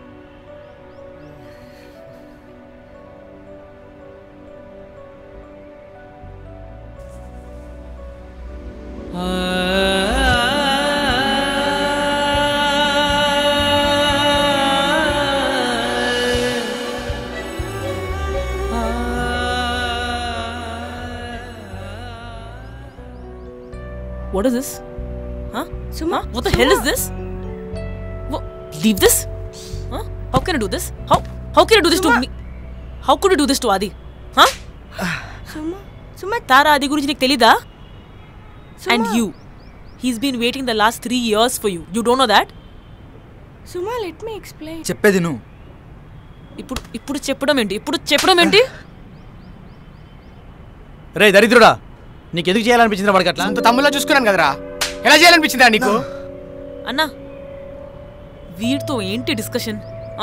What is this? Huh? Suma? What the hell is this? Wha- Leave this? Huh? How can I do this? How how can I do this to me? How could you do this to Adi? Huh? తారా అది గురించి నీకు తెలీదా and you he's been waiting the last three years for you you don't know that Suma let me explain చెప్పేది నువ్వు ఇప్పుడు ఇప్పుడు చెప్పడం ఏంటి ఇప్పుడు చెప్పడం ఏంటి రే దరిద్రుడా నీకు ఎందుకు చేయాలనిపించింది వాడికి అట్లా అంత తమ్ముళ్ళ చూసుకున్నాను కదరా ఎలా చేయాలనిపించిందా నీకు అన్నా వీడితో ఏంటి డిస్కషన్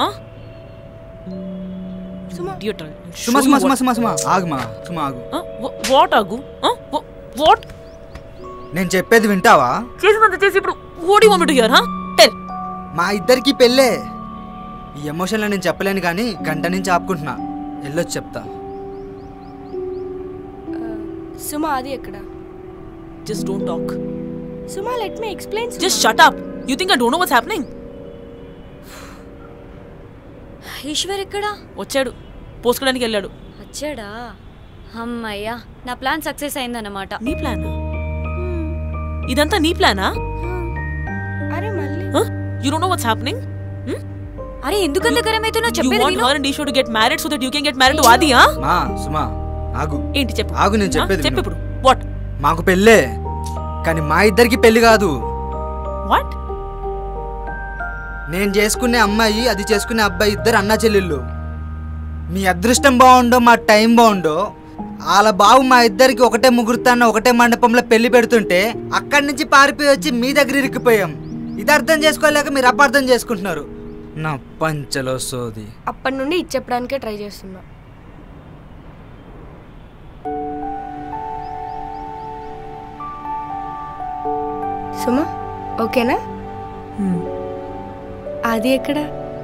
సుమా సుమా సుమా సుమా సుమా ఆగుమా సుమా ఆగు వాట్ ఆగు వాట్ నేను చెప్పేది వింటావా చేసినంత చేసి ఇప్పుడు ఓడి వాంట్ టు హియర్ హా టెల్ మా ఇద్దరికి పెళ్ళే ఈ ఎమోషన్లో నేను చెప్పలేను కానీ గంట నుంచి ఆపుకుంటున్నా వెళ్ళొచ్చు చెప్తా సుమా అది ఎక్కడ just don't talk Suma let me explain just shut up you think I don't know what's happening Eshwar ఎక్కడా వచ్చాడు పోసుకోవడానికి వెళ్ళాడు వచ్చాడా అమ్మయ్యా నా ప్లాన్ సక్సెస్ అయిందన్నమాట నీ ప్లాన్ ఇదంతా నీ ప్లానా అరే మళ్ళీ you don't know what's happening అరే ఎందుకంత గరం అవుతున్నా యు చెప్పేది వాంట్ విను. Her and Eshwar to get married so that you can get married to Adi ఆ మా సుమా ఆగు ఏంటి చెప్పు ఆగు నేను ఆ? చెప్పేది చెప్పు విను. ఇప్పుడు వాట్ మాకు పెళ్ళే కానీ మా ఇద్దరికి పెళ్లి కాదు వాట్ నేను చేసుకునే అమ్మాయి అది చేసుకునే అబ్బాయి ఇద్దరు అన్న చెల్లెళ్ళు మీ అదృష్టం బాగుండో మా టైం బాగుండో వాళ్ళ బావు మా ఇద్దరికి ఒకటే ముహూర్తాన్న ఒకటే మండపంలో పెళ్లి పెడుతుంటే అక్కడి నుంచి పారిపోయి వచ్చి మీ దగ్గర ఇరికిపోయాం ఇది అర్థం చేసుకోలేక మీరు అపార్థం చేసుకుంటున్నారు నా పంచలో సోది అప్పటి నుండి ఇది చెప్పడానికే ట్రై చేస్తున్నా సుమా ఓకేనా అది ఎక్కడ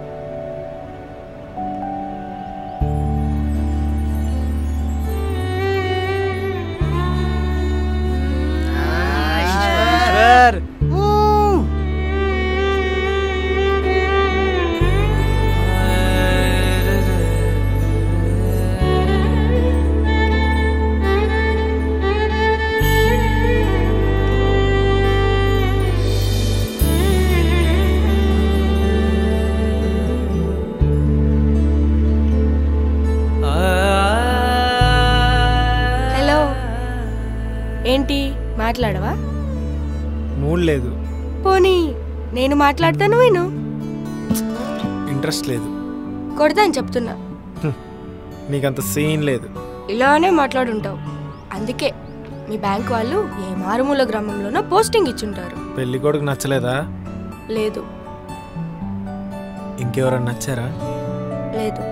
హలో ఏంటి మాట్లాడవా మూడ్ లేదు పోనీ నేను మాట్లాడతాను విను ఇంట్రెస్ట్ లేదు కొడతాను చెప్తున్నా నీకంత సీన్ లేదు ఇలానే మాట్లాడుంటావు అందుకే మీ బ్యాంక్ వాళ్ళు ఏ మారుమూల గ్రామంలోనో పోస్టింగ్ ఇచ్చుంటారు పెళ్లి కొడుకు నచ్చలేదా లేదు ఇంకెవరన్నా నచ్చారా లేదు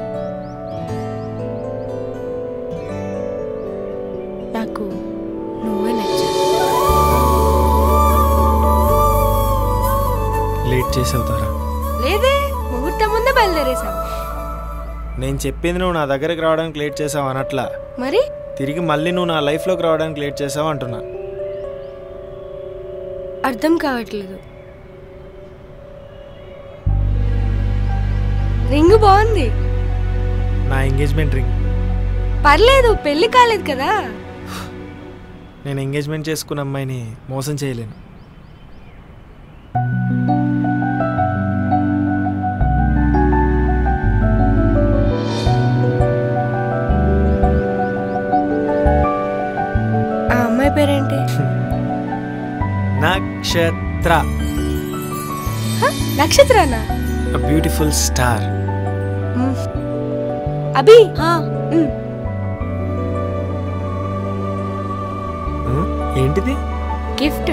నాకు నువ్వే నచ్చావు లేట్ చేసి అవుతారా లేదే ముహూర్తం ముందే బయలుదేరేసావు నేను చెప్పింది నువ్వు నా దగ్గరికి రావడానికి లేట్ చేసావు అనట్లా మరి తిరిగి మళ్ళీ నువ్వు నా లైఫ్లోకి రావడానికి లేట్ చేసావు అంటున్నా అర్థం కావట్లేదు రింగ్ బాగుంది నా ఎంగేజ్మెంట్ రింగ్ పర్లేదు పెళ్లి కాలేదు కదా నేను ఎంగేజ్మెంట్ చేసుకున్న అమ్మాయిని మోసం చేయలేను ఆ అమ్మాయి పేరేంటి నక్షత్ర హ? నక్షత్రానా బ్యూటిఫుల్ స్టార్ మ్. అభి మ్. ఏంటిది గిఫ్ట్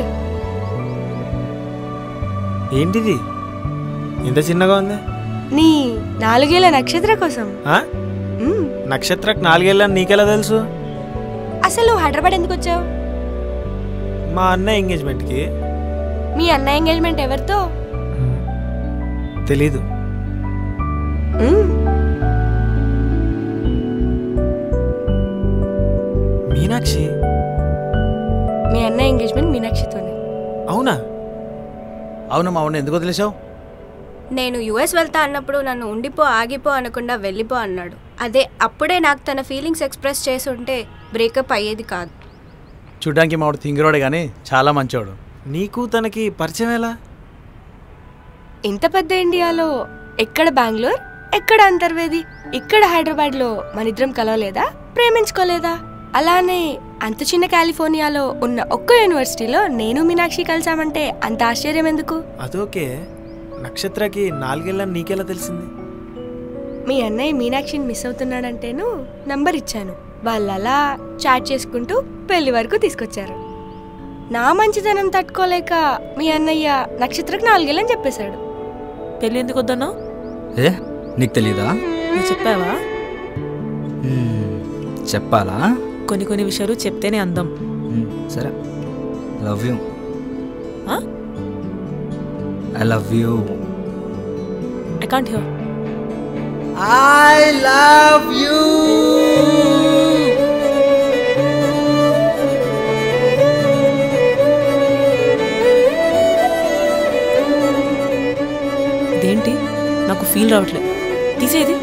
ఏంటిది ఇంత చిన్నగా ఉంది నీ నాలుగేళ్ల నక్షత్ర కోసం ఆ? మ్. నక్షత్రకు నాలుగేళ్ళని నీకెలా తెలుసు అసలు నువ్వు హైదరాబాద్ ఎందుకు వచ్చావు మా అన్న ఎంగేజ్మెంట్కి మీ అన్న ఎంగేజ్మెంట్ ఎవరితో తెలీదు మ్. మీనాక్షి మీ అన్న ఎంగేజ్మెంట్ మీనాక్షితోనే అవునా అవునమ్మా అవును ఎందుకు వదిలేసావు నేను యుఎస్ వెళ్తా అన్నప్పుడు నన్ను ఉండిపో ఆగిపో అనకుండా వెళ్ళిపో అన్నాడు అదే అప్పుడే నాకు తన ఫీలింగ్స్ ఎక్స్ప్రెస్ చేసి ఉంటే బ్రేకప్ అయ్యేది కాదు చూడ్డానికి మావాడు తింగిరోడే కానీ చాలా మంచోడు నీకు తనకి పరిచయం ఎలా ఇంత పెద్ద ఇండియాలో ఎక్కడ బెంగళూరు ఎక్కడ అంతర్వేది ఇక్కడ హైదరాబాద్లో మన ఇద్దరం కలవలేదా ప్రేమించుకోలేదా అలానే అంత చిన్న కాలిఫోర్నియాలో ఉన్న ఒక్క యూనివర్సిటీలో నేను మీనాక్షి కలిసామంటే అంత ఆశ్చర్యం ఎందుకు అదోకే నక్షత్రకి నాలుగేళ్ళని నీకెలా తెలిసింది మీ అన్నయ్య మీనాక్షిని మిస్ అవుతున్నాడంటేను నంబర్ ఇచ్చాను వాళ్ళు అలా చాట్ చేసుకుంటూ పెళ్లి వరకు తీసుకొచ్చారు నా మంచితనం తట్టుకోలేక మీ అన్నయ్య నక్షత్రకు నాలుగేళ్ళని చెప్పేశాడు పెళ్ళి ఎందుకు వద్దన్నావు ఏ నీకు తెలీదా నువ్వు చెప్పావా మ్మ్, చెప్పాలా కొన్ని కొన్ని విషయాలు చెప్తేనే అందం మ్మ్, సరే లవ్ యూ ఆ? I love you I can't hear I love you ఇదేంటి నాకు ఫీల్ రావట్లేదు తీసేది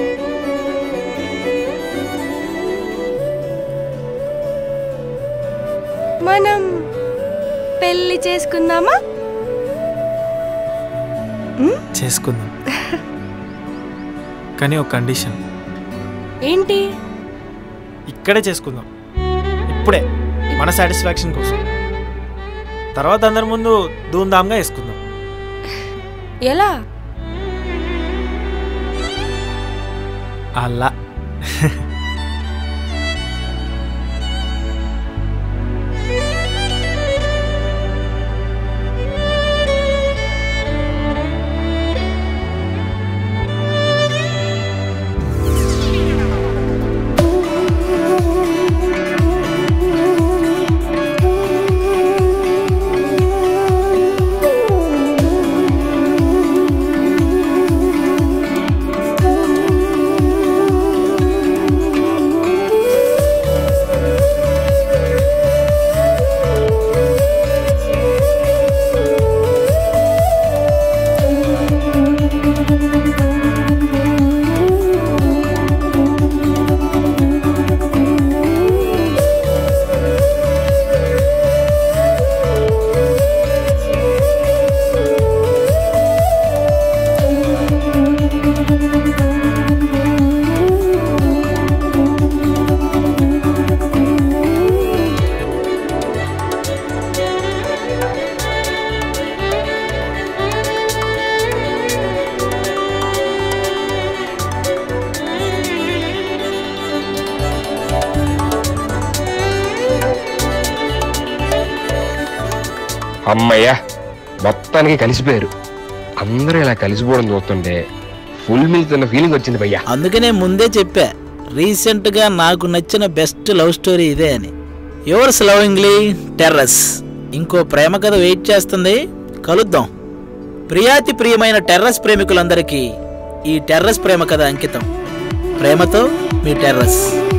మనం పెళ్లి చేసుకుందామా చేసుకుందాం కానీ ఒక కండిషన్ ఏంటి ఇక్కడే చేసుకుందాం ఇప్పుడే మన సాటిస్ఫాక్షన్ కోసం తర్వాత అందరి ముందు ధూమ్ధామ్గా వేసుకుందాం ఎలా అలా అమ్మయ్యా మొత్తానికి కలిసిపోయారు అందరూ ఇలా కలిసిపోవడం చూస్తుంటే ఫుల్ మిల్తున్న ఫీలింగ్ వచ్చింది భయ్యా అందుకనే ముందే చెప్పా రీసెంట్గా నాకు నచ్చిన బెస్ట్ లవ్ స్టోరీ ఇదే అని యువర్స్ లవింగ్లీ టెర్రస్ ఇంకో ప్రేమ కథ వెయిట్ చేస్తుంది కలుద్దాం ప్రియాతి ప్రియమైన టెర్రస్ ప్రేమికులందరికీ ఈ టెర్రస్ ప్రేమ కథ అంకితం ప్రేమతో మీ టెర్రస్